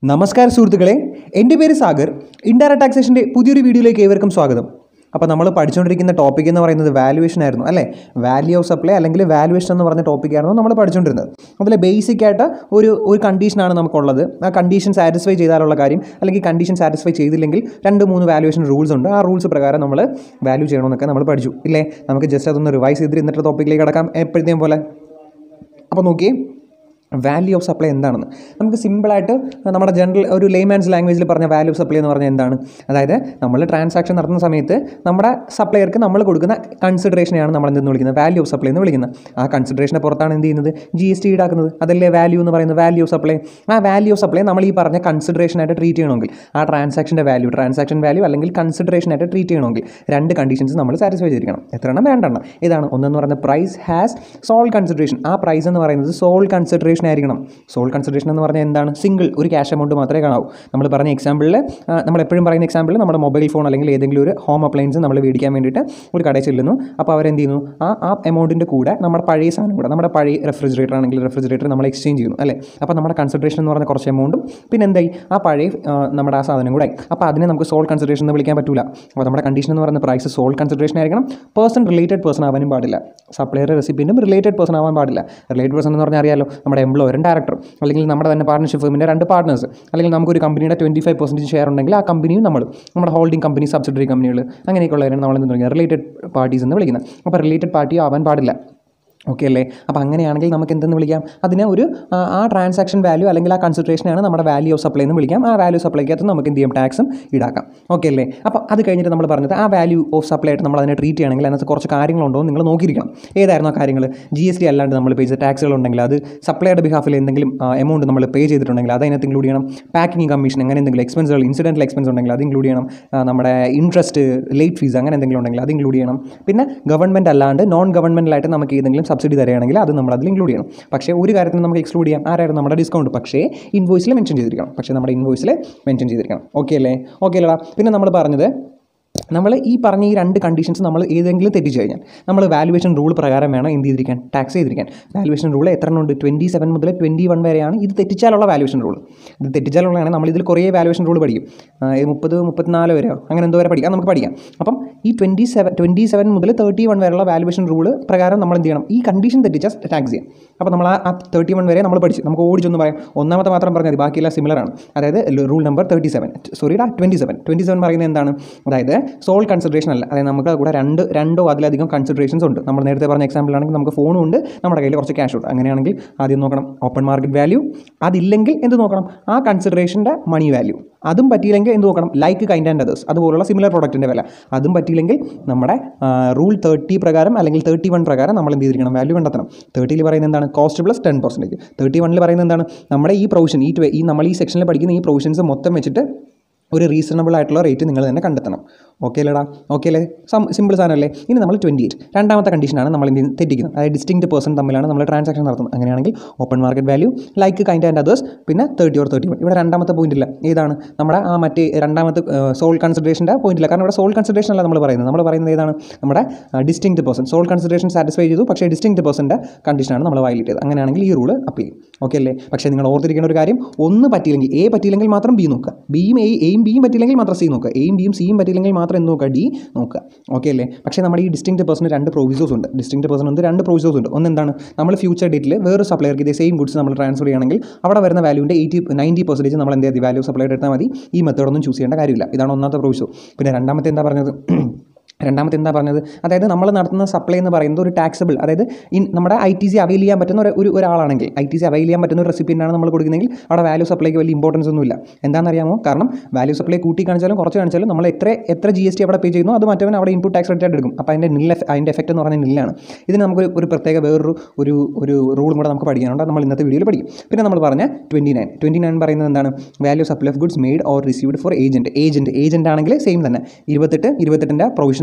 നമസ്കാരം സുഹൃത്തുക്കളെ എൻ്റെ പേര് സാഗർ ഇൻഡയറക്ട് ടാക്സേഷൻ്റെ പുതിയൊരു വീഡിയോയിലേക്ക് ഏവർക്കും സ്വാഗതം അപ്പോൾ നമ്മൾ പഠിച്ചുകൊണ്ടിരിക്കുന്ന ടോപ്പിക് എന്ന് പറയുന്നത് വാല്യുവേഷൻ ആയിരുന്നു അല്ലേ വാല്യൂ ഓഫ് സപ്ലൈ അല്ലെങ്കിൽ വാല്യുവേഷൻ എന്ന് പറഞ്ഞ ടോപ്പിക്കായിരുന്നു നമ്മൾ പഠിച്ചുകൊണ്ടിരുന്നത് അതിൽ ബേസിക് ആയിട്ട് ഒരു ഒരു കണ്ടീഷനാണ് നമുക്കുള്ളത് ആ കണ്ടീഷൻ സാറ്റിസ്ഫൈ ചെയ്താലുള്ള കാര്യം അല്ലെങ്കിൽ കണ്ടീഷൻ സാറ്റിസ്ഫൈ ചെയ്തില്ലെങ്കിൽ രണ്ട് മൂന്ന് വാല്യുവേഷൻ റൂൾസ് ഉണ്ട് ആ റൂൾസ് പ്രകാരം നമ്മൾ വാല്യൂ ചെയ്യണമെന്നൊക്കെ നമ്മൾ പഠിച്ചു ഇല്ലേ നമുക്ക് ജസ്റ്റ് അതൊന്ന് റിവൈസ് ചെയ്തിട്ട് ഇന്നത്തെ ടോപ്പിക്കിലേക്ക് കടക്കാം എപ്പോഴത്തേയും പോലെ അപ്പോൾ നോക്കിയേ വാല്യൂ ഓഫ് സപ്ലൈ എന്താണെന്ന് നമുക്ക് സിമ്പിളായിട്ട് നമ്മുടെ ജനറൽ ഒരു ലേമാൻസ് ലാംഗ്വേജിൽ പറഞ്ഞ വാല്യൂ ഓഫ് സപ്ലൈ എന്ന് പറഞ്ഞാൽ എന്താണ് അതായത് നമ്മൾ ട്രാൻസാക്ഷൻ നടത്തുന്ന സമയത്ത് നമ്മുടെ സപ്ലയർക്ക് നമ്മൾ കൊടുക്കുന്ന കൺസിഡറേഷനെയാണ് നമ്മൾ എന്തെന്ന് വിളിക്കുന്നത് വാല്യൂ ഓഫ് സപ്ലൈ എന്ന് വിളിക്കുന്നത് ആ കൺസിഡറേഷനെ പുറത്താണ് എന്ത് ചെയ്യുന്നത് ജി എസ് ടി ഈടാക്കുന്നത് അതല്ലേ വാല്യൂ എന്ന് പറയുന്നത് വാല്യൂ ഓഫ് സപ്ലൈ ആ വാല്യൂ ഓഫ് സപ്ലൈ നമ്മൾ ഈ പറഞ്ഞ കൺസിഡറേഷനായിട്ട് ട്രീറ്റ് ചെയ്യണമെങ്കിൽ ആ ട്രാൻസാക്ഷൻ്റെ വാല്യൂ ട്രാൻസാക്ഷൻ വാല്യൂ അല്ലെങ്കിൽ കൺസിഡറേഷനായിട്ട് ട്രീറ്റ് ചെയ്യണമെങ്കിൽ രണ്ട് കണ്ടീഷൻസ് നമ്മൾ സാറ്റിസ്ഫൈ ചെയ്തിരിക്കണം എത്ര എണ്ണം രണ്ടെണ്ണം ഇതാണ് ഒന്നെന്ന് പറയുന്നത് പ്രൈസ് ഹാസ് സോൾ കൺസിഡറേഷൻ ആ പ്രൈസ് എന്ന് പറയുന്നത് സോൾ കൺസിഡറേഷൻ ആയിരിക്കണം സോൾ കൺസിഡറേഷൻ എന്ന് പറഞ്ഞാൽ എന്താണ് സിംഗിൾ ഒരു ക്യാഷ് എമൗണ്ട് മാത്രമേ കാണാവൂ നമ്മൾ പറഞ്ഞ എക്സാമ്പിളിൽ നമ്മൾ എപ്പോഴും പറയുന്ന എക്സാമ്പിൾ നമ്മുടെ മൊബൈൽ ഫോൺ അല്ലെങ്കിൽ ഏതെങ്കിലും ഒരു ഹോം അപ്ലയൻസ് നമ്മൾ മേടിക്കാൻ വേണ്ടിയിട്ട് ഒരു കടയിൽ ചെല്ലുന്നു അപ്പോൾ അവരെന്ത് ചെയ്യുന്നു ആ ആ എമൗണ്ടിൻ്റെ കൂടെ നമ്മുടെ പഴയ സാധനം കൂടെ നമ്മുടെ പഴയ റെഫ്രിജറേറ്റർ ആണെങ്കിൽ റെഫ്രിജറേറ്റർ നമ്മൾ എക്സ്ചേഞ്ച് ചെയ്യുന്നു അല്ലേ അപ്പോൾ നമ്മുടെ കൺസിഡറേഷൻ എന്ന് പറഞ്ഞ കുറച്ച് എമൗണ്ടും പിന്നെ എന്തായി ആ പഴയ ആ, നമ്മുടെ ആ സാധനം കൂടെ ആയി അപ്പോൾ അതിനെ നമുക്ക് സോൾ കൺസിഡറേഷൻ എന്ന് വിളിക്കാൻ പറ്റില്ല അപ്പോൾ നമ്മുടെ കണ്ടീഷൻ എന്ന് പറയുന്ന പ്രൈസ് സോൾ കൺസിഡറേഷൻ ആയിരിക്കണം പേഴ്സൺ റിലേറ്റഡ് പേഴ്സൺ ആവാനും പാടില്ല സപ്ലയർ റെസിപ്പിൻറ്റും റിലേറ്റഡ് പേഴ്സൺ ആവാൻ പാടില്ല റിലേറ്റഡ് പേഴ്സൺ എന്ന് പറഞ്ഞാൽ അറിയാലോ നമ്മുടെ എംപ്ലോയറും ഡയറക്ടറും അല്ലെങ്കിൽ നമ്മുടെ തന്നെ പാർട്ണർഷിപ്പ് ഫേമിൻ്റെ രണ്ട് പാർട്ട്നേഴ്സ് അല്ലെങ്കിൽ നമുക്കൊരു കമ്പനിയുടെ ട്വൻറ്റി ഫൈവ് പെർസെൻറ്റേജ് ഷെയർ ഉണ്ടെങ്കിൽ ആ കമ്പനിയും നമ്മൾ നമ്മുടെ ഹോൾഡിംഗ് കമ്പനി സബ്സിഡറി കമ്പനികൾ അങ്ങനെയൊക്കെയുള്ളവരാണ് നമ്മൾ എന്ത് വിളിക്കുന്നത് റിലേറ്റഡ് പാർട്ടീസ് എന്ന് വിളിക്കുന്നത് അപ്പോൾ റിലേറ്റഡ് പാർട്ടി ആവാൻ പാടില്ല ഓക്കെ അല്ലേ അപ്പോൾ അങ്ങനെയാണെങ്കിൽ നമുക്ക് എന്തെന്ന് വിളിക്കാം അതിനെ ഒരു ആ, ആ ട്രാൻസാക്ഷൻ വാല്യൂ അല്ലെങ്കിൽ ആ കൺസിഡറേഷനാണ് നമ്മുടെ വാല്യൂ ഓഫ് സപ്ലൈ എന്ന് വിളിക്കാം ആ വാല്യൂ സപ്ലൈക്കകത്ത് നമുക്ക് എന്ത് ചെയ്യാം ടാക്സും ഈടാക്കാം ഓക്കെ അല്ലേ അപ്പോൾ അത് കഴിഞ്ഞിട്ട് നമ്മൾ പറഞ്ഞത് ആ വാല്യൂ ഓഫ് സപ്ലൈ ആയിട്ട് നമ്മൾ അതിനെ ട്രീറ്റ് ചെയ്യണമെങ്കിൽ അതിനകത്ത് കുറച്ച് കാര്യങ്ങളുണ്ടോ എന്ന് നിങ്ങൾ നോക്കിയിരിക്കണം ഏതായിരുന്നു ആ കാര്യങ്ങൾ ജി എസ് ടി അല്ലാണ്ട് നമ്മൾ പേ ചെയ്ത ടാക്സുകൾ ഉണ്ടെങ്കിൽ അത് സപ്ലൈയുടെ ബിഹാഫിൽ എന്തെങ്കിലും എമൗണ്ട് നമ്മൾ പേ ചെയ്തിട്ടുണ്ടെങ്കിൽ അത് അതിനകത്ത് ഇൻക്ലൂഡ് ചെയ്യണം പാക്കിംഗ് കമ്മീഷൻ അങ്ങനെ എന്തെങ്കിലും എക്സ്പെൻസുകൾ ഇൻസിഡൻറ്റൽ എക്സ്പെൻസ് ഉണ്ടെങ്കിൽ അത് ഇൻക്ലൂഡ് ചെയ്യണം ആ, നമ്മുടെ ഇൻട്രസ്റ്റ് ലേറ്റ് ഫീസ് അങ്ങനെ എന്തെങ്കിലും ഉണ്ടെങ്കിൽ അത് ഇൻക്ലൂഡ് ചെയ്യണം പിന്നെ ഗവൺമെൻറ് അല്ലാണ്ട് നോൺ ഗവൺമെൻറ്റിലായിട്ട് നമുക്ക് ഏതെങ്കിലും സബ്സിഡി തരികയാണെങ്കിൽ അത് നമ്മൾ അതിൽ ഇൻക്ലൂഡ് ചെയ്യണം പക്ഷേ ഒരു കാര്യത്തിന് നമുക്ക് എക്സ്ക്ലൂഡ് ചെയ്യാം ആരായിരുന്നു നമ്മുടെ ഡിസ്കൗണ്ട് പക്ഷേ ഇൻവോയ്സിൽ മെൻഷൻ ചെയ്തിരിക്കണം പക്ഷേ നമ്മുടെ ഇൻവോയ്സിൽ മെൻഷൻ ചെയ്തിരിക്കണം ഓക്കെ അല്ലേ ഓക്കെ അല്ലടാ പിന്നെ നമ്മൾ പറഞ്ഞത് നമ്മൾ ഈ പറഞ്ഞ ഈ രണ്ട് കണ്ടീഷൻസ് നമ്മൾ ഏതെങ്കിലും തെറ്റിച്ച് കഴിഞ്ഞാൽ നമ്മൾ വാല്യുവേഷൻ റൂൾ പ്രകാരം വേണം എന്ത് ചെയ്തിരിക്കാൻ ടാക്സ് ചെയ്തിരിക്കാൻ വാല്യുവേഷൻ റൂൾ എത്ര എണ്ണം ഉണ്ട് ട്വൻറ്റി സെവൻ മുതൽ ട്വൻറ്റി വൺ വരെയാണ് ഇത് തെറ്റിച്ചാലുള്ള വാല്യുവേഷൻ റൂൾ ഇത് തെറ്റിച്ചാലുള്ളതാണ് നമ്മൾ ഇതിൽ കുറേ വാല്യുവേഷൻ റൂൾ പഠിക്കും ആ, ഈ മുപ്പത് മുപ്പത്തിനാല് വരെയോ അങ്ങനെ എന്തോ വരെ പഠിക്കാം അത് നമുക്ക് പഠിക്കാം അപ്പം ഈ ട്വൻറ്റി സെവൻ ട്വൻറ്റി സെവൻ മുതൽ തേർട്ടി വൺ വരെയുള്ള വാല്യുവേഷൻ റൂൾ പ്രകാരം നമ്മൾ എന്ത് ചെയ്യണം ഈ കണ്ടീഷൻ തെറ്റിച്ചാൽ ടാക്സ് ചെയ്യാം അപ്പോൾ നമ്മൾ ആ തേർട്ടി വൺ വരെ നമ്മൾ പഠിച്ചു നമുക്ക് ഓടിച്ചൊന്ന് പറയാം ഒന്നാമത്തെ മാത്രം പറഞ്ഞാൽ മതി ബാക്കിയെല്ലാം സിമിലർ ആണ് അതായത് റൂൾ നമ്പർ തേർട്ടി സെവൻ സോറിടാ ട്വൻറ്റി സെവൻ ട്വൻറ്റി സെവൻ പറയുന്നത് എന്താണ് അതായത് സോൾ കൺസിഡറേഷൻ അല്ല അതായത് നമുക്ക് കൂടെ രണ്ട് രണ്ടോ അതിലധികം കൺസിഡറേഷൻസ് ഉണ്ട് നമ്മൾ നേരത്തെ പറഞ്ഞ എക്സാമ്പിൾ ആണെങ്കിൽ നമുക്ക് ഫോണും ഉണ്ട് നമ്മുടെ കയ്യിൽ കുറച്ച് ക്യാഷ് ഉണ്ട് അങ്ങനെയാണെങ്കിൽ ആദ്യം നോക്കണം ഓപ്പൺ മാർക്കറ്റ് വാല്യൂ അതില്ലെങ്കിൽ എന്ത് നോക്കണം ആ കൺസിഡറേഷൻ്റെ മണി വാല്യൂ അതും പറ്റിയില്ലെങ്കിൽ എന്ത് നോക്കണം ലൈക്ക് കൈൻഡ് ആൻഡ് അതേഴ്സ് അതുപോലുള്ള സിമിലർ പ്രോഡക്റ്റിൻ്റെ വില അതും പറ്റിയില്ലെങ്കിൽ നമ്മുടെ റൂൾ തേർട്ടി പ്രകാരം അല്ലെങ്കിൽ തേർട്ടി വൺ പ്രകാരം നമ്മൾ എന്ത് ചെയ്തിരിക്കണം വാല്യൂ കണ്ടെത്തണം തേർട്ടിയിൽ പറയുന്നത് എന്താണ് cost plus ten percentage thirty വണ്ണിൽ പറയുന്നത് എന്താണ് നമ്മുടെ ഈ പ്രൊവിഷൻ ഈ ട്വ- ഈ നമ്മൾ ഈ സെക്ഷനിൽ പഠിക്കുന്ന ഈ പ്രൊവിഷൻസ് മൊത്തം വെച്ചിട്ട് ഒരു റീസണബിൾ ആയിട്ടുള്ള റേറ്റ് നിങ്ങൾ തന്നെ കണ്ടെത്തണം ഓക്കെ അല്ലേടാ ഓക്കെ അല്ലേ സം സിമ്പിൾ സാധനമല്ലേ ഇനി നമ്മൾ ട്വൻറ്റി എയ്റ്റ് രണ്ടാമത്തെ കണ്ടീഷനാണ് നമ്മൾ എന്ത് ചെയ്യുന്നത്? തെറ്റിക്കുന്നത് അതായത് ഡിസ്റ്റിങ്ക്ട് പേഴ്സൺ തമ്മിലാണ് നമ്മൾ ട്രാൻസാക്ഷൻ നടത്തുന്നത് അങ്ങനെയാണെങ്കിൽ open market value like kind and others പിന്നെ തേർട്ടി ഓർ തേർട്ടി വൺ ഇവിടെ രണ്ടാമത്തെ പോയിന്റ് ഇല്ല ഏതാണ് നമ്മുടെ ആ മറ്റേ രണ്ടാമത്തെ സോൾ കൺസിഡറേഷൻ്റെ പോയിന്റ് ഇല്ല കാരണം ഇവിടെ സോൾ കൺസിഡറേഷൻ അല്ല നമ്മൾ പറയുന്നത് നമ്മൾ പറയുന്നത് ഏതാണ് നമ്മുടെ distinct person sole consideration satisfy ചെയ്തു പക്ഷേ ഡിസ്റ്റിങ്ക്ട് പേഴ്സൻ്റെ കണ്ടീഷനാണ് നമ്മൾ വയലേറ്റ് ചെയ്തത് അങ്ങനെയാണെങ്കിൽ ഈ റൂള് അപ്പീൽ ഓക്കെ അല്ലേ പക്ഷേ നിങ്ങൾ ഓർത്തിരിക്കേണ്ട ഒരു കാര്യം ഒന്ന് പറ്റിയില്ലെങ്കിൽ എ പറ്റിയില്ലെങ്കിൽ മാത്രം ബി നോക്കുക ബിയും എ എയും ബിയും പറ്റിയില്ലെങ്കിൽ മാത്രം സി നോക്കുക എയും ബിയും സിയും പറ്റിയില്ലെങ്കിൽ മാത്രം എന്ത് നോക്കുക ഡി നോക്കുക ഓക്കെ അല്ലേ പക്ഷേ നമ്മുടെ ഈ ഡിസ്റ്റിങ്ക്ട് പേഴ്സൺ രണ്ട് പ്രൊവിസോസ് ഉണ്ട് ഡിസ്റ്റിങ്ക്ട് പേഴ്സൺ ഉണ്ട് രണ്ട് പ്രൊവിസോസ് ഉണ്ട് ഒന്ന് എന്താണ് നമ്മൾ ഫ്യൂച്ചർ ഡേറ്റിൽ വേറൊരു സപ്ലയർക്ക് ഇതേ സെയിം ഗുഡ്സ് നമ്മൾ ട്രാൻസ്ഫർ ചെയ്യുകയാണെങ്കിൽ അവിടെ വരുന്ന വാല്യൂൻ്റെ എയ്റ്റി നയൻറ്റി പെർസെൻറ്റേജ് നമ്മൾ എന്ത് ചെയ്ത് വാല്യൂ സപ്ലൈ എടുത്താൽ മതി ഈ മെത്തേഡൊന്നും ചൂസ് ചെയ്യേണ്ട കാര്യമില്ല ഇതാണ് ഒന്നാമത്തെ പ്രൊവിസോ പിന്നെ രണ്ടാമത്തെ എന്താ പറഞ്ഞത് രണ്ടാമത്തെ എന്താ പറഞ്ഞത് അതായത് നമ്മൾ നടത്തുന്ന സപ്ലൈ എന്ന് പറയുന്നത് ഒരു ടാക്സബിൾ അതായത് ഇൻ നമ്മുടെ ഐ ടി സി അവൈൽ ചെയ്യാൻ പറ്റുന്ന ഒരു ഒരു ഒരാളാണെങ്കിൽ ഐ ടി സി അവൈൽ ചെയ്യാൻ പറ്റുന്ന ഒരു റെസിപ്പിൻ്റാണ് നമ്മൾ കൊടുക്കുന്നതെങ്കിൽ അവിടെ വാല്യൂ സപ്ലൈക്ക് വലിയ ഇമ്പോർട്ടൻസ് ഒന്നുമില്ല എന്താണെന്നറിയാമോ കാരണം വാല്യൂ സപ്ലൈ കൂട്ടി കാണിച്ചാലും കുറച്ച് കാണിച്ചാലും നമ്മൾ എത്ര എത്ര ജി എസ് ടി അവിടെ പേ ചെയ്യുന്നു അത് മറ്റവൻ അവിടെ ഇൻപുട്ട് ടാക്സ് റേറ്റ് ആയിട്ട് എടുക്കും അപ്പോൾ അതിൻ്റെ നിൽ അതിൻ്റെ എഫക്റ്റ് എന്ന് പറഞ്ഞാൽ നില്ലാണ് ഇതിന് നമുക്ക് ഒരു പ്രത്യേക വേറൊരു ഒരു ഒരു റൂളും കൂടെ നമുക്ക് പഠിക്കാനുണ്ട് അത് നമ്മൾ ഇന്നത്തെ വീഡിയോയിൽ പഠിക്കും പിന്നെ നമ്മൾ പറഞ്ഞ ട്വൻറ്റി നയൻ ട്വൻറ്റി നയൻ പറയുന്നത് എന്താണ് value supply of goods made or received for agent agent agent ആണെങ്കിൽ സെയിം തന്നെ ഇരുപത്തെട്ട് ഇരുപത്തെട്ടിൻ്റെ പ്രൊവിഷൻ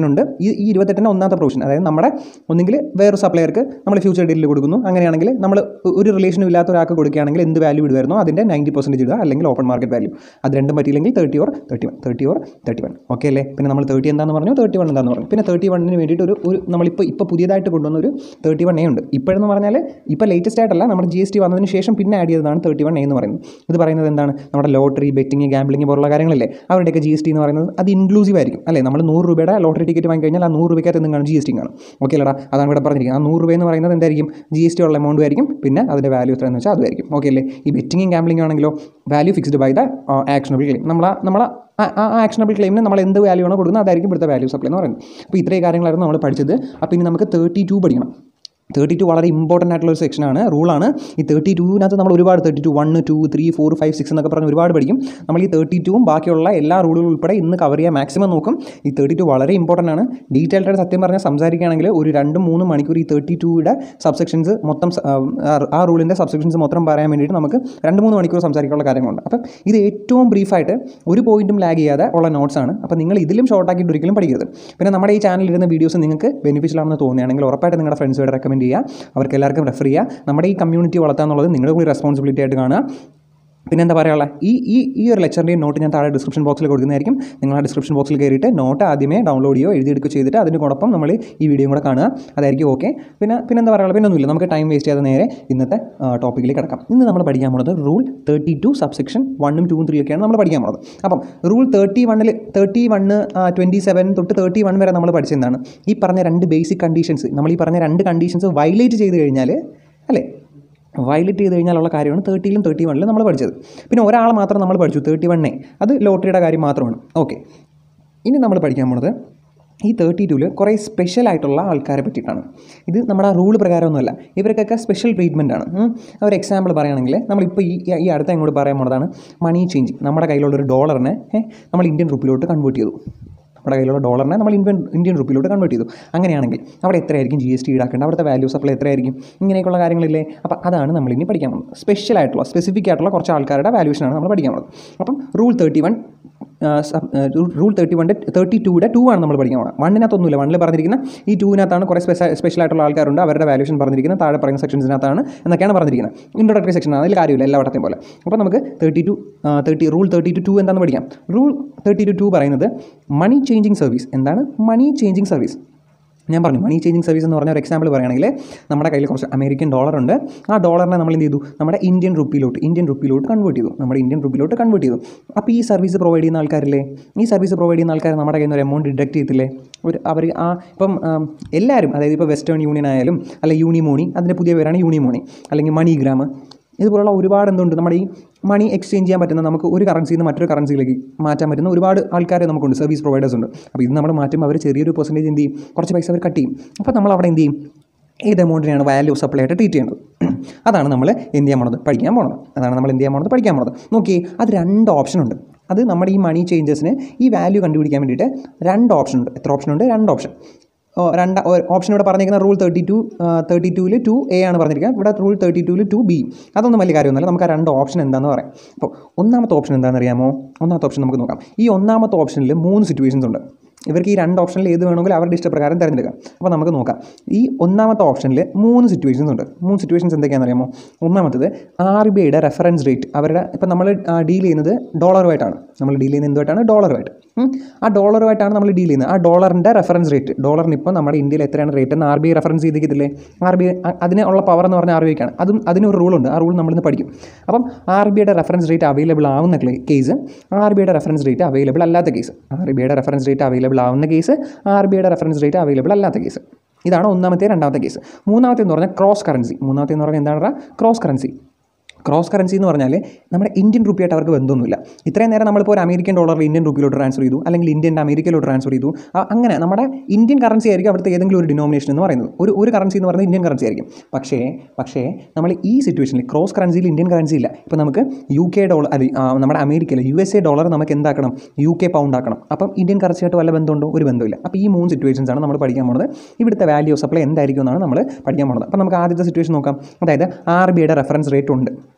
പ്രൊവിഷൻ ഉണ്ട് ഈ ഈ ഇരുപത്തെട്ടിൻ്റെ ഒന്നാമത്തെ പ്രൊവിഷൻ അതായത് നമ്മുടെ ഒന്നെങ്കിൽ വേറൊരു സപ്ലയർക്ക് നമ്മൾ ഫ്യൂച്ചർ ഡീലിൽ കൊടുക്കുന്നു അങ്ങനെയാണെങ്കിൽ നമ്മൾ ഒരു റിലേഷനും ഇല്ലാത്ത ഒരാൾക്ക് കൊടുക്കുകയാണെങ്കിൽ എന്ത് വാല്യൂ ഇടുമായിരുന്നോ അതിൻ്റെ നയൻറ്റി പെർസെൻറ്റേജ് ഇടുക അല്ലെങ്കിൽ ഓപ്പൺ മാർക്കറ്റ് വാല്യൂ അത് രണ്ടും പറ്റിയില്ലെങ്കിൽ thirty or thirty one thirty or thirty one okay അല്ലേ പിന്നെ നമ്മൾ തേർട്ടി എന്താണെന്ന് പറഞ്ഞു തേർട്ടി വൺ എന്താണെന്ന് പറഞ്ഞു പിന്നെ തേർട്ടി വണ്ണിന് വേണ്ടിയിട്ട് ഒരു ഒരു നമ്മളിപ്പോൾ ഇപ്പോൾ പുതിയതായിട്ട് കൊണ്ടുവന്ന ഒരു തേർട്ടി വൺ എ ഉണ്ട് ഇപ്പോഴെന്ന് പറഞ്ഞാൽ ഇപ്പോൾ ലേറ്റസ്റ്റ് ആയിട്ടല്ല നമ്മുടെ ജി എസ് ടി വന്നതിന് ശേഷം പിന്നെ ആഡ് ചെയ്തതാണ് തേർട്ടി വൺ എ എന്ന് പറയുന്നത് ഇത് പറയുന്നത് എന്താണ് നമ്മുടെ ലോട്ടറി ബെറ്റിംഗ് ഗാംബ്ലിംഗ് പോലുള്ള കാര്യങ്ങളില്ലേ അവരുടെയൊക്കെ ജി എസ് ടി എന്ന് പറയുന്നത് അത് ഇൻക്ലൂസീവ് ആയിരിക്കും അല്ലേ നമ്മൾ നൂറ് രൂപയുടെ ലോട്ടറി ടിക്കറ്റ് വാങ്ങി കഴിഞ്ഞാൽ ആ നൂറ് രൂപയ്ക്കകത്ത് എന്തും കാണും ജി എസ് ടി കാണും ഓക്കെ അല്ലടാ അതാണ് ഇവിടെ പറഞ്ഞിരിക്കുന്നത് ആ നൂറ് രൂപ എന്ന് പറയുന്നത് എന്തായിരിക്കും ജി എസ് ടി ഉള്ള എമൗണ്ട് ആയിരിക്കും പിന്നെ അതിൻ്റെ വാല്യൂ എത്രയെന്ന് വെച്ചാൽ അതുമായിരിക്കും ഓക്കെ അല്ലേ ഈ ബെറ്റിംഗും ഗാംബ്ലിംഗ് ആണെങ്കിലോ value fixed by the actionable claim നമ്മൾ നമ്മൾ ആ ആക്ഷണബിൾ ക്ലെയിമിന് നമ്മൾ എന്ത് വാല്യൂ ആണോ കൊടുക്കുന്നത് അതായിരിക്കും ഇവിടുത്തെ വാല്യൂ സപ്ലൈ എന്ന് പറയുന്നത് അപ്പോൾ ഇത്രയും കാര്യങ്ങളായിരുന്നു നമ്മൾ പഠിച്ചത് അപ്പോൾ ഇനി നമുക്ക് തേർട്ടി ടു പഠിക്കണം തേർട്ടി ടു വളരെ ഇമ്പോർട്ടൻ്റ് ആയിട്ടുള്ള ഒരു സെക്ഷനാണ് റൂളാണ് ഈ തേർട്ടി ടൂവിനകത്ത് നമ്മൾ ഒരുപാട് thirty two one two three four five six എന്നൊക്കെ പറഞ്ഞ് ഒരുപാട് പഠിക്കും നമ്മൾ ഈ തേർട്ടി ടുവും ബാക്കിയുള്ള എല്ലാ റൂളുകളും ഉൾപ്പെടെ ഇന്ന് കവർ ചെയ്യാൻ മാക്സിമം നോക്കും ഈ തേർട്ടി ടു വളരെ ഇമ്പോർട്ടൻ്റ് ആണ് ഡീറ്റെയിൽഡ് ആയിട്ട് സത്യം പറഞ്ഞാൽ സംസാരിക്കുകയാണെങ്കിൽ ഒരു രണ്ടും മൂന്നും മണിക്കൂർ ഈ തേർട്ടി ടൂയുടെ സബ്സെക്ഷൻസ് മൊത്തം സ- ആ, ആ റൂളിൻ്റെ സബ്സെക്ഷൻസ് മൊത്തം പറയാൻ വേണ്ടിയിട്ട് നമുക്ക് രണ്ട് മൂന്ന് മണിക്കൂർ സംസാരിക്കാനുള്ള കാര്യങ്ങളുണ്ട് അപ്പം ഇത് ഏറ്റവും ബ്രീഫായിട്ട് ഒരു പോയിന്റും ലാഗ് ചെയ്യാതെ ഉള്ള നോട്ട്സ് ആണ് അപ്പോൾ നിങ്ങൾ ഇതിലും ഷോർട്ട് ആക്കിയിട്ട് ഒരിക്കലും പഠിക്കരുത് പിന്നെ നമ്മുടെ ഈ ചാനലിൽ ഇരുന്ന വീഡിയോസ് നിങ്ങൾക്ക് ബെനിഫിഷ്യൽ ആണെന്ന് തോന്നുകയാണെങ്കിൽ ഉറപ്പായിട്ട് നിങ്ങളുടെ ഫ്രണ്ട്സുമായിട്ട് റെക്കമെൻഡ് ചെയ്യുക അവർക്ക് എല്ലാവർക്കും റെഫർ ചെയ്യുക നമ്മുടെ ഈ കമ്മ്യൂണിറ്റി വളർത്തുക എന്നുള്ളത് നിങ്ങളുടെ കൂടി റെസ്പോൺസിബിലിറ്റി ആയിട്ട് കാണുക പിന്നെ എന്താ പറയുക ഈ ഈ ഈ ഒരു ലെക്ചറിൻ്റെ നോട്ട് ഞാൻ താഴെ ഡിസ്ക്രിപ്ഷൻ ബോക്സിൽ കൊടുക്കുന്നതായിരിക്കും നിങ്ങൾ ആ ഡിസ്ക്രിപ്ഷൻ ബോക്സിൽ കയറിയിട്ട് നോട്ട് ആദ്യമേ ഡൗൺലോഡ് ചെയ്യുകയോ എഴുതിയെടുക്കുകയോ ചെയ്തിട്ട് അതിൻ്റെ കൂടൊപ്പം നമ്മൾ ഈ വീഡിയോ കൂടെ കാണുക അതായിരിക്കും ഓക്കെ പിന്നെ പിന്നെ എന്താ പറയുക പിന്നെ ഒന്നുമില്ല നമുക്ക് ടൈം വേസ്റ്റ് ചെയ്യാതെ നേരെ ഇന്നത്തെ ടോപ്പിക്കിലേക്ക് കിടക്കാം ഇന്ന് നമ്മൾ പഠിക്കാൻ പോകുന്നത് റൂൾ തേർട്ടി ടു സബ്സെക്ഷൻ വണ്ണും ടൂവും ത്രീ ഒക്കെയാണ് നമ്മൾ പഠിക്കാൻ പോകുന്നത് അപ്പം റൂൾ തേർട്ടി വണ്ണിൽ തേർട്ടി വണ്ണ് ട്വൻറ്റി സെവൻ തൊട്ട് തേർട്ടി വൺ വരെ നമ്മൾ പഠിച്ചെന്താണ് ഈ പറഞ്ഞ രണ്ട് ബേസിക് കണ്ടീഷൻസ് നമ്മൾ ഈ പറഞ്ഞ രണ്ട് കണ്ടീഷൻസ് വയലേറ്റ് ചെയ്ത് കഴിഞ്ഞാൽ അല്ലേ വയലേറ്റ് ചെയ്ത് കഴിഞ്ഞാലുള്ള കാര്യമാണ് തേർട്ടിയിലും തേർട്ടി വണ്ണിലും നമ്മൾ പഠിച്ചത് പിന്നെ ഒരാൾ മാത്രം നമ്മൾ പഠിച്ചു തേർട്ടി വണ്ണേ അത് ലോട്ടറിയുടെ കാര്യം മാത്രമാണ് ഓക്കെ ഇനി നമ്മൾ പഠിക്കാൻ പോണത് ഈ തേർട്ടി ടൂവിൽ കുറേ സ്പെഷ്യൽ ആയിട്ടുള്ള ആൾക്കാരെ പറ്റിയിട്ടാണ് ഇത് നമ്മുടെ ആ റൂൾ പ്രകാരമൊന്നുമല്ല ഇവർക്കൊക്കെ സ്പെഷ്യൽ ട്രീറ്റ്മെൻ്റ് ആണ് ഉം. ഒരു എക്സാമ്പിൾ പറയുകയാണെങ്കിൽ നമ്മളിപ്പോൾ ഈ ഈ അടുത്ത ഇങ്ങോട്ട് പറയാൻ പോണതാണ് മണി ചേഞ്ച് നമ്മുടെ കയ്യിലുള്ളൊരു ഡോളറിനെ ഏ, നമ്മൾ ഇന്ത്യൻ റുപ്പിലോട്ട് കൺവേർട്ട് ചെയ്തു നമ്മുടെ കയ്യിലുള്ള ഡോളറിനെ നമ്മൾ ഇന്ത്യൻ ഇന്ത്യൻ റുപ്പിയിലോട്ട് കൺവേർട്ട് ചെയ്തു അങ്ങനെയാണെങ്കിൽ അവിടെ എത്രയായിരിക്കും ജി എസ് ടി ഈടാക്കേണ്ടത് അവിടുത്തെ വാല്യൂ സപ്ലൈ എത്രയായിരിക്കും ഇങ്ങനെയൊക്കെയുള്ള കാര്യങ്ങളില്ലേ അപ്പോൾ അതാണ് നമ്മൾ ഇനി പഠിക്കാൻ പോകുന്നത് സ്പെഷ്യൽ ആയിട്ടുള്ള സ്പെസിഫിക് ആയിട്ടുള്ള കുറച്ച് ആൾക്കാരുടെ വാല്യൂഷനാണ് നമ്മൾ പഠിക്കാൻ പോകുന്നത് അപ്പം rule thirty one rule thirty വണ്ടെ തേർട്ടി ടൂടെ ടു ആണ് നമ്മൾ പഠിക്കാൻ പോകുന്നത് വണ്ണിനകത്തൊന്നുമില്ല വണ്ണിൽ പറഞ്ഞിരിക്കുന്ന ഈ ടൂവിനകത്താണ് കുറേ സ്പെഷ്യൽ സ്പെഷ്യൽ ആയിട്ടുള്ള ആൾക്കാരുണ്ട് അവരുടെ വാല്യൂഷൻ പറഞ്ഞിരിക്കുന്നത് താഴെ പറയുന്ന സെക്ഷൻസിനകത്താണ് എന്നൊക്കെയാണ് പറഞ്ഞിരിക്കുന്നത് ഇൻട്രോഡക്ടറി സെക്ഷൻ അതിൽ കാര്യമില്ല എല്ലായിടത്തെയും പോലെ അപ്പോൾ നമുക്ക് thirty two thirty rule thirty two two എന്താണെന്ന് പഠിക്കാം റൂൾ തേർട്ടി ടു ടു പറയുന്നത് മണി ചേഞ്ചിങ് സർവീസ് എന്താണ് മണി ചേഞ്ചിങ് സർവീസ് ഞാൻ പറഞ്ഞു മണി ചേഞ്ചിങ് സർവീസ് എന്ന് പറഞ്ഞ ഒരു എക്സാമ്പിൾ പറയുകയാണെങ്കിൽ നമ്മുടെ കയ്യിൽ കുറച്ച് അമേരിക്കൻ ഡോളർ ഉണ്ട് ആ ഡോളറിനെ നമ്മൾ എന്ത് ചെയ്തു നമ്മുടെ ഇന്ത്യൻ റുപ്പിയിലോട്ട് ഇന്ത്യൻ റുപ്പിയിലോട്ട് കൺവേർട്ട് ചെയ്തു നമ്മുടെ ഇന്ത്യൻ റുപ്പിയിലോട്ട് കൺവേർട്ട് ചെയ്തു അപ്പോൾ ഈ സർവീസ് പ്രൊവൈഡ് ചെയ്യുന്ന ആൾക്കാരില്ലേ ഈ സർവീസ് പ്രൊവൈഡ് ചെയ്യുന്ന ആൾക്കാർ നമ്മുടെ കയ്യിൽ നിന്ന് ഒരു എമൗണ്ട് ഡിഡക്ട് ചെയ്തില്ലേ ഒരു അവർ ആ ഇപ്പം ആം, എല്ലാവരും അതായത് ഇപ്പോൾ വെസ്റ്റേൺ യൂണിയൻ ആയാലും അല്ല യൂണിമോണി അതിൻ്റെ പുതിയ പേരാണ് യൂണിമോണി അല്ലെങ്കിൽ മണിഗ്രാം ഇതുപോലുള്ള ഒരുപാട് എന്തുണ്ട് നമ്മുടെ ഈ മണി എക്സ്ചേഞ്ച് ചെയ്യാൻ പറ്റുന്ന നമുക്ക് ഒരു കറൻസിയിൽ നിന്ന് മറ്റൊരു കറൻസിയിലേക്ക് മാറ്റാൻ പറ്റുന്ന ഒരുപാട് ആൾക്കാരെ നമുക്കുണ്ട് സർവീസ് പ്രൊവൈഡേഴ്സ് ഉണ്ട് അപ്പോൾ ഇത് നമ്മൾ മാറ്റുമ്പോൾ അവർ ചെറിയൊരു പെർസെൻറ്റേജ് എന്ത് ചെയ്യും കുറച്ച് പൈസ അവർ കട്ട് ചെയ്യും അപ്പോൾ നമ്മൾ അവിടെ എന്ത് ചെയ്യും ഏത് എമൗണ്ടിനെയാണ് വാല്യൂ സപ്ലൈ ആയിട്ട് ട്രീറ്റ് ചെയ്യുന്നത് അതാണ് നമ്മൾ എന്ത് ചെയ്യാൻ പോണത് പഠിക്കാൻ പോണത് അതാണ് നമ്മൾ എന്ത് ചെയ്യാൻ പോണത് പഠിക്കാൻ പോണത് നോക്കി അത് രണ്ട് ഓപ്ഷൻ ഉണ്ട് അത് നമ്മുടെ ഈ മണി ചേഞ്ചസിന് ഈ വാല്യൂ കണ്ടുപിടിക്കാൻ വേണ്ടിയിട്ട് രണ്ട് ഓപ്ഷൻ ഉണ്ട് എത്ര ഓപ്ഷൻ ഉണ്ട് രണ്ട് ഓപ്ഷൻ ഓ, രണ്ട് ഓപ്ഷൻ ഇവിടെ പറഞ്ഞിരിക്കുന്ന റൂൾ തേർട്ടി ടു തേർട്ടി ടൂവിൽ ടു എ ആണ് പറഞ്ഞിരിക്കുന്നത് ഇവിടെ റൂൾ തേർട്ടി ടൂവിൽ ടു ബി അതൊന്നും വലിയ കാര്യമൊന്നുമല്ല നമുക്ക് ആ രണ്ട് ഓപ്ഷൻ എന്താണെന്ന് പറയാം അപ്പോൾ ഒന്നാമത്തെ ഓപ്ഷൻ എന്താണെന്ന് അറിയാമോ ഒന്നാമത്തെ ഓപ്ഷൻ നമുക്ക് നോക്കാം ഈ ഒന്നാമത്തെ ഓപ്ഷനിൽ മൂന്ന് സിറ്റുവേഷൻസ് ഉണ്ട് ഇവർക്ക് ഈ രണ്ട് ഓപ്ഷനിൽ ഏത് വേണമെങ്കിലും അവരുടെ ഇഷ്ടപ്രകാരം തിരഞ്ഞെടുക്കാം അപ്പോൾ നമുക്ക് നോക്കാം ഈ ഒന്നാമത്തെ ഓപ്ഷനിൽ മൂന്ന് സിറ്റുവേഷൻസ് ഉണ്ട് മൂന്ന് സിറ്റുവേഷൻസ് എന്തൊക്കെയാണെന്ന് അറിയാമോ ഒന്നാമത്തത് ആർ ബി ഐയുടെ റെഫറൻസ് റേറ്റ് അവരുടെ ഇപ്പം നമ്മൾ ഡീൽ ചെയ്യുന്നത് ഡോളറുമായിട്ടാണ് നമ്മൾ ഡീൽ ചെയ്യുന്നത് എന്തുമായിട്ടാണ് ഡോളറുമായിട്ട് ഉം. ആ ഡോളറുമായിട്ടാണ് നമ്മൾ ഡീൽ ചെയ്യുന്നത് ആ ഡോളറിൻ്റെ റെഫറൻസ് റേറ്റ് ഡോളറിന് ഇപ്പോൾ നമ്മുടെ ഇന്ത്യയിൽ എത്രയാണ് റേറ്റ് എന്ന് ആർ ബി ഐ റെഫറൻസ് ചെയ്തിരിക്കത്തില്ലേ ആർ ബി ഐ അതിന് ഉള്ള പവർ എന്ന് പറഞ്ഞാൽ ആർ ബി ഐക്കാണ് അതും അതിനൊരു റൂളുണ്ട് ആ റൂൾ നമ്മളിന്ന് പഠിക്കും അപ്പം ആർ ബി ഐയുടെ റെഫറൻസ് റേറ്റ് അവൈലബിൾ ആവുന്ന കേസ് ആർ ബി ഐയുടെ റെഫറൻസ് റേറ്റ് അവൈലബിൾ അല്ലാത്ത കേസ് ആർ ബി ഐയുടെ റെഫറൻസ് റേറ്റ് അവൈലബിൾ ആവുന്ന കേസ് ആർ ബി ഐയുടെ റെഫറൻസ് റേറ്റ് അവൈലബിൾ അല്ലാത്ത കേസ് ഇതാണ് ഒന്നാമത്തെ രണ്ടാമത്തെ കേസ് മൂന്നാമത്തെ എന്ന് പറഞ്ഞാൽ ക്രോസ് കറൻസി മൂന്നാമത്തെ എന്ന് പറഞ്ഞാൽ എന്താണ് ക്രോസ് കറൻസി ക്രോസ് കറൻസി എന്ന് പറഞ്ഞാൽ നമ്മുടെ ഇന്ത്യൻ റുപ്പിയായിട്ട് അവർക്ക് ബന്ധമൊന്നുമില്ല ഇത്രയും നേരം നമ്മളിപ്പോൾ ഒരു അമേരിക്കൻ ഡോളർ ഇന്ത്യൻ റുപ്പിയിലോട്ട് ട്രാൻസ്ഫർ ചെയ്തു അല്ലെങ്കിൽ ഇന്ത്യൻ അമേരിക്കയിലോട്ട് ട്രാൻസ്ഫർ ചെയ്തു ആ- അങ്ങനെ നമ്മുടെ ഇന്ത്യൻ കറൻസി ആയിരിക്കും അവിടുത്തെ ഏതെങ്കിലും ഒരു ഡിനോമിനേഷൻ എന്ന് പറയുന്നത് ഒരു ഒരു കറൻസി എന്ന് പറയുന്നത് ഇന്ത്യൻ കറൻസി ആയിരിക്കും പക്ഷേ പക്ഷേ നമ്മൾ ഈ സിറ്റുവേഷനിൽ ക്രോസ് കറൻസിയിൽ ഇന്ത്യൻ കറൻസി ഇല്ല ഇപ്പോൾ നമുക്ക് യു കെ ഡോളർ അല്ല ആ, നമ്മുടെ അമേരിക്കയിൽ യു എസ് എ ഡോളർ നമുക്ക് എന്താക്കണം യു കെ പൗണ്ട് ആക്കണം അപ്പം ഇന്ത്യൻ കറൻസിയായിട്ട് വല്ല ബന്ധമുണ്ടോ ഒരു ബന്ധമില്ല അപ്പോൾ ഈ മൂന്ന് സിറ്റുവേഷൻസ് ആണ് നമ്മൾ പഠിക്കാൻ പോകുന്നത് ഇവിടുത്തെ വാല്യൂ ഓഫ് സപ്ലൈ എന്തായിരിക്കും എന്നാണ് നമ്മൾ പഠിക്കാൻ പോകുന്നത് അപ്പോൾ നമുക്ക് ആദ്യത്തെ സിറ്റുവേഷൻ നോക്കാം അതായത് ആർ ബി ഐയുടെ റെഫറൻസ് റേറ്റ് ഉണ്ട്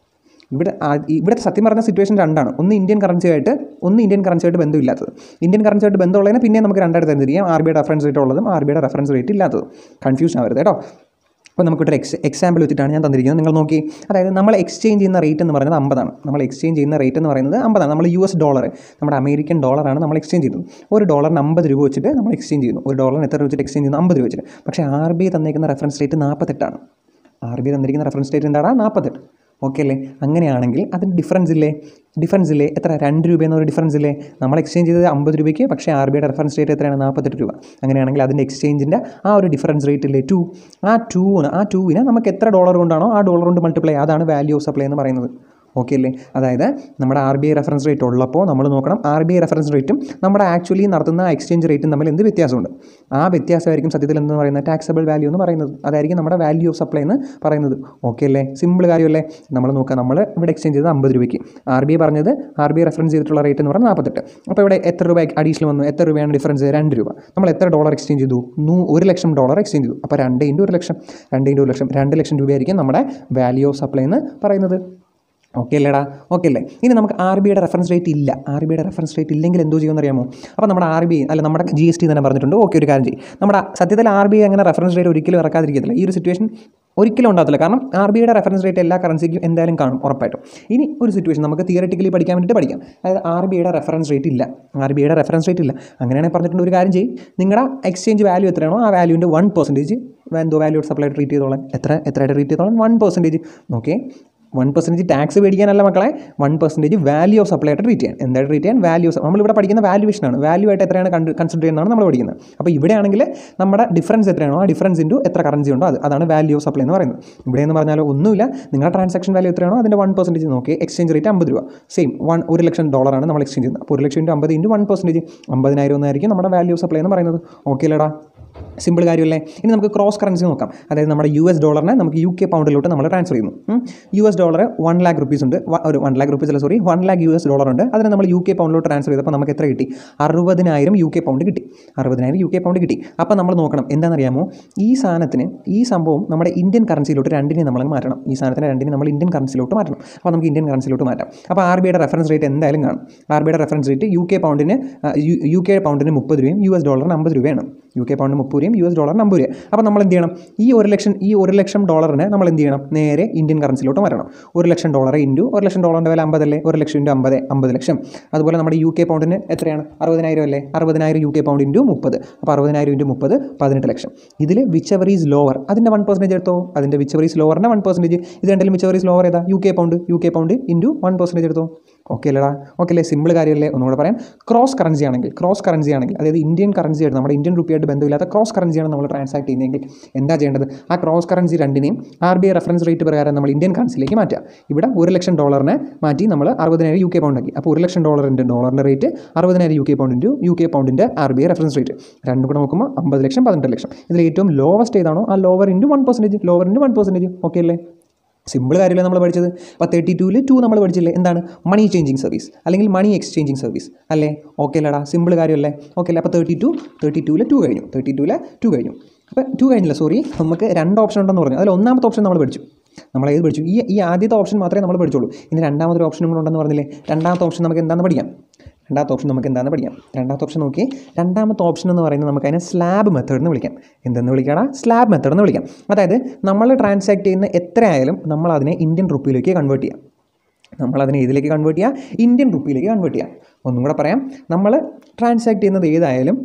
ഇവിടെ ആ- ഇവിടുത്തെ സത്യം പറഞ്ഞ സിറ്റുവേഷൻ രണ്ടാണ് ഒന്ന് ഇന്ത്യൻ കറൻസിയായിട്ട് ഒന്ന് ഇന്ത്യൻ കറൻസിയായിട്ട് ബന്ധമില്ലാത്തത് ഇന്ത്യൻ കറൻസിയായിട്ട് ബന്ധമുള്ളതിനെ പിന്നെ നമുക്ക് രണ്ടായിട്ട് തന്നിരിക്കാം ആർ ബിയുടെ റെഫറൻസ് റേറ്റ് ഉള്ളതും ആർ ബിയുടെ റെഫറൻസ് റേറ്റ് ഇല്ലാത്തതും കൺഫ്യൂഷൻ ആവരുത് കേട്ടോ അപ്പോൾ നമുക്കിവിടെ എക്സ് എക്സാമ്പിൾ വെച്ചിട്ടാണ് ഞാൻ തന്നിരിക്കുന്നത് നിങ്ങൾ നോക്കി അതായത് നമ്മൾ എക്സ്ചേഞ്ച് ചെയ്യുന്ന റേറ്റ് എന്ന് പറയുന്നത് അമ്പതാണ് നമ്മൾ എക്സ്ചേഞ്ച് ചെയ്യുന്ന റേറ്റ് എന്ന് പറയുന്നത് അമ്പതാണ് നമ്മൾ യു എസ് ഡോളർ നമ്മുടെ അമേരിക്കൻ ഡോളറാണ് നമ്മൾ എക്സ്ചേഞ്ച് ചെയ്യുന്നത് ഒരു ഡോളറിന് അമ്പത് രൂപ വെച്ചിട്ട് നമ്മൾ എക്സ്ചേഞ്ച് ചെയ്യുന്നു ഒരു ഡോളറിന് എത്ര രൂപ വെച്ചിട്ട് എക്സ്ചേഞ്ച് ചെയ്യുന്നു അമ്പത് രൂപ വെച്ചിട്ട് പക്ഷേ ആർ ബി ഐ തന്നേക്കുന്ന റെഫറൻസ് റേറ്റ് നാൽപ്പത്തെട്ടാണ് ആർ ബി ഐ തന്നിരിക്കുന്ന റെഫറൻസ് റേറ്റ് എന്താണ് നാൽപ്പത്തെട്ട് ഓക്കെ അല്ലേ അങ്ങനെയാണെങ്കിൽ അതിന് ഡിഫറൻസ് ഇല്ലേ ഡിഫറൻസ് ഇല്ലേ എത്ര രണ്ട് രൂപ എന്നൊരു ഡിഫറൻസ് ഇല്ലേ നമ്മൾ എക്സ്ചേഞ്ച് ചെയ്തത് അമ്പത് രൂപയ്ക്ക് പക്ഷേ ആർ ബി ഐയുടെ റെഫറൻസ് റേറ്റ് എത്രയാണ് നാൽപ്പത്തെട്ട് രൂപ അങ്ങനെയാണെങ്കിൽ അതിൻ്റെ എക്സ്ചേഞ്ചിൻ്റെ ആ ഒരു ഡിഫറൻസ് റേറ്റ് ഇല്ലേ ടു ആ ടൂവിന് ആ ടൂവിനെ നമുക്ക് എത്ര ഡോളർ കൊണ്ടാണോ ആ ഡോളർ കൊണ്ട് മൾട്ടിപ്ലൈ അതാണ് വാല്യൂ ഓഫ് സപ്ലൈ എന്ന് പറയുന്നത് ഓക്കെ അല്ലേ അതായത് നമ്മുടെ R B I reference rate ഉള്ളപ്പോൾ നമ്മൾ നോക്കണം ആർ ബി ഐ റെഫറൻസ് റേറ്റും നമ്മുടെ ആക്ച്വലി നടത്തുന്ന എക്സ്ചേഞ്ച് റേറ്റും തമ്മിൽ എന്ത് വ്യത്യാസമുണ്ട് ആ വ്യത്യാസമായിരിക്കും സത്യത്തിൽ എന്ന് പറയുന്നത് ടാക്സബിൾ വാല്യൂ എന്ന് പറയുന്നത് അതായിരിക്കും നമ്മുടെ വാല്യൂ ഓഫ് സപ്ലൈ എന്ന് പറയുന്നത് ഓക്കെ അല്ലേ സിമ്പിൾ കാര്യമല്ലേ നമ്മൾ നോക്കുക നമ്മൾ ഇവിടെ എക്സ്ചേഞ്ച് ചെയ്തത് അമ്പത് രൂപയ്ക്ക് ആർ ബി ഐ പറഞ്ഞത് ആർ ബി ഐ റെഫറൻസ് ചെയ്തിട്ടുള്ള റേറ്റ് എന്ന് പറഞ്ഞാൽ നാൽപ്പത്തെട്ട് അപ്പോൾ ഇവിടെ എത്ര രൂപ അഡീഷണൽ വന്നു എത്ര രൂപയാണ് ഡിഫറൻസ് രണ്ട് രൂപ നമ്മൾ എത്ര ഡോളർ എക്സ്ചേഞ്ച് ചെയ്തു നൂ ഒരു ലക്ഷം ഡോളർ എക്സ്ചേഞ്ച് ചെയ്തു അപ്പോൾ രണ്ട് ഇൻറ്റു ഒരു ലക്ഷം രണ്ട് ഇൻറ്റു ഒരു ലക്ഷം രണ്ട് ലക്ഷം രൂപയായിരിക്കും നമ്മുടെ വാല്യൂ ഓഫ് സപ്ലൈ എന്ന് പറയുന്നത് ഓക്കെ അല്ലേടാ ഓക്കെ അല്ലേ ഇനി നമുക്ക് ആർ ബിയുടെ റെഫറൻസ് റേറ്റ് ഇല്ല ആർ ബിയുടെ റെഫറൻസ് റേറ്റ് ഇല്ലെങ്കിൽ എന്തോ ചെയ്യുമെന്ന് അറിയാമോ അപ്പോൾ നമ്മുടെ ആർ ബി അല്ല നമ്മുടെ ജി എസ് ടി തന്നെ പറഞ്ഞിട്ടുണ്ട് ഓക്കെ ഒരു കാര്യം ചെയ്യും നമ്മുടെ സത്യത്തിൽ ആർ ബി ഐ അങ്ങനെ റെഫറൻസ് റേറ്റ് ഒരിക്കലും ഇറക്കാതിരിക്കത്തില്ല ഈ ഒരു സിറ്റുവേഷൻ ഒരിക്കലും ഉണ്ടാകത്തില്ല കാരണം ആർ ബി ഐയുടെ റെഫറൻസ് റേറ്റ് എല്ലാ കറൻസിക്കും എന്തായാലും കാണും ഉറപ്പായിട്ടും ഇനി ഒരു സിറ്റുവേഷൻ നമുക്ക് തിയററ്റിക്കലി പഠിക്കാൻ വേണ്ടിയിട്ട് പഠിക്കാം അതായത് ആർ ബി ഐയുടെ റെഫറൻസ് റേറ്റ് ഇല്ല ആർ ബി ഐയുടെ റെഫറൻസ് റേറ്റ് ഇല്ല അങ്ങനെയാണെങ്കിൽ പറഞ്ഞിട്ടുണ്ട് ഒരു കാര്യം ചെയ്യും നിങ്ങളുടെ എക്സ്ചേഞ്ച് വാല്യൂ എത്രയാണോ ആ വാല്യൂവിൻ്റെ വൺ പെർസെൻറ്റേജ് എന്തോ വാല്യൂ സപ്ലൈ ട്രീറ്റ് ചെയ്തോളാം എത്ര എത്രയായിട്ട് ട്രീറ്റ് ചെയ്തോളാം one percentage okay one percentage tax മേടിക്കാനല്ല മക്കളെ one percentage value of supply ആയിട്ട് ട്രീറ്റ് ചെയ്യാൻ എന്തായിട്ട് ട്രീറ്റ് ചെയ്യാൻ വാല്യൂ നമ്മളിവിടെ പഠിക്കുന്ന വാല്യൂവേഷനാണ് വാല്യൂ ആയിട്ട് എത്രയാണ് കണ്ട് കൺസിഡർ ചെയ്യുന്നതാണ് നമ്മൾ പഠിക്കുന്നത് അപ്പോൾ ഇവിടെയാണെങ്കിൽ നമ്മുടെ ഡിഫറൻസ് എത്രയാണോ ആ ഡിഫറൻസ് ഇൻറ്റു എത്ര കറൻസി ഉണ്ടോ അത് അതാണ് വാല്യൂ ഓഫ് സപ്ലൈ എന്ന് പറയുന്നത് ഇവിടെ എന്ന് പറഞ്ഞാൽ ഒന്നുമില്ല നിങ്ങളുടെ ട്രാൻസാക്ഷൻ വാല്യൂ എത്രയാണോ അതിൻ്റെ വൺ പെർസെൻറ്റേജ് നോക്കി എക്സ്ചേഞ്ച് റേറ്റ് അമ്പത് രൂപ സെയിം വൺ ഒരു ലക്ഷം ഡോളറാണ് നമ്മൾ എക്സ്ചേഞ്ച് ചെയ്യുന്നത് അപ്പോൾ ഒരു ലക്ഷം ഇൻറ്റു അമ്പത് ഇൻറ്റു വൺ പെർസെൻറ്റേജ് അമ്പതിനായിരം ഒന്നായിരിക്കും നമ്മുടെ വാല്യൂ ഓഫ് സപ്ലൈ എന്ന് പറയുന്നത് ഓക്കെ അല്ലേടാ സിമ്പിൾ കാര്യമല്ലേ ഇനി നമുക്ക് ക്രോസ് കറൻസി നോക്കാം അതായത് നമ്മുടെ യു എസ് ഡോളറിനെ നമുക്ക് യു കെ പൗണ്ടിലോട്ട് നമ്മൾ ട്രാൻസ്ഫർ ചെയ്യുന്നു U S dollar one lakh rupees ഉണ്ട് വ- ഒരു വൺ ലാക്ക് റുപ്പീസ് അല്ല sorry one lakh U S dollar ഉണ്ട് അതിനെ നമ്മൾ യു കെ പൗണ്ടിലോട്ട് ട്രാൻസ്ഫർ ചെയ്തപ്പോൾ നമുക്ക് എത്ര കിട്ടി അറുപതിനായിരം യു കെ പൗണ്ട് കിട്ടി അറുപതിനായിരം യു കെ പൗണ്ട് കിട്ടി അപ്പോൾ നമ്മൾ നോക്കണം എന്താണെന്നറിയാമോ ഈ സാധനത്തിന് ഈ സംഭവം നമ്മുടെ ഇന്ത്യൻ കറൻസിയിലോട്ട് രണ്ടിനെ നമ്മൾ മാറ്റണം ഈ സാധനത്തിന് രണ്ടിനെ നമ്മൾ ഇന്ത്യൻ കറൻസിയിലോട്ട് മാറ്റണം അപ്പോൾ നമുക്ക് ഇന്ത്യൻ കറൻസിയിലോട്ട് മാറ്റാം അപ്പോൾ ആർ ബി ഐയുടെ റെഫറൻസ് റേറ്റ് എന്തായാലും കാണും ആർ ബി ഐയുടെ റെഫറൻസ് റേറ്റ് യു കെ പൗണ്ടിന് ആ, യു- യു കെ പൗണ്ടിന് മുപ്പത് രൂപയും യു എസ് ഡോളറിന് അമ്പത് രൂപയാണ് യു കെ പൗണ്ടിന് മുപ്പത് രൂപയും യു എസ് ഡോളറിന് അമ്പത് രൂപ അപ്പോൾ നമ്മൾ എന്ത് ചെയ്യണം ഈ ഒരു ലക്ഷം ഈ ഒരു ലക്ഷം ഡോളറിനെ നമ്മൾ എന്ത് ചെയ്യണം നേരെ ഇന്ത്യൻ കറൻസിയിലോട്ട് മാറ്റണം ഒരു ലക്ഷം ഡോളർ ഇൻറ്റു ഒരു ലക്ഷം ഡോളറിൻ്റെ വില അമ്പതല്ലേ ഒരു ലക്ഷം ഇൻറ്റു അമ്പത് അമ്പത് ലക്ഷം അതുപോലെ നമ്മുടെ യു കെ പൗണ്ടിന് എത്രയാണ് അറുപതിനായിരം അല്ലേ അറുപതിനായിരം യു കെ പൗണ്ട് ഇൻറ്റു മുപ്പത് അപ്പോൾ അറുപതിനായിരം ഇൻറ്റു മുപ്പത് പതിനെട്ട് ലക്ഷം ഇതിൽ വിച്ച് എവർ ഈസ് ലോവർ അതിൻ്റെ വൺ പെർസെൻറ്റേജ് എടുത്തോ അതിൻ്റെ വിച്ച് എവർ ഈസ് ലോവറിൻ്റെ വൺ പെർസെൻറ്റേജ് ഇത് രണ്ടിലും വിച്ച് എവർ ഈസ് ലോവർ ഏതാ U K pound U K pound into one percentage എടുത്തോ ഓക്കെ അല്ലേടാ ഓക്കെ അല്ലേ സിമ്പിൾ കാര്യമല്ലേ ഒന്നുകൂടെ പറയാം ക്രോസ് കറൻസി ആണെങ്കിൽ ക്രോസ് കറൻസി ആണെങ്കിൽ അതായത് ഇന്ത്യൻ കറൻസി ആയിട്ട് നമ്മുടെ ഇന്ത്യൻ റുപ്പിയായിട്ട് ബന്ധമില്ലാത്ത ക്രോസ് കറൻസിയാണ് നമ്മൾ ട്രാൻസാക്ട് ചെയ്യുന്നതെങ്കിൽ എന്താ ചെയ്യേണ്ടത് ആ ക്രോസ് കറൻസി രണ്ടിനെയും R B I reference rate പ്രകാരം നമ്മൾ ഇന്ത്യൻ കറൻസിയിലേക്ക് മാറ്റുക ഇവിടെ ഒരു ലക്ഷം ഡോളറിനെ മാറ്റി നമ്മൾ അറുപതിനായിരം യു കെ പൗണ്ട് ആക്കി അപ്പോൾ ഒരു ലക്ഷം ഡോളറിൻ്റെ ഡോളറിൻ്റെ റേറ്റ് അറുപതിനായിരം U K pound into U K പൗണ്ടിൻ്റെ R B I reference rate രണ്ടും കൂടെ നോക്കുമ്പോൾ അമ്പത് ലക്ഷം പതിനെട്ട് ലക്ഷം ഇതിൽ ഏറ്റവും ലോവസ്റ്റ് ഏതാണോ ആ lower into one percentage lower into one percentage okay അല്ലേ സിമ്പിൾ കാര്യമല്ലേ നമ്മൾ പഠിച്ചത് അപ്പോൾ തേർട്ടി ടൂവിൽ ടു നമ്മൾ പഠിച്ചില്ലേ എന്താണ് മണി ചേഞ്ചിങ് സർവീസ് അല്ലെങ്കിൽ മണി എക്സ്ചേഞ്ചിങ് സർവീസ് അല്ലേ ഓക്കെ അല്ലേടാ സിമ്പിൾ കാര്യമല്ലേ ഓക്കെ അല്ലേ അപ്പോൾ തേർട്ടി ടു തേർട്ടി ടൂവിൽ ടു കഴിഞ്ഞു തേർട്ടി ടൂവിൽ ടു കഴിഞ്ഞു അപ്പോൾ ടു കഴിഞ്ഞില്ല സോറി നമുക്ക് രണ്ട് ഓപ്ഷൻ ഉണ്ടെന്ന് പറഞ്ഞു അതിൽ ഒന്നാമത്തെ ഓപ്ഷൻ നമ്മൾ പഠിച്ചു നമ്മൾ ഏത് പഠിച്ചു ഈ ഈ ആദ്യത്തെ ഓപ്ഷൻ മാത്രമേ നമ്മൾ പഠിച്ചുള്ളൂ ഇനി രണ്ടാമതൊരു ഓപ്ഷനും കൂടെ ഉണ്ടെന്ന് പറഞ്ഞില്ലേ രണ്ടാമത്തെ ഓപ്ഷൻ നമുക്ക് എന്താണെന്ന് പഠിക്കാം രണ്ടാമത്തെ ഓപ്ഷൻ നമുക്ക് എന്താണെന്ന് പഠിക്കാം രണ്ടാമത്തെ ഓപ്ഷൻ നോക്കി രണ്ടാമത്തെ ഓപ്ഷൻ എന്ന് പറയുന്നത് നമുക്ക് അതിനെ സ്ലാബ് മെത്തേഡ് എന്ന് വിളിക്കാം എന്തെന്ന് വിളിക്കണം സ്ലാബ് മെത്തേഡ് എന്ന് വിളിക്കാം അതായത് നമ്മൾ ട്രാൻസാക്ട് ചെയ്യുന്ന എത്രയായാലും നമ്മൾ അതിനെ ഇന്ത്യൻ റുപ്പിയിലേക്ക് കൺവേർട്ട് ചെയ്യാം നമ്മളതിനെ ഏതിലേക്ക് കൺവേർട്ട് ചെയ്യുക ഇന്ത്യൻ റുപ്പിയിലേക്ക് കൺവേർട്ട് ചെയ്യാം ഒന്നും കൂടെ പറയാം നമ്മൾ ട്രാൻസാക്ട് ചെയ്യുന്നത് ഏതായാലും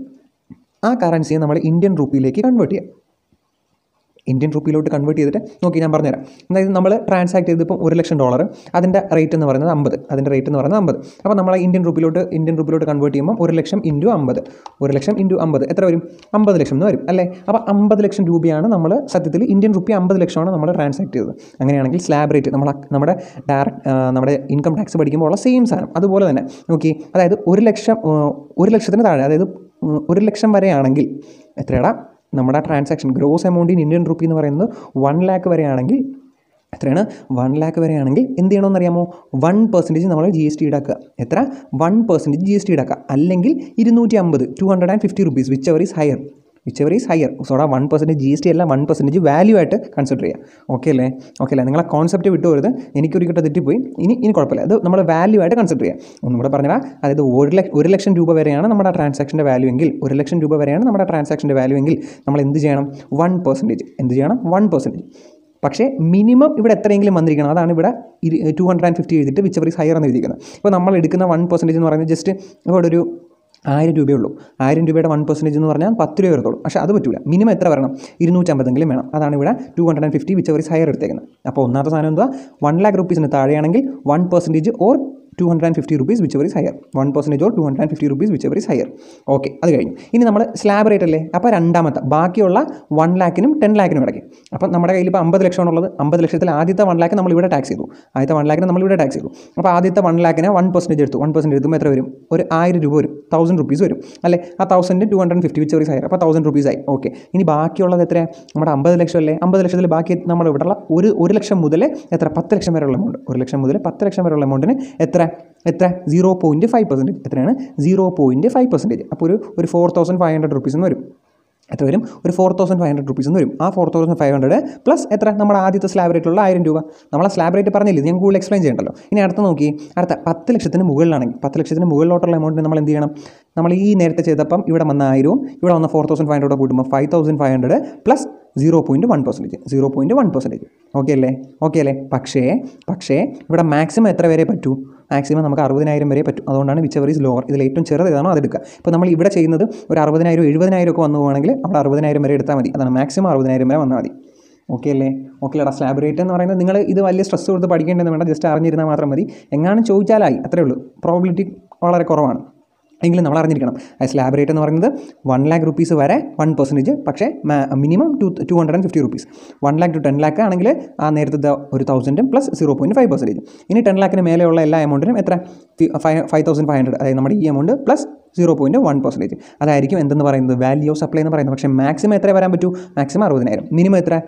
ആ കറൻസിയെ നമ്മൾ ഇന്ത്യൻ റുപ്പിയിലേക്ക് കൺവേർട്ട് ചെയ്യാം ഇന്ത്യൻ റുപ്പിയിലോട്ട് കൺവേർട്ട് ചെയ്തിട്ട് നോക്കി ഞാൻ പറഞ്ഞുതരാം അതായത് നമ്മൾ ട്രാൻസാക്ട് ചെയ്തപ്പോൾ ഒരു ലക്ഷം ഡോളർ അതിൻ്റെ റേറ്റ് എന്ന് പറയുന്നത് അമ്പത് അതിൻ്റെ റേറ്റ് എന്ന് പറയുന്നത് അമ്പത് അപ്പോൾ നമ്മൾ ഇന്ത്യൻ റുപ്പിയിലോട്ട് ഇന്ത്യൻ റുപ്പിയിലോട്ട് കൺവേർട്ട് ചെയ്യുമ്പോൾ ഒരു ലക്ഷം ഇൻറ്റു അമ്പത് ഒരു ലക്ഷം ഇൻറ്റു അമ്പത് എത്ര വരും അമ്പത് ലക്ഷം എന്ന് വരും അല്ലേ അപ്പോൾ അമ്പത് ലക്ഷം രൂപയാണ് നമ്മൾ സത്യത്തിൽ ഇന്ത്യൻ റുപ്പി അമ്പത് ലക്ഷമാണ് നമ്മൾ ട്രാൻസാക്ട് ചെയ്തത് അങ്ങനെയാണെങ്കിൽ സ്ലാബ് റേറ്റ് നമ്മൾ നമ്മുടെ ഡയറക്റ്റ് നമ്മുടെ ഇൻകം ടാക്സ് പഠിക്കുമ്പോൾ ഉള്ള സെയിം സാധനം അതുപോലെ തന്നെ നോക്കി അതായത് ഒരു ലക്ഷം ആ, ഒരു ലക്ഷത്തിന് താഴെ അതായത് ഉം, ഒരു ലക്ഷം വരെയാണെങ്കിൽ എത്രയാടാ നമ്മുടെ transaction gross amount in Indian rupee എന്ന് പറയുന്നത് വൺ ലാക്ക് വരെയാണെങ്കിൽ എത്രയാണ് വൺ ലാക്ക് വരെയാണെങ്കിൽ എന്ത് ചെയ്യണമെന്ന് അറിയാമോ വൺ പെർസെൻറ്റേജ് നമ്മൾ ജി എസ് ടി ഈടാക്കുക എത്ര one percentage G S T ഈടാക്കുക അല്ലെങ്കിൽ ഇരുന്നൂറ്റി അമ്പത് two hundred and fifty rupees whichever is higher whichever is higher സോടാ one percentage G S T അല്ല വൺ പെർസെൻറ്റേജ് വാല്യൂ ആയിട്ട് കൺസിഡർ ചെയ്യുക ഓക്കെ അല്ലേ ഓക്കെ അല്ലേ നിങ്ങളെ കോൺസെപ്റ്റ് വിട്ടുപോരുത് എനിക്കൊരു കിட்ட തെറ്റിപ്പോയി ഇനി ഇനി കുഴപ്പമില്ല അത് നമ്മൾ വാല്യൂ ആയിട്ട് കൺസിഡർ ചെയ്യുക ഒന്നും കൂടെ പറഞ്ഞാൽ അതായത് ഒരു ലക്ഷം ഒരു ലക്ഷം രൂപ വരെയാണ് നമ്മുടെ ട്രാൻസാക്ഷൻ്റെ വാല്യൂ എങ്കിൽ ഒരു ലക്ഷം രൂപ വരെയാണ് നമ്മുടെ ട്രാൻസാക്ഷൻ്റെ വാല്യൂ എങ്കിൽ നമ്മൾ എന്ത് ചെയ്യണം വൺ പെർസെൻറ്റേജ് എന്ത് ചെയ്യണം വൺ പെർസെൻറ്റേജ് പക്ഷേ മിനിമം ഇവിടെ എത്രയെങ്കിലും വന്നിരിക്കണം അതാണ് ഇവിടെ ടു ഹൺഡ്രഡ് ആൻഡ് ഫിഫ്റ്റി എഴുതിയിട്ട് വിച്ച് എവർ ഈസ് ഹയർ എന്ന് എഴുതിയിരിക്കുന്നത് ഇപ്പോൾ നമ്മൾ എടുക്കുന്ന വൺ പെർസെൻറ്റേജ് എന്ന് പറയുന്നത് ജസ്റ്റ് ഇവിടെ ഒരു ആയിരം രൂപയേ ഉള്ളൂ ആയിരം രൂപയുടെ വൺ പെർസെൻറ്റേജ് എന്ന് പറഞ്ഞാൽ പത്ത് രൂപ വരത്തുള്ളൂ പക്ഷേ അത് പറ്റില്ല മിനിമം എത്ര വരണം ഇരുന്നൂറ്റമ്പതെങ്കിലും വേണം അതാണ് ഇവിടെ two hundred and fifty whichever is higher എടുത്തേക്കുന്നത് അപ്പോൾ ഒന്നാമത്തെ സാധനം എന്താ വൺ ലാക്ക് റുപ്പീസിന് താഴെയാണെങ്കിൽ one percentage or two hundred and fifty rupees whichever is higher one percentage or two hundred and fifty rupees whichever is higher okay അത് കഴിഞ്ഞു ഇനി നമ്മൾ സ്ലാബ് റേറ്റ് അല്ലേ അപ്പോൾ രണ്ടാമത്തെ ബാക്കിയുള്ള വൺ ലാക്കിനും ടെൻ ലാക്കിനും ഇടയ്ക്ക് അപ്പം നമ്മുടെ കയ്യിൽ ഇപ്പോൾ അമ്പത് ലക്ഷമാണുള്ളത് അമ്പത് ലക്ഷത്തിൽ ആദ്യത്തെ വൺ ലാക്ക് നമ്മൾ ഇവിടെ ടാക്സ് ചെയ്തു ആദ്യത്തെ വൺ ലാക്കിന് നമ്മൾ ഇവിടെ ടാക്സ് ചെയ്തു അപ്പോൾ ആദ്യത്തെ വൺ ലാക്കിന് വൺ പെർസെൻറ്റേജ് എടുത്തു വൺ പെർസെൻറ്റേജ് എടുക്കുമ്പോൾ എത്ര വരും ഒരു ആയിരം രൂപ വരും തൗസൻഡ് റുപ്പീസ് വരും അല്ലേ ആ thousand two hundred fifty whichever is higher അപ്പോൾ തൗസൻഡ് റുപ്പീസ് ആയി ഓക്കെ ഇനി ബാക്കിയുള്ളത് എത്രയാണ് നമ്മുടെ അമ്പത് ലക്ഷം അല്ലേ അമ്പത് ലക്ഷത്തിൽ ബാക്കി നമ്മൾ ഇവിടെയുള്ള ഒരു ഒരു ലക്ഷം മുതൽ എത്ര പത്ത് ലക്ഷം വരെയുള്ള എമൗണ്ട് ഒരു ലക്ഷം മുതൽ പത്ത് ലക്ഷം വരെയുള്ള എമൗണ്ടിന് എത്ര എത്ര സീറോ പോയിൻറ്റ് ഫൈവ് പെർസെൻറ്റേജ് എത്രയാണ് സീറോ പോയിൻറ്റ് ഫൈവ് പെർസെൻറ്റേജ് അപ്പോൾ ഒരു ഒരു four thousand five hundred rupees എന്ന് വരും എത്ര വരും ഒരു four thousand five hundred rupees എന്ന് വരും ആ four thousand five hundred plus എത്ര നമ്മുടെ ആദ്യത്തെ സ്ലാബ് റേറ്റുള്ള ആയിരം രൂപ നമ്മളെ സ്ലാബ് റേറ്റ് പറഞ്ഞില്ലേ ഞാൻ കൂടുതൽ എക്സ്പ്ലെയിൻ ചെയ്യണ്ടല്ലോ ഇനി അടുത്ത നോക്കി അടുത്ത പത്ത് ലക്ഷത്തിന് മുകളിലാണെങ്കിൽ പത്ത് ലക്ഷത്തിന് മുകളിലോട്ടുള്ള എമൗണ്ടിന് നമ്മൾ എന്ത് ചെയ്യണം നമ്മൾ ഈ നേരത്തെ ചെയ്തപ്പം ഇവിടെ വന്ന ആയിരവും ഇവിടെ വന്ന ഫോർ തൗസൻഡ് ഫൈവ് ഹൺഡ്രഡ് കൂട്ടുമ്പോൾ five thousand five hundred plus zero point one percentage zero point one percentage okay അല്ലേ ഓക്കെ അല്ലേ പക്ഷേ പക്ഷേ ഇവിടെ മാക്സിമം എത്ര വരെ പറ്റൂ മാക്സിമം നമുക്ക് അറുപതിനായിരം വരെ പറ്റും അതുകൊണ്ടാണ് വിച്ച് എവർ ഈസ് ലോവർ ഇതിൽ ഏറ്റവും ചെറുത് ഏതാണോ അതെടുക്കുക ഇപ്പോൾ നമ്മൾ ഇവിടെ ചെയ്യുന്നത് ഒരു അറുപതിനായിരം എഴുപതിനായിരം ഒക്കെ വന്നു പോകുകയാണെങ്കിൽ അവിടെ അറുപതിനായിരം വരെ എടുത്താൽ മതി അതാണ് മാക്സിമം അറുപതിനായിരം വരെ വന്നാൽ മതി ഓക്കെ അല്ലേ ഓക്കെ അല്ല സ്ലാബ് റേറ്റ് എന്ന് പറയുന്നത് നിങ്ങൾ ഇത് വലിയ സ്ട്രെസ് കൊടുത്ത് പഠിക്കേണ്ടതെന്ന് വേണ്ട ജസ്റ്റ് അറിഞ്ഞിരുന്നാൽ മാത്രം മതി എങ്ങാനും ചോദിച്ചാലായി അത്രേ ഉള്ളൂ പ്രോബിലിറ്റി വളരെ കുറവാണ് എങ്കിലും നമ്മൾ അറിഞ്ഞിരിക്കണം ആ സ്ലാബ് റേറ്റ് എന്ന് പറയുന്നത് വൺ ലാക്ക് റുപ്പീസ് വരെ വൺ പെർസെൻറ്റേജ് പക്ഷേ minimum two two hundred and fifty rupees one lakh two ten lakh ആണെങ്കിൽ ആ നേരത്തെ ഒരു തൗസൻഡും plus zero point five percentage ഇനി ടെൻ ലാക്കിന് മേലെയുള്ള എല്ലാ എമൗണ്ടിനും എത്ര five five thousand five hundred അതായത് നമ്മുടെ ഈ amount plus zero point one percentage അതായിരിക്കും എന്തെന്ന് പറയുന്നത് വാല്യൂ ഓഫ് സപ്ലൈ എന്ന് പറയുന്നത് പക്ഷേ മാക്സിമം എത്ര വരാൻ പറ്റൂ മാക്സിമം അറുപതിനായിരം മിനിമം എത്ര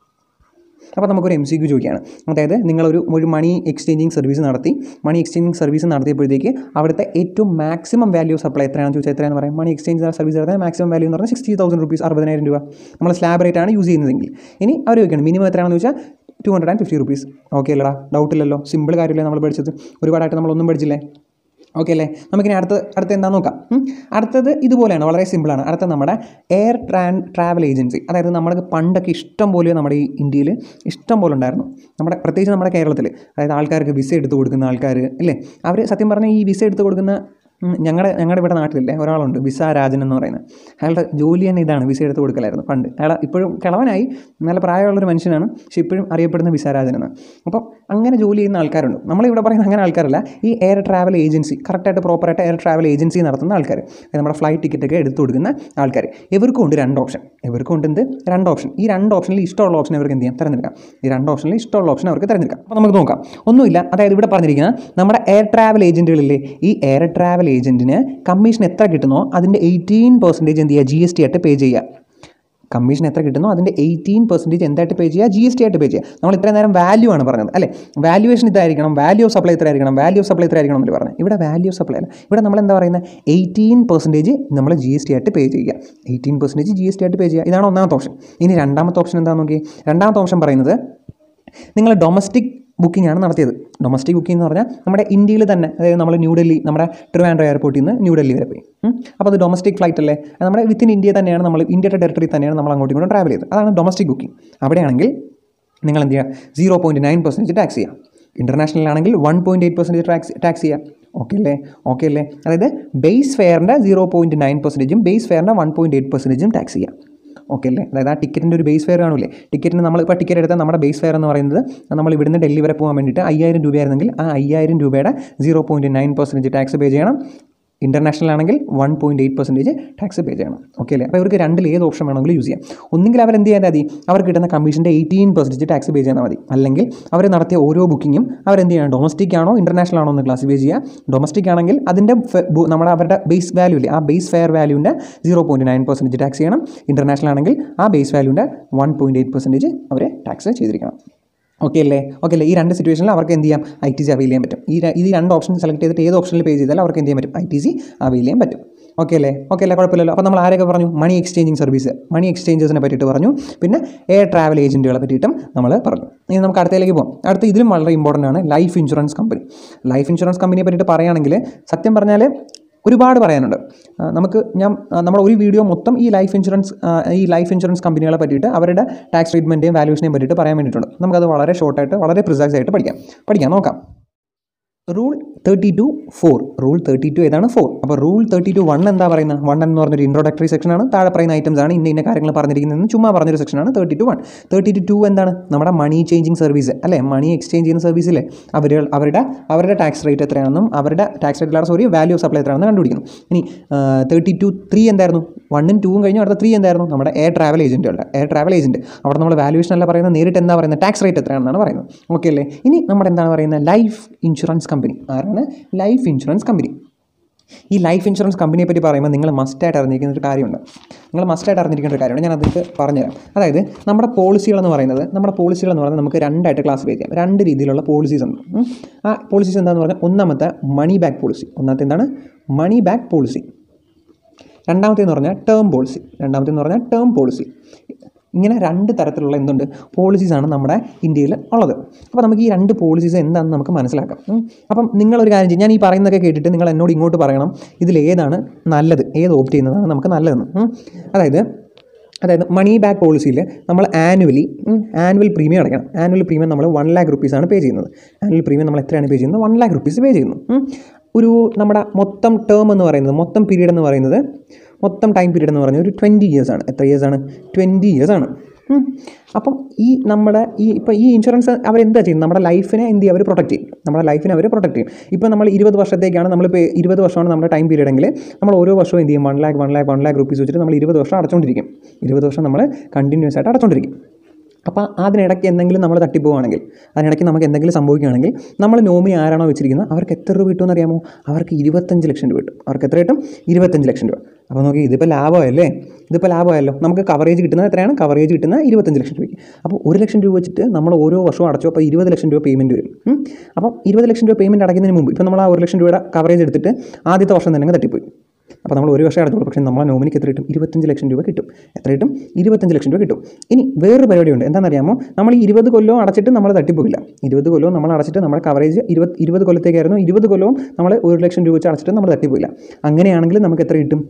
അപ്പോൾ നമുക്കൊരു എം സി ക്യു ചോദിക്കുകയാണ് അതായത് നിങ്ങളൊരു ഒരു മണി എക്സ്ചേഞ്ചിങ് സർവീസ് നടത്തി മണി എക്സ്ചേഞ്ചിങ് സർവീസ് നടത്തിയപ്പോഴത്തേക്ക് അവിടുത്തെ ഏറ്റവും മാക്സിമം വാല്യൂ സപ്ലൈ എത്രയാണെന്ന് ചോദിച്ചാൽ എത്രയാണെന്ന് പറയാം മണി എക്സ്ചേഞ്ച് സർവീസ് നടത്താൻ മാക്സിമം വാല്യൂ എന്ന് പറഞ്ഞാൽ സിക്സ്റ്റി തൗസൻഡ് റുപ്പീസ് അറുപതിനായിരം രൂപ നമ്മൾ സ്ലാബ് റേറ്റ് ആണ് യൂസ് ചെയ്യുന്നതെങ്കിൽ ഇനി അവർ ചോദിക്കണം മിനിമം എത്രയാണെന്ന് ചോദിച്ചാൽ two hundred and fifty rupees okay അല്ലടാ ഡൗട്ടില്ലല്ലോ സിമ്പിൾ കാര്യമല്ലേ നമ്മൾ പഠിച്ചത് ഒരുപാടായിട്ട് നമ്മളൊന്നും പഠിച്ചില്ലേ ഓക്കെ അല്ലേ നമുക്കിനി അടുത്ത അടുത്ത എന്താ നോക്കാം ഉം. അടുത്തത് ഇതുപോലെയാണ് വളരെ സിമ്പിളാണ് അടുത്ത നമ്മുടെ എയർ ട്രാൻ ട്രാവൽ ഏജൻസി അതായത് നമ്മൾക്ക് പണ്ടൊക്കെ ഇഷ്ടം പോലെ നമ്മുടെ ഈ ഇന്ത്യയിൽ ഇഷ്ടം പോലെ ഉണ്ടായിരുന്നു നമ്മുടെ പ്രത്യേകിച്ച് നമ്മുടെ കേരളത്തിൽ അതായത് ആൾക്കാർക്ക് വിസ എടുത്ത് കൊടുക്കുന്ന ആൾക്കാർ അല്ലേ അവർ സത്യം പറഞ്ഞാൽ ഈ വിസ എടുത്ത് കൊടുക്കുന്ന ഞങ്ങളുടെ ഞങ്ങളുടെ ഇവിടെ നാട്ടിലില്ലേ ഒരാളുണ്ട് വിസ രാജൻ എന്ന് പറയുന്നത് അയാളുടെ ജോലി തന്നെ ഇതാണ് വിസ എടുത്ത് കൊടുക്കലായിരുന്നു പണ്ട് അയാൾ ഇപ്പോഴും കിളവനായി നല്ല പ്രായമുള്ളൊരു മനുഷ്യനാണ് പക്ഷെ ഇപ്പോഴും അറിയപ്പെടുന്ന വിസ രാജൻ എന്ന് അപ്പം അങ്ങനെ ജോലി ചെയ്യുന്ന ആൾക്കാരുണ്ട് നമ്മളിവിടെ പറയുന്ന അങ്ങനെ ആൾക്കാരല്ല ഈ എയർ ട്രാവൽ ഏജൻസി കറക്റ്റായിട്ട് പ്രോപ്പറായിട്ട് എയർ ട്രാവൽ ഏജൻസി നടത്തുന്ന ആൾക്കാർ അതായത് നമ്മുടെ ഫ്ലൈറ്റ് ടിക്കറ്റൊക്കെ എടുത്തു കൊടുക്കുന്ന ആൾക്കാർ ഇവർക്കും ഉണ്ട് രണ്ട് ഓപ്ഷൻ ഇവർക്കും ഉണ്ട് എന്ത് രണ്ട് ഓപ്ഷൻ ഈ രണ്ട് ഓപ്ഷനിൽ ഇഷ്ടമുള്ള ഓപ്ഷൻ ഇവർക്ക് എന്ത് ചെയ്യാം തിരഞ്ഞെടുക്കാം ഈ രണ്ട് ഓപ്ഷനിൽ ഇഷ്ടമുള്ള ഓപ്ഷൻ അവർക്ക് തിരഞ്ഞെടുക്കാം അപ്പോൾ നമുക്ക് നോക്കാം ഒന്നുമില്ല അതായത് ഇവിടെ പറഞ്ഞിരിക്കുന്ന നമ്മുടെ എയർ ട്രാവൽ ഏജൻറ്റുകളില്ലേ ഈ എയർ ട്രാവൽ ഏജൻറ്റിന് കമ്മീഷൻ എത്ര കിട്ടുന്നോ അതിൻ്റെ എയ്റ്റീൻ പെർസെൻറ്റേജ് എന്ത് ചെയ്യുക ജി എസ് ടി ആയിട്ട് പേ ചെയ്യുക കമ്മീഷൻ എത്ര കിട്ടുന്നോ അതിൻ്റെ എയ്റ്റീൻ പെർസെൻറ്റേജ് എന്തായിട്ട് പേ ചെയ്യുക ജി എസ് ടി ആയിട്ട് പേ ചെയ്യുക നമ്മൾ ഇത്രയും നേരം വാല്യൂ ആണ് പറഞ്ഞത് അല്ലേ വാല്യുവേഷൻ ഇതായിരിക്കണം വാല്യൂ ഓഫ് സപ്ലൈ ഇത്ര ആയിരിക്കണം വാല്യൂ ഓഫ് സപ്ലൈ ഇത്ര ആയിരിക്കണം എന്ന് പറഞ്ഞത് ഇവിടെ വാല്യൂ ഓഫ് സപ്ലൈ അല്ല ഇവിടെ നമ്മൾ എന്താ പറയുന്നത് എയ്റ്റീൻ പെർസെൻറ്റേജ് നമ്മൾ ജി എസ് ടി ആയിട്ട് പേ ചെയ്യുക eighteen percentage G S T ആയിട്ട് പേ ചെയ്യുക ഇതാണ് ഒന്നാമത്തെ ഓപ്ഷൻ ഇനി രണ്ടാമത്തെ ഓപ്ഷൻ എന്താണെന്ന് നോക്കി രണ്ടാമത്തെ ഓപ്ഷൻ പറയുന്നത് നിങ്ങൾ ഡൊമസ്റ്റിക് ബുക്കിംഗ് ആണ് നടത്തിയത് ഡൊമസ്റ്റിക് ബുക്കിംഗ് എന്ന് പറഞ്ഞാൽ നമ്മുടെ ഇന്ത്യയിൽ തന്നെ അതായത് നമ്മൾ ന്യൂഡൽഹി നമ്മുടെ ട്രിവാൻഡ്രം എയർപോർട്ടിൽ നിന്ന് ന്യൂഡൽഹി വരെ പോയി ഉം. അപ്പോൾ അത് ഡൊമസ്റ്റിക് ഫ്ലൈറ്റ് അല്ലേ അത് നമ്മുടെ വിത്തിൻ ഇന്ത്യ തന്നെയാണ് നമ്മൾ ഇന്ത്യയുടെ ടെറിട്ടറി തന്നെയാണ് നമ്മൾ അങ്ങോട്ടും ഇങ്ങോട്ടും ട്രാവൽ ചെയ്തത് അതാണ് ഡൊമസ്റ്റിക് ബുക്കിംഗ് അവിടെയാണെങ്കിൽ നിങ്ങൾ എന്ത് ചെയ്യുക zero point nine percentage tax ചെയ്യാം ഇൻ്റർനാഷണൽ ആണെങ്കിൽ one point eight percentage tax tax ചെയ്യാം ഓക്കെ അല്ലേ ഓക്കെ അല്ലേ അതായത് ബേസ് ഫെയറിൻ്റെ സീറോ പോയിൻറ്റ് നയൻ പെർസെൻറ്റേജും ബേസ് ഫെയറിൻ്റെ വൺ പോയിൻറ്റ് എയ്റ്റ് പെർസെൻറ്റേജും ടാക്സ് ചെയ്യാം ഓക്കെ അല്ലേ അതായത് ആ ടിക്കറ്റിൻ്റെ ഒരു ബേസ് ഫെയർ കാണില്ലേ ടിക്കറ്റിന് നമ്മൾ ഇപ്പോൾ ടിക്കറ്റ് എടുത്താൽ നമ്മുടെ ബേസ് ഫെയർ എന്ന് പറയുന്നത് നമ്മൾ ഇവിടുന്ന് ഡൽഹി വരെ പോകാൻ വേണ്ടിയിട്ട് അയ്യായിരം രൂപയായിരുന്നെങ്കിൽ ആ അയ്യായിരം രൂപയുടെ zero point nine percentage tax pay ചെയ്യണം ഇൻ്റർനാഷണൽ ആണെങ്കിൽ one point eight percentage tax pay ചെയ്യണം ഓക്കെ അല്ലേ അപ്പോൾ ഇവർക്ക് രണ്ടിൽ ഏത് ഓപ്ഷൻ വേണമെങ്കിലും യൂസ് ചെയ്യാം ഒന്നുകിൽ അവർ എന്ത് ചെയ്താൽ മതി അവർക്ക് കിട്ടുന്ന കമ്മീഷൻ്റെ എയ്റ്റീൻ പെർസെൻറ്റേജ് ടാക്സ് പേ ചെയ്താൽ മതി അല്ലെങ്കിൽ അവർ നടത്തിയ ഓരോ ബുക്കിങ്ങും അവരെന്ത് ചെയ്യണം ഡൊമസ്റ്റിക് ആണോ ഇൻ്റർനാഷണൽ ആണോ എന്ന് ക്ലാസിഫൈ ചെയ്യുക ഡൊമസ്റ്റിക് ആണെങ്കിൽ അതിൻ്റെ ഫെ- ബു- നമ്മുടെ അവരുടെ ബേസ് വാല്യൂ ഇല്ലേ ആ ബേസ് ഫെയർ വാല്യൂവിൻ്റെ zero point nine percentage tax ചെയ്യണം ഇൻ്റർനാഷണൽ ആണെങ്കിൽ ആ ബേസ് വാല്യൂവിൻ്റെ വൺ പോയിൻറ്റ് എയ്റ്റ് പെർസെൻറ്റേജ് അവരെ ടാക്സ് ചെയ്തിരിക്കണം ഓക്കെ അല്ലേ ഓക്കെ അല്ലേ ഈ രണ്ട് സിറ്റുവേഷനിൽ അവർക്ക് എന്ത് ചെയ്യാം ഐ ടി സി അവൈൽ ചെയ്യാൻ പറ്റും ഈ ര- ഈ രണ്ട് ഓപ്ഷൻ സെലക്ട് ചെയ്തിട്ട് ഏത് ഓപ്ഷനിൽ പേ ചെയ്താലും അവർക്ക് എന്ത് ചെയ്യാൻ പറ്റും ഐ ടി സി അവൈൽ ചെയ്യാൻ പറ്റും ഓക്കെ അല്ലേ ഓക്കെ അല്ലേ കുഴപ്പമില്ലല്ലോ അപ്പോൾ നമ്മൾ ആരൊക്കെ പറഞ്ഞു മണി എക്സ്ചേഞ്ചിങ് സർവീസ് മണി എക്സ്ചേഞ്ചേഴ്സിനെ പറ്റിയിട്ട് പറഞ്ഞു പിന്നെ എയർ ട്രാവൽ ഏജൻറ്റുകളെ പറ്റിയിട്ടും നമ്മൾ പറഞ്ഞു ഇനി നമുക്ക് അടുത്തതിലേക്ക് പോകാം അടുത്ത ഇതിലും വളരെ ഇമ്പോർട്ടൻ്റ് ആണ് life insurance company life insurance കമ്പനിയെ പറ്റിയിട്ട് പറയുകയാണെങ്കിൽ സത്യം പറഞ്ഞാൽ ഒരുപാട് പറയാനുണ്ട് ആ, നമുക്ക് ഞാൻ ആ, നമ്മുടെ ഒരു വീഡിയോ മൊത്തം ഈ ലൈഫ് ഇൻഷുറൻസ് ആ, ഈ ലൈഫ് ഇൻഷുറൻസ് കമ്പനികളെ പറ്റിയിട്ട് അവരുടെ ടാക്സ് ട്രീറ്റ്മെൻറ്റേയും വാല്യൂഷനെയും പറ്റിയിട്ട് പറയാൻ വേണ്ടിയിട്ടുണ്ട് നമുക്കത് വളരെ ഷോർട്ടായിട്ട് വളരെ പ്രിസൈസ് ആയിട്ട് പഠിക്കാം പഠിക്കാം നോക്കാം rule thirty two four rule thirty two ഏതാണ് ഫോർ അപ്പോൾ റൂൾ തേർട്ടി ടു വൺ എന്താ പറയുന്നത് വൺ എന്ന് പറഞ്ഞൊരു ഇൻട്രോഡക്ടറി സെക്ഷനാണ് താഴെ പറയുന്ന ഐറ്റംസ് ആണ് ഇന്ന ഇന്ന കാര്യങ്ങൾ പറഞ്ഞിരിക്കുന്നതെന്ന് ചുമ്മാ പറഞ്ഞൊരു സെക്ഷനാണ് thirty two one thirty two two എന്താണ് നമ്മുടെ മണി ചേഞ്ചിങ് സർവീസ് അല്ലേ മണി എക്സ്ചേഞ്ച് ചെയ്യുന്ന സർവീസിലെ അവർ അവരുടെ അവരുടെ ടാക്സ് റേറ്റ് എത്രയാണെന്നും അവരുടെ ടാക്സ് റേറ്റ് അല്ലാതെ സോറി വാല്യൂ ഓഫ് സപ്ലൈ എത്രയാണെന്ന് കണ്ടുപിടിക്കണം ഇനി തേർട്ടി ടു ത്രീ എന്തായിരുന്നു വണ്ണും ടൂവും കഴിഞ്ഞു അടുത്ത ത്രീ എന്തായിരുന്നു നമ്മുടെ എയർ ട്രാവൽ ഏജൻറ്റുകളുടെ എയർ ട്രാവൽ ഏജൻറ്റ് അവിടെ നമ്മൾ വാല്യൂഷൻ അല്ല പറയുന്നത് നേരിട്ട് എന്താ പറയുന്നത് ടാക്സ് റേറ്റ് എത്രയാണെന്നാണ് പറയുന്നത് ഓക്കെ അല്ലേ ഇനി നമ്മുടെ എന്താണ് പറയുന്നത് ലൈഫ് ഇൻഷുറൻസ് കമ്പനി ആരാണ് ലൈഫ് ഇൻഷുറൻസ് കമ്പനി ഈ ലൈഫ് ഇൻഷുറൻസ് കമ്പനിയെ പറ്റി പറയുമ്പോൾ നിങ്ങൾ മസ്റ്റായിട്ട് അറിഞ്ഞിരിക്കുന്ന ഒരു കാര്യമുണ്ട് നിങ്ങൾ മസ്റ്റായിട്ട് അറിഞ്ഞിരിക്കേണ്ട ഒരു കാര്യമാണ് ഞാൻ അതിലേക്ക് പറഞ്ഞുതരാം അതായത് നമ്മുടെ പോളിസികൾ എന്ന് പറയുന്നത് നമ്മുടെ പോളിസികൾ എന്ന് പറയുന്നത് നമുക്ക് രണ്ടായിട്ട് ക്ലാസിഫൈ ചെയ്യാം രണ്ട് രീതിയിലുള്ള പോളിസീസ് ഉണ്ട് ഉം. ആ പോളിസീസ് എന്താണെന്ന് പറഞ്ഞാൽ ഒന്നാമത്തെ മണി ബാക്ക് പോളിസി ഒന്നാമത്തെ എന്താണ് മണി ബാക്ക് പോളിസി രണ്ടാമത്തേന്ന് പറഞ്ഞാൽ ടേം പോളിസി രണ്ടാമത്തേന്ന് പറഞ്ഞാൽ ടേം പോളിസി ഇങ്ങനെ രണ്ട് തരത്തിലുള്ള എന്തുണ്ട് പോളിസീസാണ് നമ്മുടെ ഇന്ത്യയിൽ ഉള്ളത് അപ്പോൾ നമുക്ക് ഈ രണ്ട് പോളിസീസ് എന്താണെന്ന് നമുക്ക് മനസ്സിലാക്കാം ഉം. അപ്പം നിങ്ങളൊരു കാര്യം ചെയ്യും ഞാൻ ഈ പറയുന്നതൊക്കെ കേട്ടിട്ട് നിങ്ങൾ എന്നോട് ഇങ്ങോട്ട് പറയണം ഇതിൽ ഏതാണ് നല്ലത് ഏത് ഓപ്റ്റ് ചെയ്യുന്നതാണ് നമുക്ക് നല്ലതെന്ന് ഉം. അതായത് അതായത് മണി ബാക്ക് പോളിസിയിൽ നമ്മൾ ആനുവലി ആനുവൽ പ്രീമിയം അടയ്ക്കണം ആനുവൽ പ്രീമിയം നമ്മൾ വൺ ലാക്ക് റുപ്പീസാണ് പേ ചെയ്യുന്നത് ആനുവൽ പ്രീമിയം നമ്മൾ എത്രയാണ് പേ ചെയ്യുന്നത് വൺ ലാക്ക് റുപ്പീസ് പേ ചെയ്യുന്നു ഉം. ഒരു നമ്മുടെ മൊത്തം ടേം എന്ന് പറയുന്നത് മൊത്തം പീരീഡ് എന്ന് പറയുന്നത് മൊത്തം ടൈം പീരീഡ് എന്ന് പറയുന്നത് ഒരു ട്വൻറ്റി ഇയേഴ്സ് ആണ് എത്ര ഇയേഴ്സ് ആണ് ട്വൻറ്റി ഇയേഴ്സ് ആണ് ഉം. അപ്പം ഈ നമ്മുടെ ഈ ഇപ്പോൾ ഈ ഇൻഷുറൻസ് അവരെന്താ ചെയ്യുന്നത് നമ്മുടെ ലൈഫിനെ എന്ത് ചെയ്യും അവർ പ്രൊട്ടക്റ്റ് ചെയ്യും നമ്മുടെ ലൈഫിനെ അവർ പ്രൊട്ടക്റ്റ് ചെയ്യും ഇപ്പോൾ നമ്മൾ ഇരുപത് വർഷത്തേക്കാണ് നമ്മളിപ്പോൾ ഇരുപത് വർഷമാണ് നമ്മുടെ ടൈം പീരീഡ് എങ്കിൽ നമ്മൾ ഓരോ വർഷവും എന്ത് ചെയ്യും one lakh one lakh one lakh rupees വെച്ചിട്ട് നമ്മൾ ഇരുപത് വർഷം അടച്ചുകൊണ്ടിരിക്കും ഇരുപത് വർഷം നമ്മൾ കണ്ടിന്യൂസ് ആയിട്ട് അടച്ചുകൊണ്ടിരിക്കും അപ്പോൾ അതിനിടയ്ക്ക് എന്തെങ്കിലും നമ്മൾ തട്ടിപ്പോവുകയാണെങ്കിൽ അതിനിടയ്ക്ക് നമുക്ക് എന്തെങ്കിലും സംഭവിക്കുകയാണെങ്കിൽ നമ്മൾ നോമിനി ആരാണോ വെച്ചിരിക്കുന്നത് അവർക്ക് എത്ര രൂപ കിട്ടുമെന്ന് അറിയാമോ അവർക്ക് ഇരുപത്തഞ്ച് ലക്ഷം രൂപ കിട്ടും അവർക്ക് എത്ര കിട്ടും ഇരുപത്തഞ്ച് ലക്ഷം രൂപ അപ്പോൾ നോക്കി ഇതിപ്പോൾ ലാഭമല്ലേ ഇതിപ്പോൾ ലാഭമല്ലോ നമുക്ക് കവറേജ് കിട്ടുന്നത് എത്രയാണ് കവറേജ് കിട്ടുന്നത് ഇരുപത്തഞ്ച് ലക്ഷം രൂപയ്ക്ക് അപ്പോൾ ഒരു ലക്ഷം രൂപ വെച്ചിട്ട് നമ്മൾ ഓരോ വർഷവും അടച്ചു അപ്പോൾ ഇരുപത് ലക്ഷം രൂപ പേയ്മെൻറ്റ് വരും ഉം. അപ്പോൾ ഇരുപത് ലക്ഷം രൂപ പേയ്മെൻറ്റ് അടയ്ക്കുന്നതിന് മുമ്പ് ഇപ്പോൾ നമ്മൾ ആ ഒരു ലക്ഷം രൂപയുടെ കവറേജ് എടുത്തിട്ട് ആദ്യത്തെ വർഷം തന്നെ അങ്ങ് തട്ടിപ്പോയി അപ്പോൾ നമ്മൾ ഒരു വർഷം അടച്ചോളൂ പക്ഷേ നമ്മളെ നോമിനിക്ക് എത്ര കിട്ടും ഇരുപത്തഞ്ച് ലക്ഷം രൂപ കിട്ടും എത്ര കിട്ടും ഇരുപത്തഞ്ച് ലക്ഷം രൂപ കിട്ടും ഇനി വേറൊരു പരിപാടിയുണ്ട് എന്താണെന്നറിയാമോ നമ്മൾ ഈ ഇരുപത് കൊല്ലവും അടച്ചിട്ട് നമ്മൾ തട്ടിപ്പോയില്ല ഇരുപത് കൊല്ലവും നമ്മൾ അടച്ചിട്ട് നമ്മുടെ കവറേജ് ഇരുപത് ഇരുപത് കൊല്ലത്തേക്കായിരുന്നു ഇരുപത് കൊല്ലവും നമ്മൾ ഒരു ലക്ഷം രൂപ വെച്ച് അടച്ചിട്ട് നമ്മൾ തട്ടിപ്പോയില്ല അങ്ങനെയാണെങ്കിൽ നമുക്ക് എത്ര കിട്ടും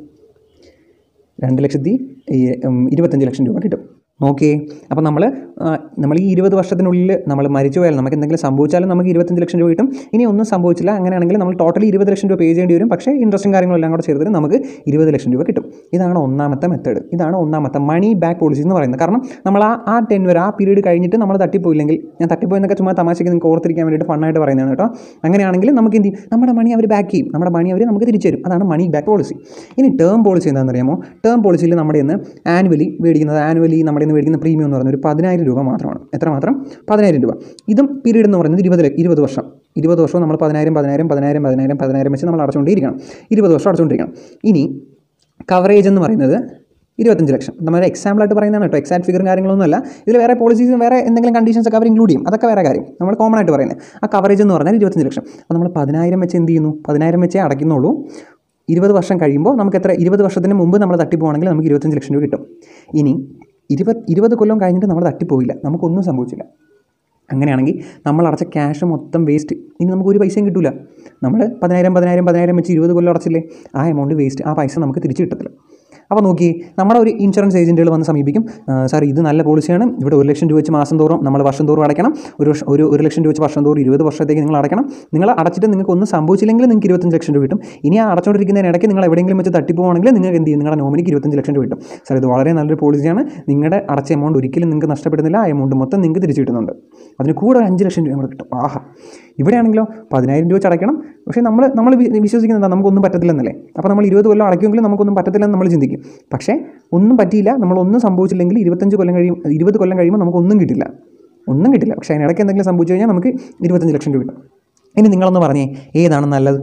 രണ്ട് ലക്ഷത്തി ഈ, ഉം, ഇരുപത്തഞ്ച് ലക്ഷം രൂപ കിട്ടും ഓക്കെ അപ്പോൾ നമ്മൾ നമ്മൾ ഈ ഇരുപത് വർഷത്തിനുള്ളിൽ നമ്മൾ മരിച്ചു പോയാൽ നമുക്ക് എന്തെങ്കിലും സംഭവിച്ചാലും നമുക്ക് ഇരുപത്തഞ്ച് ലക്ഷം രൂപ കിട്ടും ഇനി ഒന്നും സംഭവിച്ചില്ല അങ്ങനെയാണെങ്കിൽ നമ്മൾ ടോട്ടലി ഇരുപത് ലക്ഷം രൂപ പേ ചെയ്യേണ്ടി വരും പക്ഷേ ഇൻട്രസ്റ്റും കാര്യങ്ങളെല്ലാം കൂടെ ചേർത്തിട്ട് നമുക്ക് ഇരുപത് ലക്ഷം രൂപ കിട്ടും ഇതാണ് ഒന്നാമത്തെ മെത്തേഡ് ഇതാണ് ഒന്നാമത്തെ മണി ബാക്ക് പോളിസി എന്ന് പറയുന്നത് കാരണം നമ്മൾ ആ ആ ടെൻ വരെ ആ പീരീഡ് കഴിഞ്ഞിട്ട് നമ്മൾ തട്ടിപ്പോയില്ലെങ്കിൽ ഞാൻ തട്ടിപ്പോയെന്നൊക്കെ ചുമ്മാ തമാശയ്ക്ക് നിങ്ങൾക്ക് ഓർത്തിരിക്കാൻ വേണ്ടിയിട്ട് ഫണ്ണായിട്ട് പറയുന്നതാണ് കേട്ടോ അങ്ങനെയാണെങ്കിൽ നമുക്ക് എന്ത് ചെയ്യും നമ്മുടെ മണി അവർ ബാക്ക് ചെയ്യും നമ്മുടെ മണി അവർ നമുക്ക് തിരിച്ചു തരും അതാണ് മണി ബാക്ക് പോളിസി ഇനി ടേം പോളിസി എന്താണെന്ന് അറിയാമോ ടേം പോളിസിയിൽ നമ്മുടെ ഇന്ന് ആനുവലി മേടിക്കുന്നത് ആനുവലി നമ്മുടെ ഇന്ന് മേടിക്കുന്ന പ്രീമിയം എന്ന് പറയുന്നത് ഒരു പതിനായിരം രൂപ മാത്രമാണ് എത്ര മാത്രം പതിനായിരം രൂപ ഇതും പീരീഡ് എന്ന് പറയുന്നത് ഇരുപത് ല- ഇരുപത് വർഷം ഇരുപത് വർഷവും നമ്മൾ പതിനായിരം പതിനായിരം പതിനായിരം പതിനായിരം പതിനായിരം വെച്ച് നമ്മൾ അടച്ചുകൊണ്ടിരിക്കണം ഇരുപത് വർഷം അടച്ചുകൊണ്ടിരിക്കണം ഇനി കവറേജ് എന്ന് പറയുന്നത് ഇരുപത്തഞ്ച് ലക്ഷം നമ്മൾ എക്സാമ്പിളായിട്ട് പറയുന്നതാണ് കേട്ടോ എക്സാക്ട് ഫിഗറും കാര്യങ്ങളൊന്നുമല്ല ഇതിൽ വേറെ പോളിസീസും വേറെ എന്തെങ്കിലും കണ്ടീഷൻസ് ഒക്കെ അവർ ഇൻക്ലൂഡ് ചെയ്യും അതൊക്കെ വേറെ കാര്യം നമ്മൾ കോമൺ ആയിട്ട് പറയുന്നത് ആ കവറേജ് എന്ന് പറഞ്ഞാൽ ഇരുപത്തഞ്ച് ലക്ഷം അപ്പോൾ നമ്മൾ പതിനായിരം വെച്ച് എന്ത് ചെയ്യുന്നു പതിനായിരം വെച്ചേ അടയ്ക്കുന്നുള്ളൂ ഇരുപത് വർഷം കഴിയുമ്പോൾ നമുക്ക് എത്ര ഇരുപത് വർഷത്തിന് മുമ്പ് നമ്മൾ തട്ടിപ്പോവാണെങ്കിൽ നമുക്ക് ഇരുപത്തഞ്ച് ലക്ഷം രൂപ കിട്ടും ഇനി ഇരുപത് ഇരുപത് കൊല്ലം കഴിഞ്ഞിട്ട് നമ്മൾ തട്ടിപ്പോയില്ല നമുക്കൊന്നും സംഭവിച്ചില്ല അങ്ങനെയാണെങ്കിൽ നമ്മൾ അടച്ച ക്യാഷ് മൊത്തം വേസ്റ്റ് ഇനി നമുക്ക് ഒരു പൈസയും കിട്ടില്ല നമ്മൾ പതിനായിരം പതിനായിരം പതിനായിരം വെച്ച് ഇരുപത് കൊല്ലം അടച്ചില്ലേ ആ എമൗണ്ട് വേസ്റ്റ് ആ പൈസ നമുക്ക് തിരിച്ച് കിട്ടത്തില്ല അപ്പോൾ നോക്കി നമ്മുടെ ഒരു ഇൻഷുറൻസ് ഏജൻറ്റുകൾ വന്ന് സമീപിക്കും "ആ, സാർ ഇത് നല്ല പോളിസിയാണ് ഇവിടെ ഒരു ലക്ഷം രൂപ വെച്ച് മാസം തോറും നമ്മൾ വർഷം തോറും അടയ്ക്കണം ഒരു വർഷം- ഒരു ഒരു ലക്ഷം രൂപ വെച്ച് വർഷം തോറും ഇരുപത് വർഷത്തേക്ക് നിങ്ങൾ അടയ്ക്കണം നിങ്ങൾ അടച്ചിട്ട് നിങ്ങൾക്ക് ഒന്നും സംഭവിച്ചില്ലെങ്കിൽ നിങ്ങൾക്ക് ഇരുപത്തഞ്ച് ലക്ഷം രൂപ കിട്ടും ഇനി ആ അടച്ചുകൊണ്ടിരിക്കുന്നതിനിടയ്ക്ക് നിങ്ങൾ എവിടെയെങ്കിലും വെച്ച് തട്ടിപ്പോവാണെങ്കിൽ നിങ്ങൾക്ക് എന്ത് ചെയ്യും നിങ്ങളുടെ നോമിനിക്ക് ഇരുപത്തഞ്ച് ലക്ഷം രൂപ കിട്ടും സാർ ഇത് വളരെ നല്ലൊരു പോളിസിയാണ് നിങ്ങളുടെ അടച്ച എമൗണ്ട് ഒരിക്കലും നിങ്ങൾക്ക് നഷ്ടപ്പെടുന്നില്ല ആ എമൗണ്ട് മൊത്തം നിങ്ങൾക്ക് തിരിച്ചു കിട്ടുന്നുണ്ട് അതിന് കൂടെ ഒരു അഞ്ച് ലക്ഷം രൂപ കൂടെ കിട്ടും ആഹാ ഇവിടെയാണെങ്കിലോ പതിനായിരം രൂപ വെച്ച് അടയ്ക്കണം പക്ഷേ നമ്മൾ നമ്മൾ വി- വിശ്വസിക്കുന്നത് എന്താ നമുക്കൊന്നും പറ്റത്തില്ലെന്നല്ലേ അപ്പോൾ നമ്മൾ ഇരുപത് കൊല്ലം അടയ്ക്കുമെങ്കിലും നമുക്കൊന്നും പറ്റത്തില്ലെന്ന് നമ്മൾ ചിന്തിക്കും പക്ഷേ ഒന്നും പറ്റിയില്ല നമ്മളൊന്നും സംഭവിച്ചില്ലെങ്കിൽ ഇരുപത്തഞ്ച് കൊല്ലം കഴിയും ഇരുപത് കൊല്ലം കഴിയുമ്പോൾ നമുക്കൊന്നും കിട്ടില്ല ഒന്നും കിട്ടില്ല പക്ഷേ അതിനിടയ്ക്ക് എന്തെങ്കിലും സംഭവിച്ചു കഴിഞ്ഞാൽ നമുക്ക് ഇരുപത്തഞ്ച് ലക്ഷം രൂപ കിട്ടും ഇനി നിങ്ങളൊന്ന് പറഞ്ഞേ ഏതാണ് നല്ലത്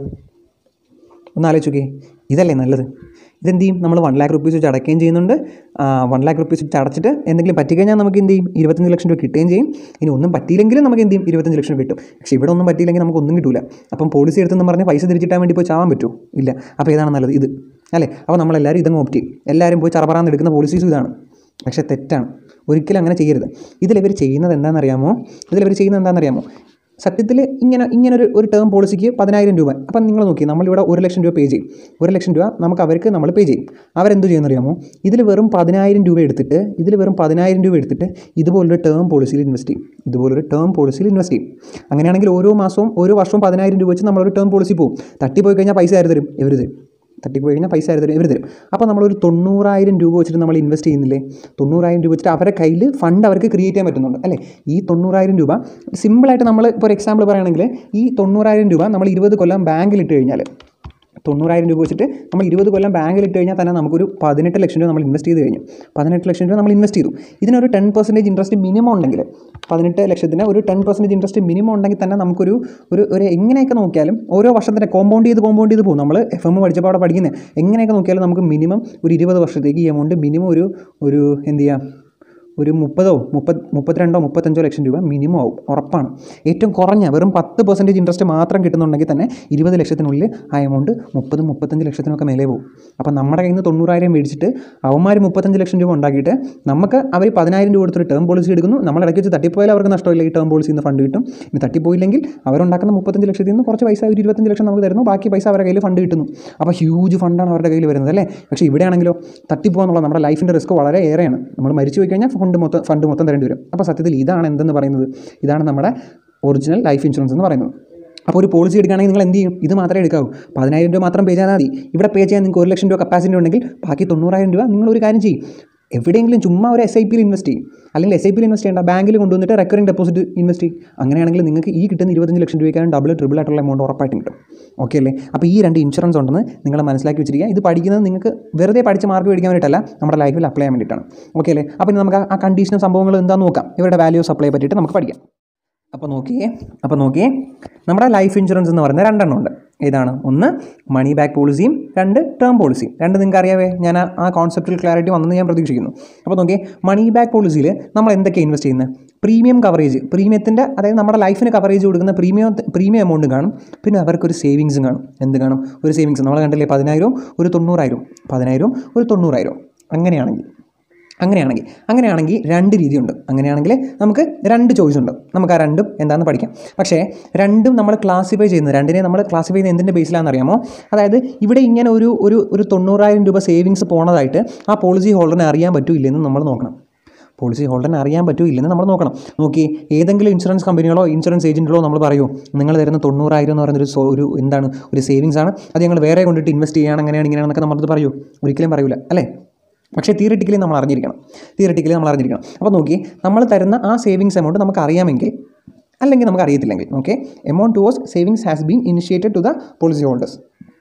ഒന്ന് ആലോചിക്കേ ഇതല്ലേ നല്ലത് ഇതെന്ത് ചെയ്യും നമ്മൾ വൺ ലാക്ക് റുപ്പീസ് വെച്ച് അടയ്ക്കുകയും ചെയ്യുന്നുണ്ട് വൺ ലാക്ക് റുപ്പീസ് വെച്ച് അടച്ചിട്ട് എന്തെങ്കിലും പറ്റിക്കഴിഞ്ഞാൽ നമുക്ക് എന്ത് ചെയ്യും ഇരുപത്തഞ്ച് ലക്ഷം രൂപ കിട്ടുകയും ചെയ്യും ഇനി ഒന്നും പറ്റിയില്ലെങ്കിലും നമുക്ക് എന്ത് ചെയ്യും ഇരുപത്തഞ്ച് ലക്ഷം രൂപ കിട്ടും പക്ഷേ ഇവിടെ ഒന്നും പറ്റിയില്ലെങ്കിൽ നമുക്ക് ഒന്നും കിട്ടില്ല അപ്പം പോളിസി എടുത്തെന്ന് പറഞ്ഞ് പൈസ തിരിച്ചിട്ടാൻ വേണ്ടി പോയി ചാവാൻ പറ്റുമോ ഇല്ല അപ്പോൾ ഏതാണ് നല്ലത് ഇത് അല്ലേ അപ്പോൾ നമ്മളെല്ലാവരും ഇതങ്ങ് ഓപ്റ്റ് ചെയ്യും എല്ലാവരും പോയി ചറപറാന്ന് എടുക്കുന്ന പോളിസീസും ഇതാണ് പക്ഷേ തെറ്റാണ് ഒരിക്കലും അങ്ങനെ ചെയ്യരുത് ഇതിലിവർ ചെയ്യുന്നത് എന്താണെന്നറിയാമോ ഇതിലിവർ ചെയ്യുന്നത് എന്താണെന്നറിയാമോ സത്യത്തിൽ ഇങ്ങനെ ഇങ്ങനെ ഒരു ഒരു ടേം പോളിസിക്ക് പതിനായിരം രൂപ അപ്പം നിങ്ങൾ നോക്കി നമ്മളിവിടെ ഒരു ലക്ഷം രൂപ പേ ചെയ്യും ഒരു ലക്ഷം രൂപ നമുക്ക് അവർക്ക് നമ്മൾ പേ ചെയ്യും അവരെന്ത് ചെയ്യുമെന്നറിയാമോ ഇതിൽ വെറും പതിനായിരം രൂപ എടുത്തിട്ട് ഇതിൽ വെറും പതിനായിരം രൂപ എടുത്തിട്ട് ഇതുപോലൊരു ടേം പോളിസിയിൽ ഇൻവെസ്റ്റ് ചെയ്യും ഇതുപോലൊരു ടേം പോളിസിയിൽ ഇൻവെസ്റ്റ് ചെയ്യും അങ്ങനെയാണെങ്കിൽ ഓരോ മാസവും ഓരോ വർഷവും പതിനായിരം രൂപ വെച്ച് നമ്മളൊരു ടേം പോളിസി പോകും തട്ടിപ്പോയി കഴിഞ്ഞാൽ പൈസ ആര് തരും ഇവർ തരും തട്ടിപ്പോയി കഴിഞ്ഞാൽ പൈസ ആര് തരും ഇവർ തരും അപ്പോൾ നമ്മളൊരു തൊണ്ണൂറായിരം രൂപ വെച്ചിട്ട് നമ്മൾ ഇൻവെസ്റ്റ് ചെയ്യുന്നില്ലേ തൊണ്ണൂറായിരം രൂപ വെച്ചിട്ട് അവരുടെ കയ്യിൽ ഫണ്ട് അവർക്ക് ക്രിയേറ്റ് ചെയ്യാൻ പറ്റുന്നുണ്ട് അല്ലേ ഈ തൊണ്ണൂറായിരം രൂപ സിമ്പിളായിട്ട് നമ്മൾ ഇപ്പോൾ ഒരു എക്സാമ്പിൾ പറയുകയാണെങ്കിൽ ഈ തൊണ്ണൂറായിരം രൂപ നമ്മൾ ഇരുപത് കൊല്ലം ബാങ്കിൽ ഇട്ട് കഴിഞ്ഞാൽ തൊണ്ണൂറായിരം രൂപ വെച്ചിട്ട് നമ്മൾ ഇരുപത് കൊല്ലം ബാങ്കിൽ ഇട്ട് കഴിഞ്ഞാൽ തന്നെ നമുക്കൊരു പതിനെട്ട് ലക്ഷം രൂപ നമ്മൾ ഇൻവെസ്റ്റ് ചെയ്ത് കഴിഞ്ഞു പതിനെട്ട് ലക്ഷം രൂപ നമ്മൾ ഇൻവെസ്റ്റ് ചെയ്തു ഇതിനൊരു ടെൻ പെർസെൻറ്റേജ് ഇൻട്രസ്റ്റ് മിനിമം ഉണ്ടെങ്കിൽ പതിനെട്ട് ലക്ഷത്തിന് ഒരു ടെൻ പെർസെൻറ്റേജ് ഇൻട്രസ്റ്റ് മിനിമം ഉണ്ടെങ്കിൽ തന്നെ നമുക്കൊരു ഒരു ഒരു എങ്ങനെയൊക്കെ നോക്കിയാലും ഓരോ വർഷത്തിൻ്റെ കോമ്പൗണ്ട് ചെയ്ത് കോമ്പൗണ്ട് ചെയ്ത് പോകും നമ്മൾ എഫ് എം പഠിച്ചപ്പോൾ അവിടെ പഠിക്കുന്നത് എങ്ങനെയൊക്കെ നോക്കിയാലും നമുക്ക് മിനിമം ഒരു ഇരുപത് വർഷത്തേക്ക് ഈ എമൗണ്ട് മിനിമം ഒരു ഒരു എന്ത് ചെയ്യുക ഒരു മുപ്പതോ മുപ്പത് മുപ്പത്തിരണ്ടോ മുപ്പത്തഞ്ചോ ലക്ഷം രൂപ മിനിമം ആവും ഉറപ്പാണ് ഏറ്റവും കുറഞ്ഞ വെറും പത്ത് പെർസെൻറ്റേജ് ഇൻട്രസ്റ്റ് മാത്രം കിട്ടുന്നുണ്ടെങ്കിൽ തന്നെ ഇരുപത് ലക്ഷത്തിനുള്ളിൽ ആ എമൗണ്ട് മുപ്പതും മുപ്പത്തഞ്ച് ലക്ഷത്തിനൊക്കെ മേലെ പോകും അപ്പോൾ നമ്മുടെ കയ്യിൽ നിന്ന് തൊണ്ണൂറായിരം മേടിച്ചിട്ട് അവന്മാർ മുപ്പത്തഞ്ച് ലക്ഷം രൂപ ഉണ്ടാക്കിയിട്ട് നമുക്ക് അവർ പതിനായിരം രൂപ കൊടുത്തൊരു ടേം പോളിസി എടുക്കുന്നു നമ്മൾ ഇടയ്ക്ക് വെച്ച് തട്ടിപ്പോയാൽ അവർക്ക് നഷ്ടമില്ല ഈ ടേം പോളിസിയിൽ നിന്ന് ഫണ്ട് കിട്ടും ഇനി തട്ടിപ്പോയില്ലെങ്കിൽ അവരുണ്ടാക്കുന്ന മുപ്പത്തഞ്ച് ലക്ഷത്തിൽ നിന്ന് കുറച്ച് പൈസ ഒരു ഇരുപത്തഞ്ച് ലക്ഷം നമുക്ക് തരുന്നു ബാക്കി പൈസ അവരുടെ കയ്യിൽ ഫണ്ട് കിട്ടുന്നു അപ്പോൾ ഹ്യൂജ് ഫണ്ടാണ് അവരുടെ കയ്യിൽ വരുന്നത് അല്ലേ പക്ഷേ ഇവിടെയാണെങ്കിലോ തട്ടിപ്പോകാന്നുള്ള നമ്മുടെ ലൈഫിൻ്റെ റിസ്ക് വളരെ ഏറെയാണ് നമ്മൾ മരിച്ചു പോയി കഴിഞ്ഞാൽ ഫണ്ട് മൊത്തം ഫണ്ട് മൊത്തം തരേണ്ടി വരും അപ്പോൾ സത്യത്തിൽ ഇതാണ് എന്തെന്ന് പറയുന്നത് ഇതാണ് നമ്മുടെ ഒറിജിനൽ ലൈഫ് ഇൻഷുറൻസ് എന്ന് പറയുന്നത് അപ്പോൾ ഒരു പോളിസി എടുക്കുകയാണെങ്കിൽ നിങ്ങൾ എന്ത് ചെയ്യും ഇത് മാത്രമേ എടുക്കാവൂ പതിനായിരം രൂപ മാത്രം പേ ചെയ്താൽ മതി ഇവിടെ പേ ചെയ്യാൻ നിങ്ങൾക്ക് ഒരു ലക്ഷം രൂപ കപ്പാസിറ്റി ഉണ്ടെങ്കിൽ ബാക്കി തൊണ്ണൂറായിരം രൂപ നിങ്ങൾ ഒരു കാര്യം ചെയ്യും എവിടെയെങ്കിലും ചുമ്മാ ഒരു എസ് ഐ പിയിൽ ഇൻവെസ്റ്റ് ചെയ്യും അല്ലെങ്കിൽ എസ് ഐ പിയിൽ ഇൻവെസ്റ്റ് ചെയ്യേണ്ട ബാങ്കിൽ കൊണ്ടുവന്നിട്ട് റെക്കറിംഗ് ഡെപ്പോസിറ്റ് ഇൻവെസ്റ്റ് ചെയ്യും അങ്ങനെയാണെങ്കിൽ നിങ്ങൾക്ക് ഈ കിട്ടുന്ന ഇരുപത്തഞ്ച് ലക്ഷം രൂപയ്ക്കാണ് ഡബിൾ ട്രിപ്പിൾ ആയിട്ടുള്ള എമൗണ്ട് ഉറപ്പായിട്ടും കിട്ടും ഓക്കെ അല്ലേ അപ്പോൾ ഈ രണ്ട് ഇൻഷുറൻസ് ഉണ്ടെന്ന് നിങ്ങൾ മനസ്സിലാക്കി വെച്ചിരിക്കുക ഇത് പഠിക്കുന്നത് നിങ്ങൾക്ക് വെറുതെ പഠിച്ച് മാർക്ക് മേടിക്കാൻ വേണ്ടിയിട്ടല്ല നമ്മുടെ ലൈഫിൽ അപ്ലൈ ചെയ്യാൻ വേണ്ടിയിട്ടാണ് ഓക്കെ അല്ലേ അപ്പോൾ ഇനി നമുക്ക് ആ- ആ കണ്ടീഷനും സംഭവങ്ങൾ എന്താണെന്ന് നോക്കാം ഇവരുടെ വാല്യൂ സപ്ലൈ പറ്റിയിട്ട് നമുക്ക് പഠിക്കാം അപ്പോൾ നോക്കിയേ അപ്പോൾ നോക്കിയേ നമ്മുടെ ലൈഫ് ഇൻഷുറൻസ് എന്ന് പറയുന്ന രണ്ടെണ്ണം ഉണ്ട് ഏതാണ് ഒന്ന് മണി ബാക്ക് പോളിസിയും രണ്ട് ടേം പോളിസിയും രണ്ട് നിങ്ങൾക്ക് അറിയാവേ ഞാൻ ആ- ആ കോൺസെപ്റ്റിൽ ക്ലാരിറ്റി വന്നെന്ന് ഞാൻ പ്രതീക്ഷിക്കുന്നു അപ്പോൾ നോക്കിയേ മണി ബാക്ക് പോളിസിയിൽ നമ്മൾ എന്തൊക്കെയാണ് ഇൻവെസ്റ്റ് ചെയ്യുന്നത് പ്രീമിയം കവറേജ് പ്രീമിയത്തിൻ്റെ അതായത് നമ്മുടെ ലൈഫിന് കവറേജ് കൊടുക്കുന്ന പ്രീമിയം പ്രീമിയം എമൗണ്ട് കാണും പിന്നെ അവർക്കൊരു സേവിങ്സും കാണും എന്ത് കാണും ഒരു സേവിങ്സ് നമ്മൾ കണ്ടില്ലേ പതിനായിരവും ഒരു തൊണ്ണൂറായിരവും പതിനായിരവും ഒരു തൊണ്ണൂറായിരവും അങ്ങനെയാണെങ്കിൽ അങ്ങനെയാണെങ്കിൽ അങ്ങനെയാണെങ്കിൽ രണ്ട് രീതിയുണ്ട് അങ്ങനെയാണെങ്കിൽ നമുക്ക് രണ്ട് ചോയ്സ് ഉണ്ട് നമുക്ക് ആ രണ്ടും എന്താണെന്ന് പഠിക്കാം പക്ഷേ രണ്ടും നമ്മൾ ക്ലാസിഫൈ ചെയ്യുന്നത് രണ്ടിനെ നമ്മൾ ക്ലാസിഫൈ ചെയ്യുന്നത് എന്തിൻ്റെ ബേസിലാണെന്ന് അറിയാമോ അതായത് ഇവിടെ ഇങ്ങനെ ഒരു ഒരു ഒരു തൊണ്ണൂറായിരം രൂപ സേവിങ്സ് പോണതായിട്ട് ആ പോളിസി ഹോൾഡറിനെ അറിയാൻ പറ്റൂ ഇല്ലെന്ന് നമ്മൾ നോക്കണം പോളിസി ഹോൾഡറിനെ അറിയാൻ പറ്റൂ ഇല്ലെന്ന് നമ്മൾ നോക്കണം നോക്കി ഏതെങ്കിലും ഇൻഷുറൻസ് കമ്പനികളോ ഇൻഷുറൻസ് ഏജൻറ്റുകളോ നമ്മൾ പറയൂ നിങ്ങൾ തരുന്ന തൊണ്ണൂറായിരം എന്ന് പറയുന്ന ഒരു സോ- ഒരു എന്താണ് ഒരു സേവിങ്സ് ആണ് അത് ഞങ്ങൾ വേറെ കൊണ്ടിട്ട് ഇൻവെസ്റ്റ് ചെയ്യാണ് അങ്ങനെയാണ് ഇങ്ങനെയാണെന്നൊക്കെ നമ്മളത് പറയൂ ഒരിക്കലും പറയൂല അല്ലേ പക്ഷേ തിയറിറ്റിക്കലി നമ്മൾ അറിഞ്ഞിരിക്കണം തിയറിറ്റിക്കലി നമ്മൾ അറിഞ്ഞിരിക്കണം അപ്പോൾ നോക്കി നമ്മൾ തരുന്ന ആ സേവിങ്സ് എമൗണ്ട് നമുക്ക് അറിയാമെങ്കിൽ അല്ലെങ്കിൽ നമുക്ക് അറിയത്തില്ലെങ്കിൽ okay amount towards savings has been initiated to the policy holders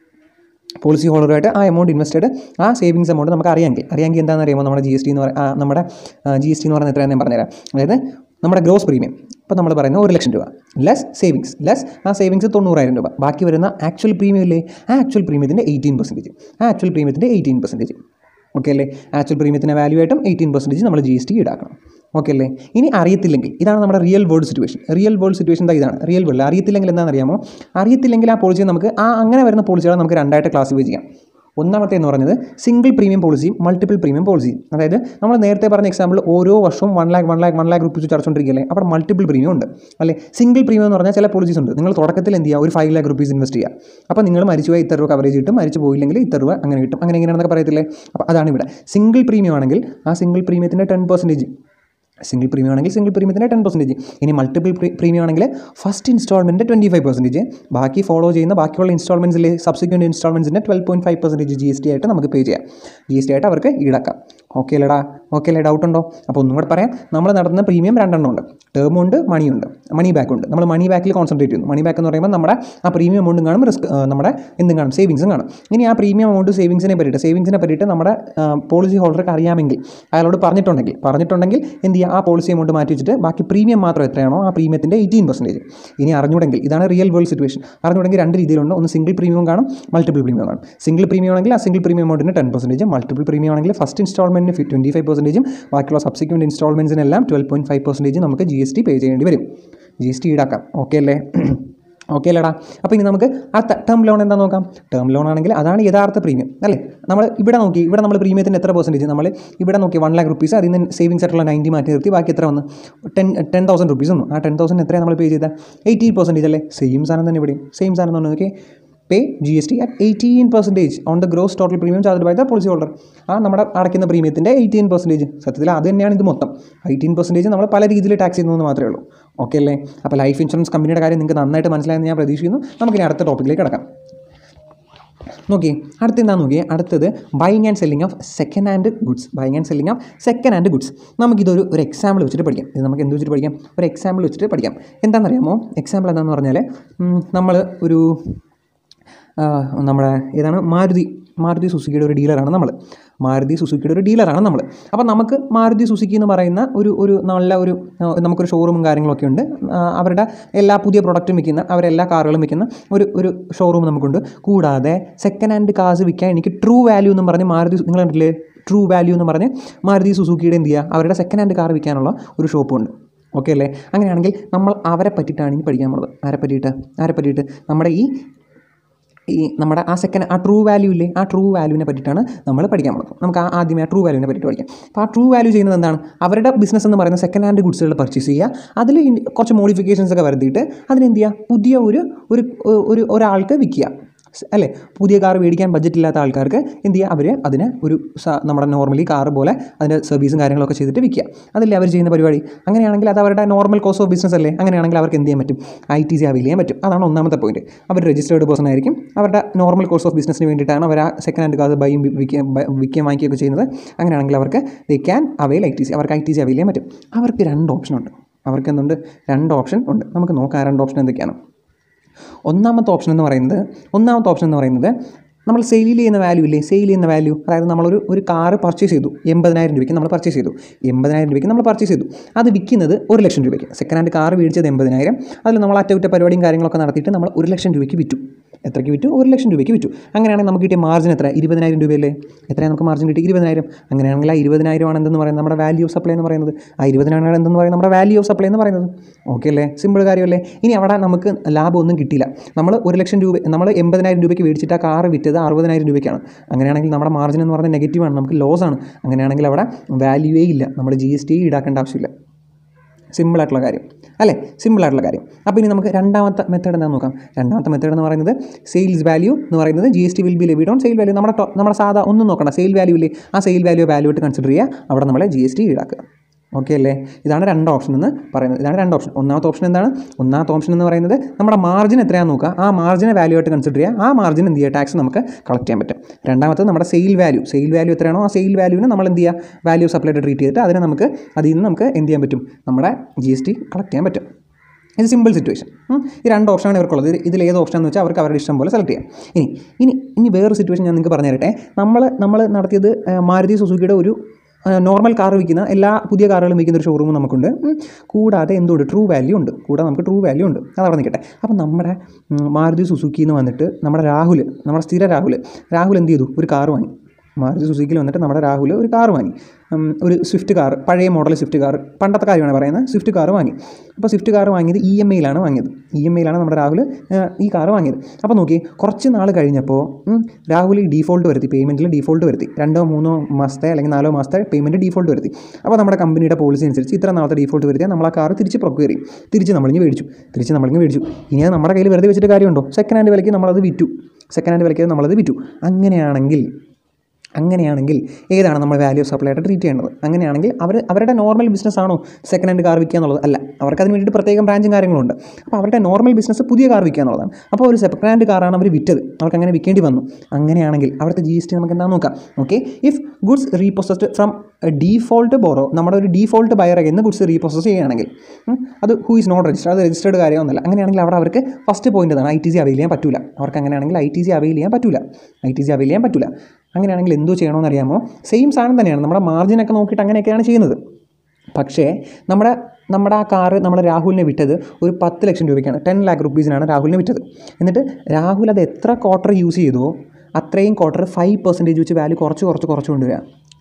policy ഹോൾഡറായിട്ട് ആ എമൗണ്ട് ഇൻവെസ്റ്റഡ് ആ സേവിങ്സ് എമൗണ്ട് നമുക്ക് അറിയാമെങ്കിൽ അറിയാമെങ്കിൽ എന്താണെന്ന് അറിയുമ്പോൾ നമ്മുടെ ജി എസ് ടി എന്ന് പറയുക നമ്മുടെ ജി എസ് ടി എന്ന് പറയുന്നത് എത്രയാണെന്ന് ഞാൻ പറഞ്ഞുതരാം അതായത് നമ്മുടെ ഗ്രോസ് പ്രീമിയം ഇപ്പോൾ നമ്മൾ പറയുന്ന ഒരു ലക്ഷം രൂപ ലെസ് സേവിങ്സ് ലെസ് ആ സേവിങ്സ് തൊണ്ണൂറായിരം രൂപ ബാക്കി വരുന്ന ആക്ച്വൽ പ്രീമിയം ഇല്ലേ ആ ആക്ച്വൽ പ്രീമിയത്തിൻ്റെ എയ്റ്റീൻ പെർസെൻറ്റേജ് ആ ആക്ച്വൽ പ്രീമിയത്തിൻ്റെ എയ്റ്റീൻ പെർസെൻറ്റേജ് ഓക്കെ അല്ലേ ആക്ച്വൽ പ്രീമിയത്തിൻ്റെ വാല്യൂ ആയിട്ടും എയ്റ്റീൻ പെർസെൻറ്റേജ് നമ്മൾ ജി എസ് ടി ഈടാക്കണം ഓക്കെ അല്ലേ ഇനി അറിയത്തില്ലെങ്കിൽ ഇതാണ് നമ്മുടെ real world situation real world situation എന്താ ഇതാണ് റിയൽ വേൾഡ് അറിയത്തില്ലെങ്കിൽ എന്താണെന്ന് അറിയാമോ അറിയത്തില്ലെങ്കിൽ ആ പോളിസി നമുക്ക് ആ അങ്ങനെ വരുന്ന പോളിസികളെ നമുക്ക് രണ്ടായിട്ട് ക്ലാസിഫൈ ചെയ്യാം ഒന്നാമത്തെ എന്ന് പറഞ്ഞത് സിംഗിൾ പ്രീമിയം പോളിസിയും മൾട്ടിപ്പിൾ പ്രീമിയം പോളിസിയും അതായത് നമ്മൾ നേരത്തെ പറഞ്ഞ എക്സാമ്പിൾ ഓരോ വർഷവും one lakh one lakh one lakh rupees ചടച്ചുകൊണ്ടിരിക്കുകയല്ലേ അപ്പോൾ മൾട്ടിപ്പിൾ പ്രീമിയം ഉണ്ട് അല്ലേ സിംഗിൾ പ്രീമിയം എന്ന് പറഞ്ഞാൽ ചില പോളിസീസ് ഉണ്ട് നിങ്ങൾ തുടക്കത്തിൽ എന്ത് ചെയ്യുക ഒരു ഫൈവ് ലാക്ക് റുപ്പീസ് ഇൻവെസ്റ്റ് ചെയ്യുക അപ്പോൾ നിങ്ങൾ മരിച്ചു പോയി ഇത്ര രൂപ കവറേജ് കിട്ടും മരിച്ചു പോയില്ലെങ്കിൽ ഇത്ര രൂപ അങ്ങനെ കിട്ടും അങ്ങനെ ഇങ്ങനെയാണെന്നൊക്കെ പറയത്തില്ലേ അപ്പോൾ അതാണ് ഇവിടെ സിംഗിൾ പ്രീമിയം ആണെങ്കിൽ ആ സിംഗിൾ പ്രീമിയത്തിൻ്റെ ടെൻ പെർസെൻറ്റേജ് സിംഗിൾ പ്രീമിയം ആണെങ്കിൽ സിംഗിൾ പ്രീമിയത്തിൻ്റെ ടെൻ പെർസെൻറ്റേജ് ഇനി മൾട്ടിപ്പിൾ പ്രീമിയം ആണെങ്കിൽ first instalment twenty five percentage ബാക്കി ഫോളോ ചെയ്യുന്ന ബാക്കിയുള്ള ഇൻസ്റ്റാൾമെൻറ്റ്സിലെ സബ്സിക്വൻറ്റ് ഇൻസ്റ്റാൾമെൻറ്റ്സിൻ്റെ twelve point five percentage G S T ആയിട്ട് നമുക്ക് പേ ചെയ്യാം ജി എസ് ടി ആയിട്ട് അവർക്ക് ഈടാക്കാം ഓക്കെ അല്ലേടാ ഓക്കെ അല്ലേ ഡൗട്ട് ഉണ്ടോ അപ്പോൾ ഒന്നും കൂടെ പറയാം നമ്മൾ നടത്തുന്ന പ്രീമിയം രണ്ടെണ്ണം ഉണ്ട് ടേം ഉണ്ട് മണിയുണ്ട് മണി ബാക്ക് ഉണ്ട് നമ്മൾ മണി ബാക്കിൽ കോൺസെൻട്രേറ്റ് ചെയ്യുന്നു മണി ബാക്ക് എന്ന് പറയുമ്പോൾ നമ്മുടെ ആ പ്രീമിയം എമൗണ്ടും കാണും റിസ്ക് നമ്മുടെ എന്തും കാണും സേവിങ്സും കാണും ഇനി ആ പ്രീമിയം എമൗണ്ട് സേവിങ്സിനെ പറ്റിയിട്ട് സേവിങ്സിനെ പറ്റിയിട്ട് നമ്മുടെ പോളിസി ഹോൾഡർക്ക് അറിയാമെങ്കിൽ അയാളോട് പറഞ്ഞിട്ടുണ്ടെങ്കിൽ പറഞ്ഞിട്ടുണ്ടെങ്കിൽ എന്ത് ചെയ്യുക ആ പോളിസി എമൗണ്ട് മാറ്റി വെച്ചിട്ട് ബാക്കി പ്രീമിയം മാത്രം എത്രയാണോ ആ പ്രീമിയത്തിൻ്റെ എയ്റ്റീൻ പെർസെൻറ്റേജ് ഇനി അറിഞ്ഞുകൂടെങ്കിൽ ഇതാണ് റിയൽ വേൾഡ് സിറ്റുവേഷൻ അറിഞ്ഞുകൂടെങ്കിൽ രണ്ട് രീതിയിലുണ്ട് ഒന്ന് സിംഗിൾ പ്രീമിയം കാണും മൾട്ടിപ്പിൾ പ്രീമിയം കാണും സിംഗിൾ പ്രീമിയം ആണെങ്കിൽ ആ സിംഗിൾ പ്രീമിയം എമൗണ്ടിന് ടെൻ പെർസെൻറ്റേജ് മൾട്ടിപ്പിൾ പ്രീമിയം ആണെങ്കിൽ ഫസ്റ്റ് ഇൻസ്റ്റാൾമെൻറ്റിന് ട്വൻറ്റി ഫൈവ് പെർസെൻറ്റേജും ബാക്കിയുള്ള സബ്സിക്വൻറ്റ് ഇൻസ്റ്റാൾമെൻറ്റ്സിനെല്ലാം ട്വൽവ് പോയിൻറ്റ് ഫൈവ് പെർസെൻറ്റേജ് നമുക്ക് ജി എസ് ടി പേ ചെയ്യേണ്ടി വരും ജി എസ് ടി ഈടാക്കാം ഓക്കെ അല്ലേ ഓക്കെ അല്ലേടാ അപ്പോൾ ഇനി നമുക്ക് ആ ടേം ലോൺ എന്താ നോക്കാം ടേം ലോൺ ആണെങ്കിൽ അതാണ് യഥാർത്ഥ പ്രീമിയം അല്ലേ നമ്മൾ ഇവിടെ നോക്കി ഇവിടെ നമ്മൾ പ്രീമിയത്തിന് എത്ര പെർസെൻറ്റേജ് നമ്മൾ ഇവിടെ നോക്കി വൺ ലാക്ക് റുപ്പീസ് അതിൽ നിന്ന് സേവിങ്സ് ആയിട്ടുള്ള നയൻറ്റി മാറ്റി നിർത്തി ബാക്കി എത്ര വന്നു ടെൻ ടെൻ തൗസൻഡ് റുപ്പീസ് വന്നു ആ ടെൻ തൗസൻഡ് എത്രയാണ് നമ്മൾ പേ ചെയ്തത് എയ്റ്റീൻ പെർസെൻറ്റേജ് അല്ലേ സെയിം സാധനം തന്നെ ഇവിടെയും സെയിം സാധനം തന്നെ okay pay G S T at eighteen percentage on the gross total premium charge by the policy holder ആ നമ്മുടെ അടയ്ക്കുന്ന പ്രീമിയത്തിൻ്റെ എയ്റ്റീൻ പെർസെൻറ്റേജ് സത്യത്തിൽ അത് തന്നെയാണ് ഇത് മൊത്തം എയ്റ്റീൻ പെർസെൻറ്റേജ് നമ്മൾ പല രീതിയിൽ ടാക്സ് ചെയ്യുന്നതെന്ന് മാത്രമേ ഉള്ളൂ ഓക്കെ അല്ലേ അപ്പോൾ ലൈഫ് ഇൻഷുറൻസ് കമ്പനിയുടെ കാര്യം നിങ്ങൾക്ക് നന്നായിട്ട് മനസ്സിലായെന്ന് ഞാൻ പ്രതീക്ഷിക്കുന്നു നമുക്കിനി അടുത്ത ടോപ്പിക്കിലേക്ക് കിടക്കാം നോക്കി അടുത്ത എന്താ നോക്കി അടുത്തത് buying and selling of second hand goods buying and selling of second hand goods നമുക്കിതൊരു ഒരു എക്സാമ്പിൾ വെച്ചിട്ട് പഠിക്കാം ഇത് നമുക്ക് എന്ത് വെച്ചിട്ട് പഠിക്കാം ഒരു എക്സാമ്പിൾ വെച്ചിട്ട് പഠിക്കാം എന്താണെന്നറിയാമോ എക്സാമ്പിൾ എന്താണെന്ന് പറഞ്ഞാൽ നമ്മൾ ഒരു ആ, നമ്മുടെ ഏതാണ് മാരുതി മാരുതി സുസുക്കിയുടെ ഒരു ഡീലറാണ് നമ്മൾ മാരുതി സുസുക്കിയുടെ ഒരു ഡീലറാണ് നമ്മൾ അപ്പോൾ നമുക്ക് മാരുതി സുസുക്കി എന്ന് പറയുന്ന ഒരു ഒരു നല്ല ഒരു ആ, നമുക്കൊരു ഷോറൂമും കാര്യങ്ങളൊക്കെ ഉണ്ട് ആ, അവരുടെ എല്ലാ പുതിയ പ്രൊഡക്റ്റും വിൽക്കുന്ന അവരെല്ലാ കാറുകളും വിൽക്കുന്ന ഒരു ഒരു ഷോറൂം നമുക്കുണ്ട് കൂടാതെ സെക്കൻഡ് ഹാൻഡ് കാർസ് വിൽക്കാൻ എനിക്ക് ട്രൂ വാല്യൂ എന്നും പറഞ്ഞ് മാരുതി സു- നിങ്ങൾ കണ്ടില്ലേ ട്രൂ വാല്യൂ എന്ന് പറഞ്ഞ് മാരുതി സുസുക്കിയുടെ എന്ത് ചെയ്യുക അവരുടെ സെക്കൻഡ് ഹാൻഡ് കാർ വിൽക്കാനുള്ള ഒരു ഷോപ്പുണ്ട് ഓക്കെ അല്ലേ അങ്ങനെയാണെങ്കിൽ നമ്മൾ അവരെ പറ്റിയിട്ടാണ് ഇനി പഠിക്കാൻ പോകുന്നത് ആരെ പറ്റിയിട്ട് ആരെ പറ്റിയിട്ട് നമ്മുടെ ഈ ഈ നമ്മുടെ ആ സെക്കൻഡ് ആ ട്രൂ വാല്യൂ ഇല്ലേ ആ ട്രൂ വാല്യൂവിനെ പറ്റിയിട്ടാണ് നമ്മൾ പഠിക്കാൻ പോകുന്നത് നമുക്ക് ആ ആദ്യമേ ആ ട്രൂ വാല്യൂവിനെ പറ്റി പഠിക്കാം അപ്പോൾ ആ ട്രൂ വാല്യൂ ചെയ്യുന്നത് എന്താണ് അവരുടെ ബിസിനസ് എന്ന് പറയുന്ന സെക്കൻഡ് ഹാൻഡ് ഗുഡ്സുകൾ പർച്ചേസ് ചെയ്യുക അതിൽ ഇൻ- കുറച്ച് മോഡിഫിക്കേഷൻസ് ഒക്കെ വരുത്തിയിട്ട് അതിനെന്ത് ചെയ്യുക പുതിയ ഒരു ഒരു ഒരു ഒരാൾക്ക് വിൽക്കുക സ് അല്ലേ പുതിയ കാർ മേടിക്കാൻ ബഡ്ജറ്റ് ഇല്ലാത്ത ആൾക്കാർക്ക് എന്ത് ചെയ്യുക അവർ അതിനെ ഒരു സ- നമ്മുടെ നോർമലി കാർ പോലെ അതിൻ്റെ സർവീസും കാര്യങ്ങളൊക്കെ ചെയ്തിട്ട് വിൽക്കുക അതല്ലേ അവർ ചെയ്യുന്ന പരിപാടി അങ്ങനെയാണെങ്കിൽ അത് അവരുടെ നോർമൽ കോസ്റ്റ് ഓഫ് ബിസിനസ് അല്ലേ അങ്ങനെയാണെങ്കിൽ അവർക്ക് എന്ത് ചെയ്യാൻ പറ്റും ഐ ടി സി അവൈൽ ചെയ്യാൻ പറ്റും അതാണ് ഒന്നാമത്തെ പോയിന്റ് അവർ രജിസ്റ്റേർഡ് പേഴ്സൺ ആയിരിക്കും അവരുടെ നോർമൽ കോഴ്സ് ഓഫ് ബിസിനസ്സിന് വേണ്ടിയിട്ടാണ് അവർ ആ സെക്കൻഡ് ഹാൻഡ് കാർ ബൈയും വിൽക്കുകയും വിൽക്കുകയും വാങ്ങിക്കുകയൊക്കെ ചെയ്യുന്നത് അങ്ങനെയാണെങ്കിൽ അവർക്ക് they can avail I T C അവർക്ക് ഐ ടി സി അവൈൽ ചെയ്യാൻ പറ്റും അവർക്ക് രണ്ട് ഓപ്ഷൻ ഉണ്ട് അവർക്ക് എന്തുണ്ട് രണ്ട് ഓപ്ഷൻ ഉണ്ട് നമുക്ക് നോക്കാം ആ രണ്ട് ഓപ്ഷൻ എന്തൊക്കെയാണ് ഒന്നാമത്തെ ഓപ്ഷൻ എന്ന് പറയുന്നത് ഒന്നാമത്തെ ഓപ്ഷൻ എന്ന് പറയുന്നത് നമ്മൾ സെയിൽ ചെയ്യുന്ന വാല്യൂ ഇല്ലേ സെയിൽ ചെയ്യുന്ന വാല്യൂ അതായത് നമ്മളൊരു ഒരു കാറ് പർച്ചേസ് ചെയ്തു എൺപതിനായിരം രൂപയ്ക്ക് നമ്മൾ പർച്ചേസ് ചെയ്തു എൺപതിനായിരം രൂപയ്ക്ക് നമ്മൾ പർച്ചേസ് ചെയ്തു അത് വിൽക്കുന്നത് ഒരു ലക്ഷം രൂപയ്ക്ക് സെക്കൻഡ് ഹാൻഡ് കാർ മേടിച്ചത് എൺപതിനായിരം അതിൽ നമ്മൾ അറ്റകുറ്റ പരിപാടിയും കാര്യങ്ങളൊക്കെ നടത്തിയിട്ട് നമ്മൾ ഒരു ലക്ഷം രൂപയ്ക്ക് വിറ്റു എത്രയ്ക്ക് വിറ്റു ഒരു ലക്ഷം രൂപയ്ക്ക് വിറ്റു അങ്ങനെയാണെങ്കിൽ നമുക്ക് കിട്ടിയ മാർജിൻ എത്ര ഇരുപതിനായിരം രൂപയല്ലേ എത്രയാണ് നമുക്ക് മാർജിൻ കിട്ടി ഇരുപതിനായിരം അങ്ങനെയാണെങ്കിൽ ആ ഇരുപതിനായിരം ആണ് എന്തെന്ന് പറയുന്നത് നമ്മുടെ വാല്യൂ ഓഫ് സപ്ലൈ എന്ന് പറയുന്നത് ആ ഇരുപതിനായിരം എന്തെന്ന് പറയുന്നത് നമ്മുടെ വാല്യൂ ഓഫ് സപ്ലൈ എന്ന് പറയുന്നത് ഓക്കെ അല്ലേ സിമ്പിൾ കാര്യമല്ലേ ഇനി അവിടെ നമുക്ക് ലാഭമൊന്നും കിട്ടിയില്ല നമ്മൾ ഒരു ലക്ഷം രൂപ നമ്മൾ എൺപതിനായിരം രൂപയ്ക്ക് മേടിച്ചിട്ട് ആ കാറ് വിറ്റത് അറുപതിനായിരം രൂപയ്ക്കാണ് അങ്ങനെയാണെങ്കിൽ നമ്മുടെ മാർജിൻ എന്ന് പറയുന്നത് നെഗറ്റീവാണ് നമുക്ക് ലോസ് ആണ് അങ്ങനെയാണെങ്കിൽ അവിടെ വാല്യൂവേ ഇല്ല നമ്മൾ ജി എസ് ടി ഈടാക്കേണ്ട ആവശ്യമില്ല സിമ്പിളായിട്ടുള്ള കാര്യം അല്ലേ സിമ്പിളായിട്ടുള്ള കാര്യം അപ്പോൾ ഇനി നമുക്ക് രണ്ടാമത്തെ മെത്തേഡ് എന്താണെന്ന് നോക്കാം രണ്ടാമത്തെ മെത്തേഡ് എന്ന് പറയുന്നത് സെയിൽസ് വാല്യൂ എന്ന് പറയുന്നത് G S T will be levied on sale value നമ്മുടെ ടോ- നമ്മുടെ സാധാ ഒന്നും നോക്കണം സെയിൽ വാല്യൂ ഇല്ലേ ആ സെയിൽ വാല്യൂ വാല്യൂ ആയിട്ട് കൺസിഡർ ചെയ്യുക അവിടെ നമ്മളെ ജി എസ് ടി ഈടാക്കുക ഓക്കെ അല്ലേ ഇതാണ് രണ്ട് ഓപ്ഷൻ എന്ന് പറയുന്നത് ഇതാണ് രണ്ട് ഓപ്ഷൻ ഒന്നാമത്തെ ഓപ്ഷൻ എന്താണ് ഒന്നാമത്തെ ഓപ്ഷൻ എന്ന് പറയുന്നത് നമ്മുടെ മാർജിൻ എത്രയാണെന്ന് നോക്കുക ആ മാർജിനെ വാല്യൂ ആയിട്ട് കൺസിഡർ ചെയ്യുക ആ മാർജിൻ എന്ത് ചെയ്യുക ടാക്സ് നമുക്ക് കളക്ട് ചെയ്യാൻ പറ്റും രണ്ടാമത്തത് നമ്മുടെ സെയിൽ വാല്യൂ സെയിൽ വാല്യൂ എത്രയാണോ ആ സെയിൽ വാല്യൂവിനെ നമ്മൾ എന്ത് ചെയ്യുക വാല്യൂ സപ്ലൈഡ് ട്രീറ്റ് ചെയ്തിട്ട് അതിനെ നമുക്ക് അതിൽ നിന്ന് നമുക്ക് എന്ത് ചെയ്യാൻ പറ്റും നമ്മുടെ ജി എസ് ടി കളക്ട് ചെയ്യാൻ പറ്റും ഇത് സിമ്പിൾ സിറ്റുവേഷൻ ഈ രണ്ട് ഓപ്ഷനാണ് ഇവർക്കുള്ളത് ഇത് ഇതിൽ ഏത് ഓപ്ഷൻ എന്ന് വെച്ചാൽ അവർക്ക് അവരുടെ ഇഷ്ടം പോലെ സെലക്ട് ചെയ്യാം ഇനി ഇനി ഇനി വേറൊരു സിറ്റുവേഷൻ ഞാൻ നിങ്ങൾക്ക് പറഞ്ഞു തരട്ടെ നമ്മൾ നമ്മൾ നടത്തിയത് ആ, മാരുതി സുസുക്കിയുടെ ഒരു നോർമൽ കാർ വിൽക്കുന്ന എല്ലാ പുതിയ കാറുകളും വിൽക്കുന്ന ഒരു ഷോറൂം നമുക്കുണ്ട് ഉം. കൂടാതെ എന്തുണ്ട് ട്രൂ വാല്യൂ ഉണ്ട് കൂടാതെ നമുക്ക് ട്രൂ വാല്യൂ ഉണ്ട് അത് അവിടെ നിൽക്കട്ടെ അപ്പോൾ നമ്മുടെ ഉം, മാരുതി സുസുക്കി എന്ന് വന്നിട്ട് നമ്മുടെ രാഹുൽ നമ്മുടെ സ്ഥിര രാഹുൽ രാഹുൽ എന്ത് ചെയ്തു ഒരു കാർ വാങ്ങി മാരുതി സുസുക്കിയിൽ വന്നിട്ട് നമ്മുടെ രാഹുൽ ഒരു കാർ വാങ്ങി ഉം, ഒരു സ്വിഫ്റ്റ് കാർ പഴയ മോഡൽ സ്വിഫ്റ്റ് കാർ പണ്ടത്തെ കാര്യമാണ് പറയുന്നത് സ്വിഫ്റ്റ് കാർ വാങ്ങി അപ്പോൾ സ്വിഫ്റ്റ് കാർ വാങ്ങിയത് ഇ എം ഐയിലാണ് വാങ്ങിയത് ഇ എം ഐയിലാണ് നമ്മുടെ രാഹുൽ ഏഹ്, ഈ കാർ വാങ്ങിയത് അപ്പോൾ നോക്കി കുറച്ച് നാൾ കഴിഞ്ഞപ്പോൾ ഉം, രാഹുൽ ഈ ഡീഫോൾട്ട് വരുത്തി പേയ്മെൻറ്റിൽ ഡീഫോൾട്ട് വരുത്തി രണ്ടോ മൂന്നോ മാസത്തെ അല്ലെങ്കിൽ നാലോ മാസത്തെ പേയ്മെൻറ്റ് ഡീഫോൾട്ട് വരുത്തി അപ്പോൾ നമ്മുടെ കമ്പനിയുടെ പോളിസി അനുസരിച്ച് ഇത്ര നാളത്തെ ഡീഫോൾട്ട് വരുത്തിയാൽ നമ്മൾ ആ കാർ തിരിച്ച് പ്രൊക്യൂർ ചെയ്യും തിരിച്ച് നമ്മളിങ്ങ് മേടിച്ചു തിരിച്ച് നമ്മളിങ്ങ് മേടിച്ചു ഇനി അത് നമ്മുടെ കയ്യിൽ വെറുതെ വെച്ചിട്ട് കാര്യമുണ്ടോ സെക്കൻഡ് ഹാൻഡ് വിലയ്ക്ക് നമ്മളത് വിറ്റു സെക്കൻഡ് ഹാൻഡ് വിലയ്ക്ക് നമ്മളത് വിറ്റു അങ്ങനെയാണെങ്കിൽ അങ്ങനെയാണെങ്കിൽ ഏതാണ് നമ്മൾ വാല്യൂ സപ്ലൈ ആയിട്ട് ട്രീറ്റ് ചെയ്യേണ്ടത് അങ്ങനെയാണെങ്കിൽ അവർ അവരുടെ നോർമൽ ബിസിനസ് ആണോ സെക്കൻഡ് ഹാൻഡ് കാർ വിൽക്കുക എന്നുള്ളത് അല്ല അവർക്ക് അതിന് വേണ്ടിയിട്ട് പ്രത്യേകം ബ്രാഞ്ചും കാര്യങ്ങളുണ്ട് അപ്പോൾ അവരുടെ നോർമൽ ബിസിനസ് പുതിയ കാർ വിൽക്കുക എന്നുള്ളതാണ് അപ്പോൾ ഒരു സെക്കൻഡ് ഹാൻഡ് കാറാണ് അവർ വിറ്റത് അവർക്ക് അങ്ങനെ വിൽക്കേണ്ടി വന്നു അങ്ങനെയാണെങ്കിൽ അവിടുത്തെ ജി എസ് ടി നമുക്ക് എന്താ നോക്കാം okay if goods reprocessed from default borrow നമ്മുടെ ഒരു ഡീഫോൾട്ട് ബയർ എന്ന് ഗുഡ്സ് റീപ്രൊസസ് ചെയ്യുകയാണെങ്കിൽ ഉം, അത് ഹൂ ഇസ് നോട്ട് രജിസ്റ്റർ അത് രജിസ്റ്റേർഡ് കാര്യമൊന്നുമല്ല അങ്ങനെയാണെങ്കിൽ അവിടെ അവർക്ക് ഫസ്റ്റ് പോയിന്റ് അതാണ് ഐ ടി സി അവൈൽ ചെയ്യാൻ പറ്റില്ല അവർക്ക് അങ്ങനെയാണെങ്കിൽ ഐ ടി സി അവൈൽ ചെയ്യാൻ പറ്റില്ല ഐ ടി സി അവൈൽ ചെയ്യാൻ പറ്റില്ല അങ്ങനെയാണെങ്കിൽ എന്തോ ചെയ്യണമെന്ന് അറിയാമോ സെയിം സാധനം തന്നെയാണ് നമ്മുടെ മാർജിനൊക്കെ നോക്കിയിട്ട് അങ്ങനെയൊക്കെയാണ് ചെയ്യുന്നത് പക്ഷേ നമ്മുടെ നമ്മുടെ ആ കാറ് നമ്മുടെ രാഹുലിനെ വിറ്റത് ഒരു പത്ത് ലക്ഷം രൂപയ്ക്കാണ് ടെൻ ലാക്ക് റുപ്പീസിനാണ് രാഹുലിനെ വിറ്റത് എന്നിട്ട് രാഹുൽ അത് എത്ര ക്വാർട്ടർ യൂസ് ചെയ്തോ അത്രയും ക്വാർട്ടർ ഫൈവ് പെർസെൻറ്റേജ് വെച്ച് വാല്യൂ കുറച്ച് കുറച്ച് കുറച്ച് കൊണ്ടുവരിക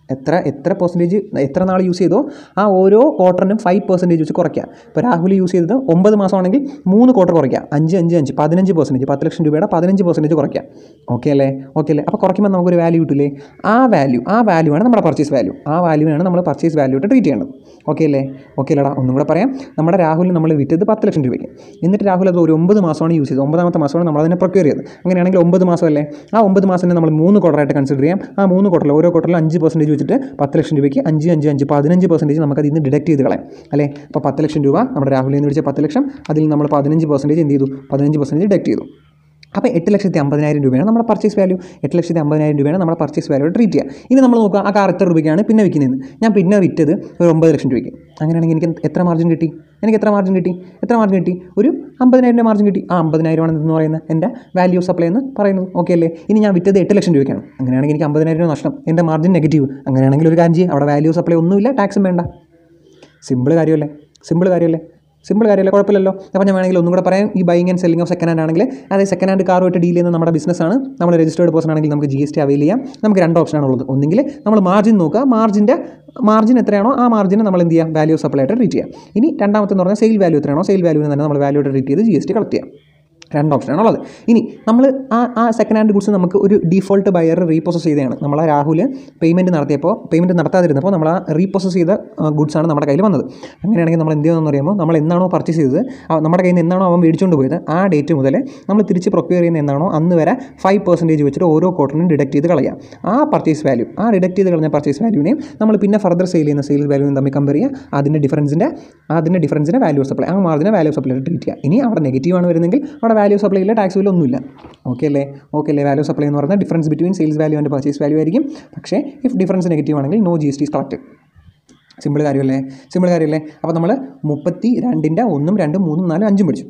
എത്ര എത്ര പെർസെൻറ്റേജ് എത്ര നാൾ യൂസ് ചെയ്തോ ആ ഓരോ ക്വാർട്ടറിനും ഫൈവ് പെർസെൻറ്റേജ് വെച്ച് കുറയ്ക്കുക ഇപ്പോൾ രാഹുൽ യൂസ് ചെയ്തത് ഒമ്പത് മാസമാണെങ്കിൽ മൂന്ന് ക്വാർട്ടർ കുറയ്ക്കുക അഞ്ച് അഞ്ച് അഞ്ച് പതിനഞ്ച് പെർസെൻറ്റേജ് പത്ത് ലക്ഷം രൂപയുടെ പതിനഞ്ച് പെർസെൻറ്റേജ് കുറയ്ക്കുക ഓക്കെ അല്ലേ ഓക്കെ അല്ലേ അപ്പോൾ കുറയ്ക്കുമ്പോൾ നമുക്കൊരു വാല്യൂ കിട്ടില്ലേ ആ വാല്യൂ ആ വാല്യൂ ആണ് നമ്മുടെ പർച്ചേസ് വാല്യൂ ആ വാല്യൂവിനാണ് നമ്മൾ പർച്ചേസ് വാല്യൂ ആയിട്ട് ട്രീറ്റ് ചെയ്യേണ്ടത് ഓക്കെ അല്ലേ ഓക്കെ അല്ലേടാ ഒന്നും കൂടെ പറയാം നമ്മുടെ രാഹുലിന് നമ്മൾ വിറ്റത് പത്ത് ലക്ഷം രൂപയ്ക്ക് എന്നിട്ട് രാഹുൽ അത് ഒരു ഒമ്പത് മാസമാണ് യൂസ് ചെയ്തത് ഒമ്പതാമത്തെ മാസമാണ് നമ്മൾ അതിനെ പ്രൊക്യൂർ ചെയ്തത് അങ്ങനെയാണെങ്കിൽ ഒമ്പത് മാസമല്ലേ ആ ഒമ്പത് മാസത്തിനെ നമ്മൾ മൂന്ന് ക്വാർട്ടറായിട്ട് കൺസിഡർ ചെയ്യാം ആ മൂന്ന് ക്വാർട്ടറിൽ ഓരോ ക്വാർട്ടറിൽ അഞ്ച് പെർസെൻറ്റേജ് വെച്ചിട്ട് പത്ത് ലക്ഷം രൂപയ്ക്ക് അഞ്ച് അഞ്ച് അഞ്ച് പതിനഞ്ച് പെർസെൻറ്റേജ് നമുക്ക് അതിൽ നിന്ന് ഡിഡക്ട് ചെയ്ത് കളയാം അല്ലേ അപ്പോൾ പത്ത് ലക്ഷം രൂപ നമ്മുടെ രാഹുലിൽ നിന്ന് വിളിച്ച പത്ത് ലക്ഷം അതിൽ നമ്മൾ പതിനഞ്ച് പെർസെൻറ്റേജ് എന്ത് ചെയ്തു പതിനഞ്ച് പെർസെൻറ്റേജ് ഡിഡക്ട് ചെയ്തു അപ്പോൾ എട്ട് ലക്ഷത്തി അമ്പതിനായിരം രൂപയാണ് നമ്മുടെ പർച്ചേസ് വാല്യൂ എട്ട് ലക്ഷത്തി അമ്പതിനായിരം രൂപയാണ് നമ്മുടെ പർച്ചേസ് വാല്യൂ ട്രീറ്റ് ചെയ്യുക ഇനി നമ്മൾ നോക്കുക ആ കാർ എത്ര രൂപയ്ക്കാണ് പിന്നെ വിൽക്കുന്നത് ഞാൻ പിന്നെ വിറ്റത് ഒരു ഒമ്പത് ലക്ഷം രൂപയ്ക്ക് അങ്ങനെയാണെങ്കിൽ എനിക്ക് എത്ര മാർജിൻ കിട്ടി എനിക്ക് എത്ര മാർജിൻ കിട്ടി എത്ര മാർജിൻ കിട്ടി ഒരു അമ്പതിനായിരം രൂപ മാർജിൻ കിട്ടി ആ അമ്പതിനായിരമാണ് എന്ന് പറയുന്നത് എൻ്റെ വാല്യൂ സപ്ലൈ എന്ന് പറയുന്നത് ഓക്കെ അല്ലേ ഇനി ഞാൻ വിറ്റത് എട്ട് ലക്ഷം രൂപയ്ക്കാണ് അങ്ങനെയാണെങ്കിൽ എനിക്ക് അമ്പതിനായിരം രൂപ നഷ്ടം എൻ്റെ മാർജിൻ നെഗറ്റീവ് അങ്ങനെയാണെങ്കിൽ ഒരു കാര്യം ചെയ്യും അവിടെ വാല്യൂ സപ്ലൈ ഒന്നുമില്ല ടാക്സും വേണ്ട സിമ്പിൾ കാര്യമല്ലേ സിമ്പിൾ കാര്യമല്ലേ സിമ്പിൾ കാര്യമല്ല കുഴപ്പമില്ലല്ലോ അപ്പോൾ ഞാൻ വേണമെങ്കിൽ ഒന്നും കൂടെ പറയാം ഈ buying and selling of second hand ആണെങ്കിൽ അതായത് സെക്കൻഡ് ഹാൻഡ് കാറുമായിട്ട് ഡീൽ ചെയ്യുന്ന നമ്മുടെ ബിസിനസ്സാണ് നമ്മൾ രജിസ്റ്റേർഡ് പേഴ്സൺ ആണെങ്കിൽ നമുക്ക് ജി എസ് ടി അവൈൽ ചെയ്യാം നമുക്ക് രണ്ട് ഓപ്ഷനാണ് ഉള്ളത് ഒന്നെങ്കിൽ നമ്മൾ മാർജിൻ നോക്കുക മാർജിൻ്റെ മാർജിൻ എത്രയാണോ ആ മാർജിനെ നമ്മൾ എന്ത് ചെയ്യാം വാല്യൂ സപ്ലൈ ആയിട്ട് ട്രീറ്റ് ചെയ്യാം ഇനി രണ്ടാമത്തെ എന്ന് പറഞ്ഞാൽ സെയിൽ വാല്യൂ എത്രയാണോ സെയിൽ വാല്യൂവിനെ തന്നെ നമ്മൾ വാല്യൂ ആയിട്ട് ട്രീറ്റ് ചെയ്ത് ജി എസ് ടി കളക്ട് ചെയ്യാം രണ്ട് ഓപ്ഷനാണ് ഉള്ളത് ഇനി നമ്മൾ ആ ആ സെക്കൻഡ് ഹാൻഡ് ഗുഡ്സ് നമുക്ക് ഒരു ഡീഫോൾട്ട് ബയർ റീപ്രോസസ് ചെയ്തതാണ് നമ്മൾ ആ രാഹുൽ പേയ്മെൻറ്റ് നടത്തിയപ്പോൾ പേയ്മെൻറ്റ് നടത്താതിരുന്നപ്പോൾ നമ്മൾ ആ റീപ്രോസസ് ചെയ്ത ഗുഡ്സാണ് നമ്മുടെ കയ്യിൽ വന്നത് അങ്ങനെയാണെങ്കിൽ നമ്മൾ എന്ത് ചെയ്യുമെന്ന് അറിയുമ്പോൾ നമ്മൾ എന്നാണോ പർച്ചേസ് ചെയ്തത് ആ നമ്മുടെ കയ്യിൽ നിന്ന് എന്നാണോ അവൻ മേടിച്ചുകൊണ്ട് പോയത് ആ ഡേറ്റ് മുതൽ നമ്മൾ തിരിച്ച് പ്രൊക്യൂർ ചെയ്യുന്ന എന്നാണോ അന്ന് വരെ ഫൈവ് പെർസെൻറ്റേജ് വെച്ചിട്ട് ഓരോ ക്വാർട്ടറിനും ഡിഡക്ട് ചെയ്ത് കളയാം ആ പർച്ചേസ് വാല്യൂ ആ ഡിഡക്ട് ചെയ്ത് കളഞ്ഞ പർച്ചേസ് വാല്യൂവിനെയും നമ്മൾ പിന്നെ ഫർദർ സെയിൽ ചെയ്യുന്ന സെയിൽസ് വാല്യൂവിനും തമ്മിൽ കമ്പയർ ചെയ്യുക അതിൻ്റെ ഡിഫറൻസിൻ്റെ അതിൻ്റെ ഡിഫറൻസിനെ വാല്യൂ സപ്ലൈ ആ മാർജിനെ വാല്യൂ സപ്ലൈ ട്രീറ്റ് ചെയ്യുക ഇനി അവിടെ നെഗറ്റീവ് ആണ് വരുന്നെങ്കിൽ അവിടെ വാല്യൂ സപ്ലൈയിലെ ടാക്സ് ബിൽ ഒന്നുമില്ല ഓക്കെ അല്ലേ ഓക്കെ അല്ലേ വാല്യൂ സപ്ലൈ എന്ന് പറഞ്ഞാൽ difference between sales value and purchase value ആയിരിക്കും പക്ഷേ ഇഫ് ഡിഫറൻസ് നെഗറ്റീവ് ആണെങ്കിൽ no G S T collect simple കാര്യമല്ലേ സിമ്പിൾ കാര്യമല്ലേ അപ്പോൾ നമ്മൾ മുപ്പത്തി രണ്ടിൻ്റെ ഒന്നും രണ്ടും മൂന്നും നാലും അഞ്ചും പഠിച്ചു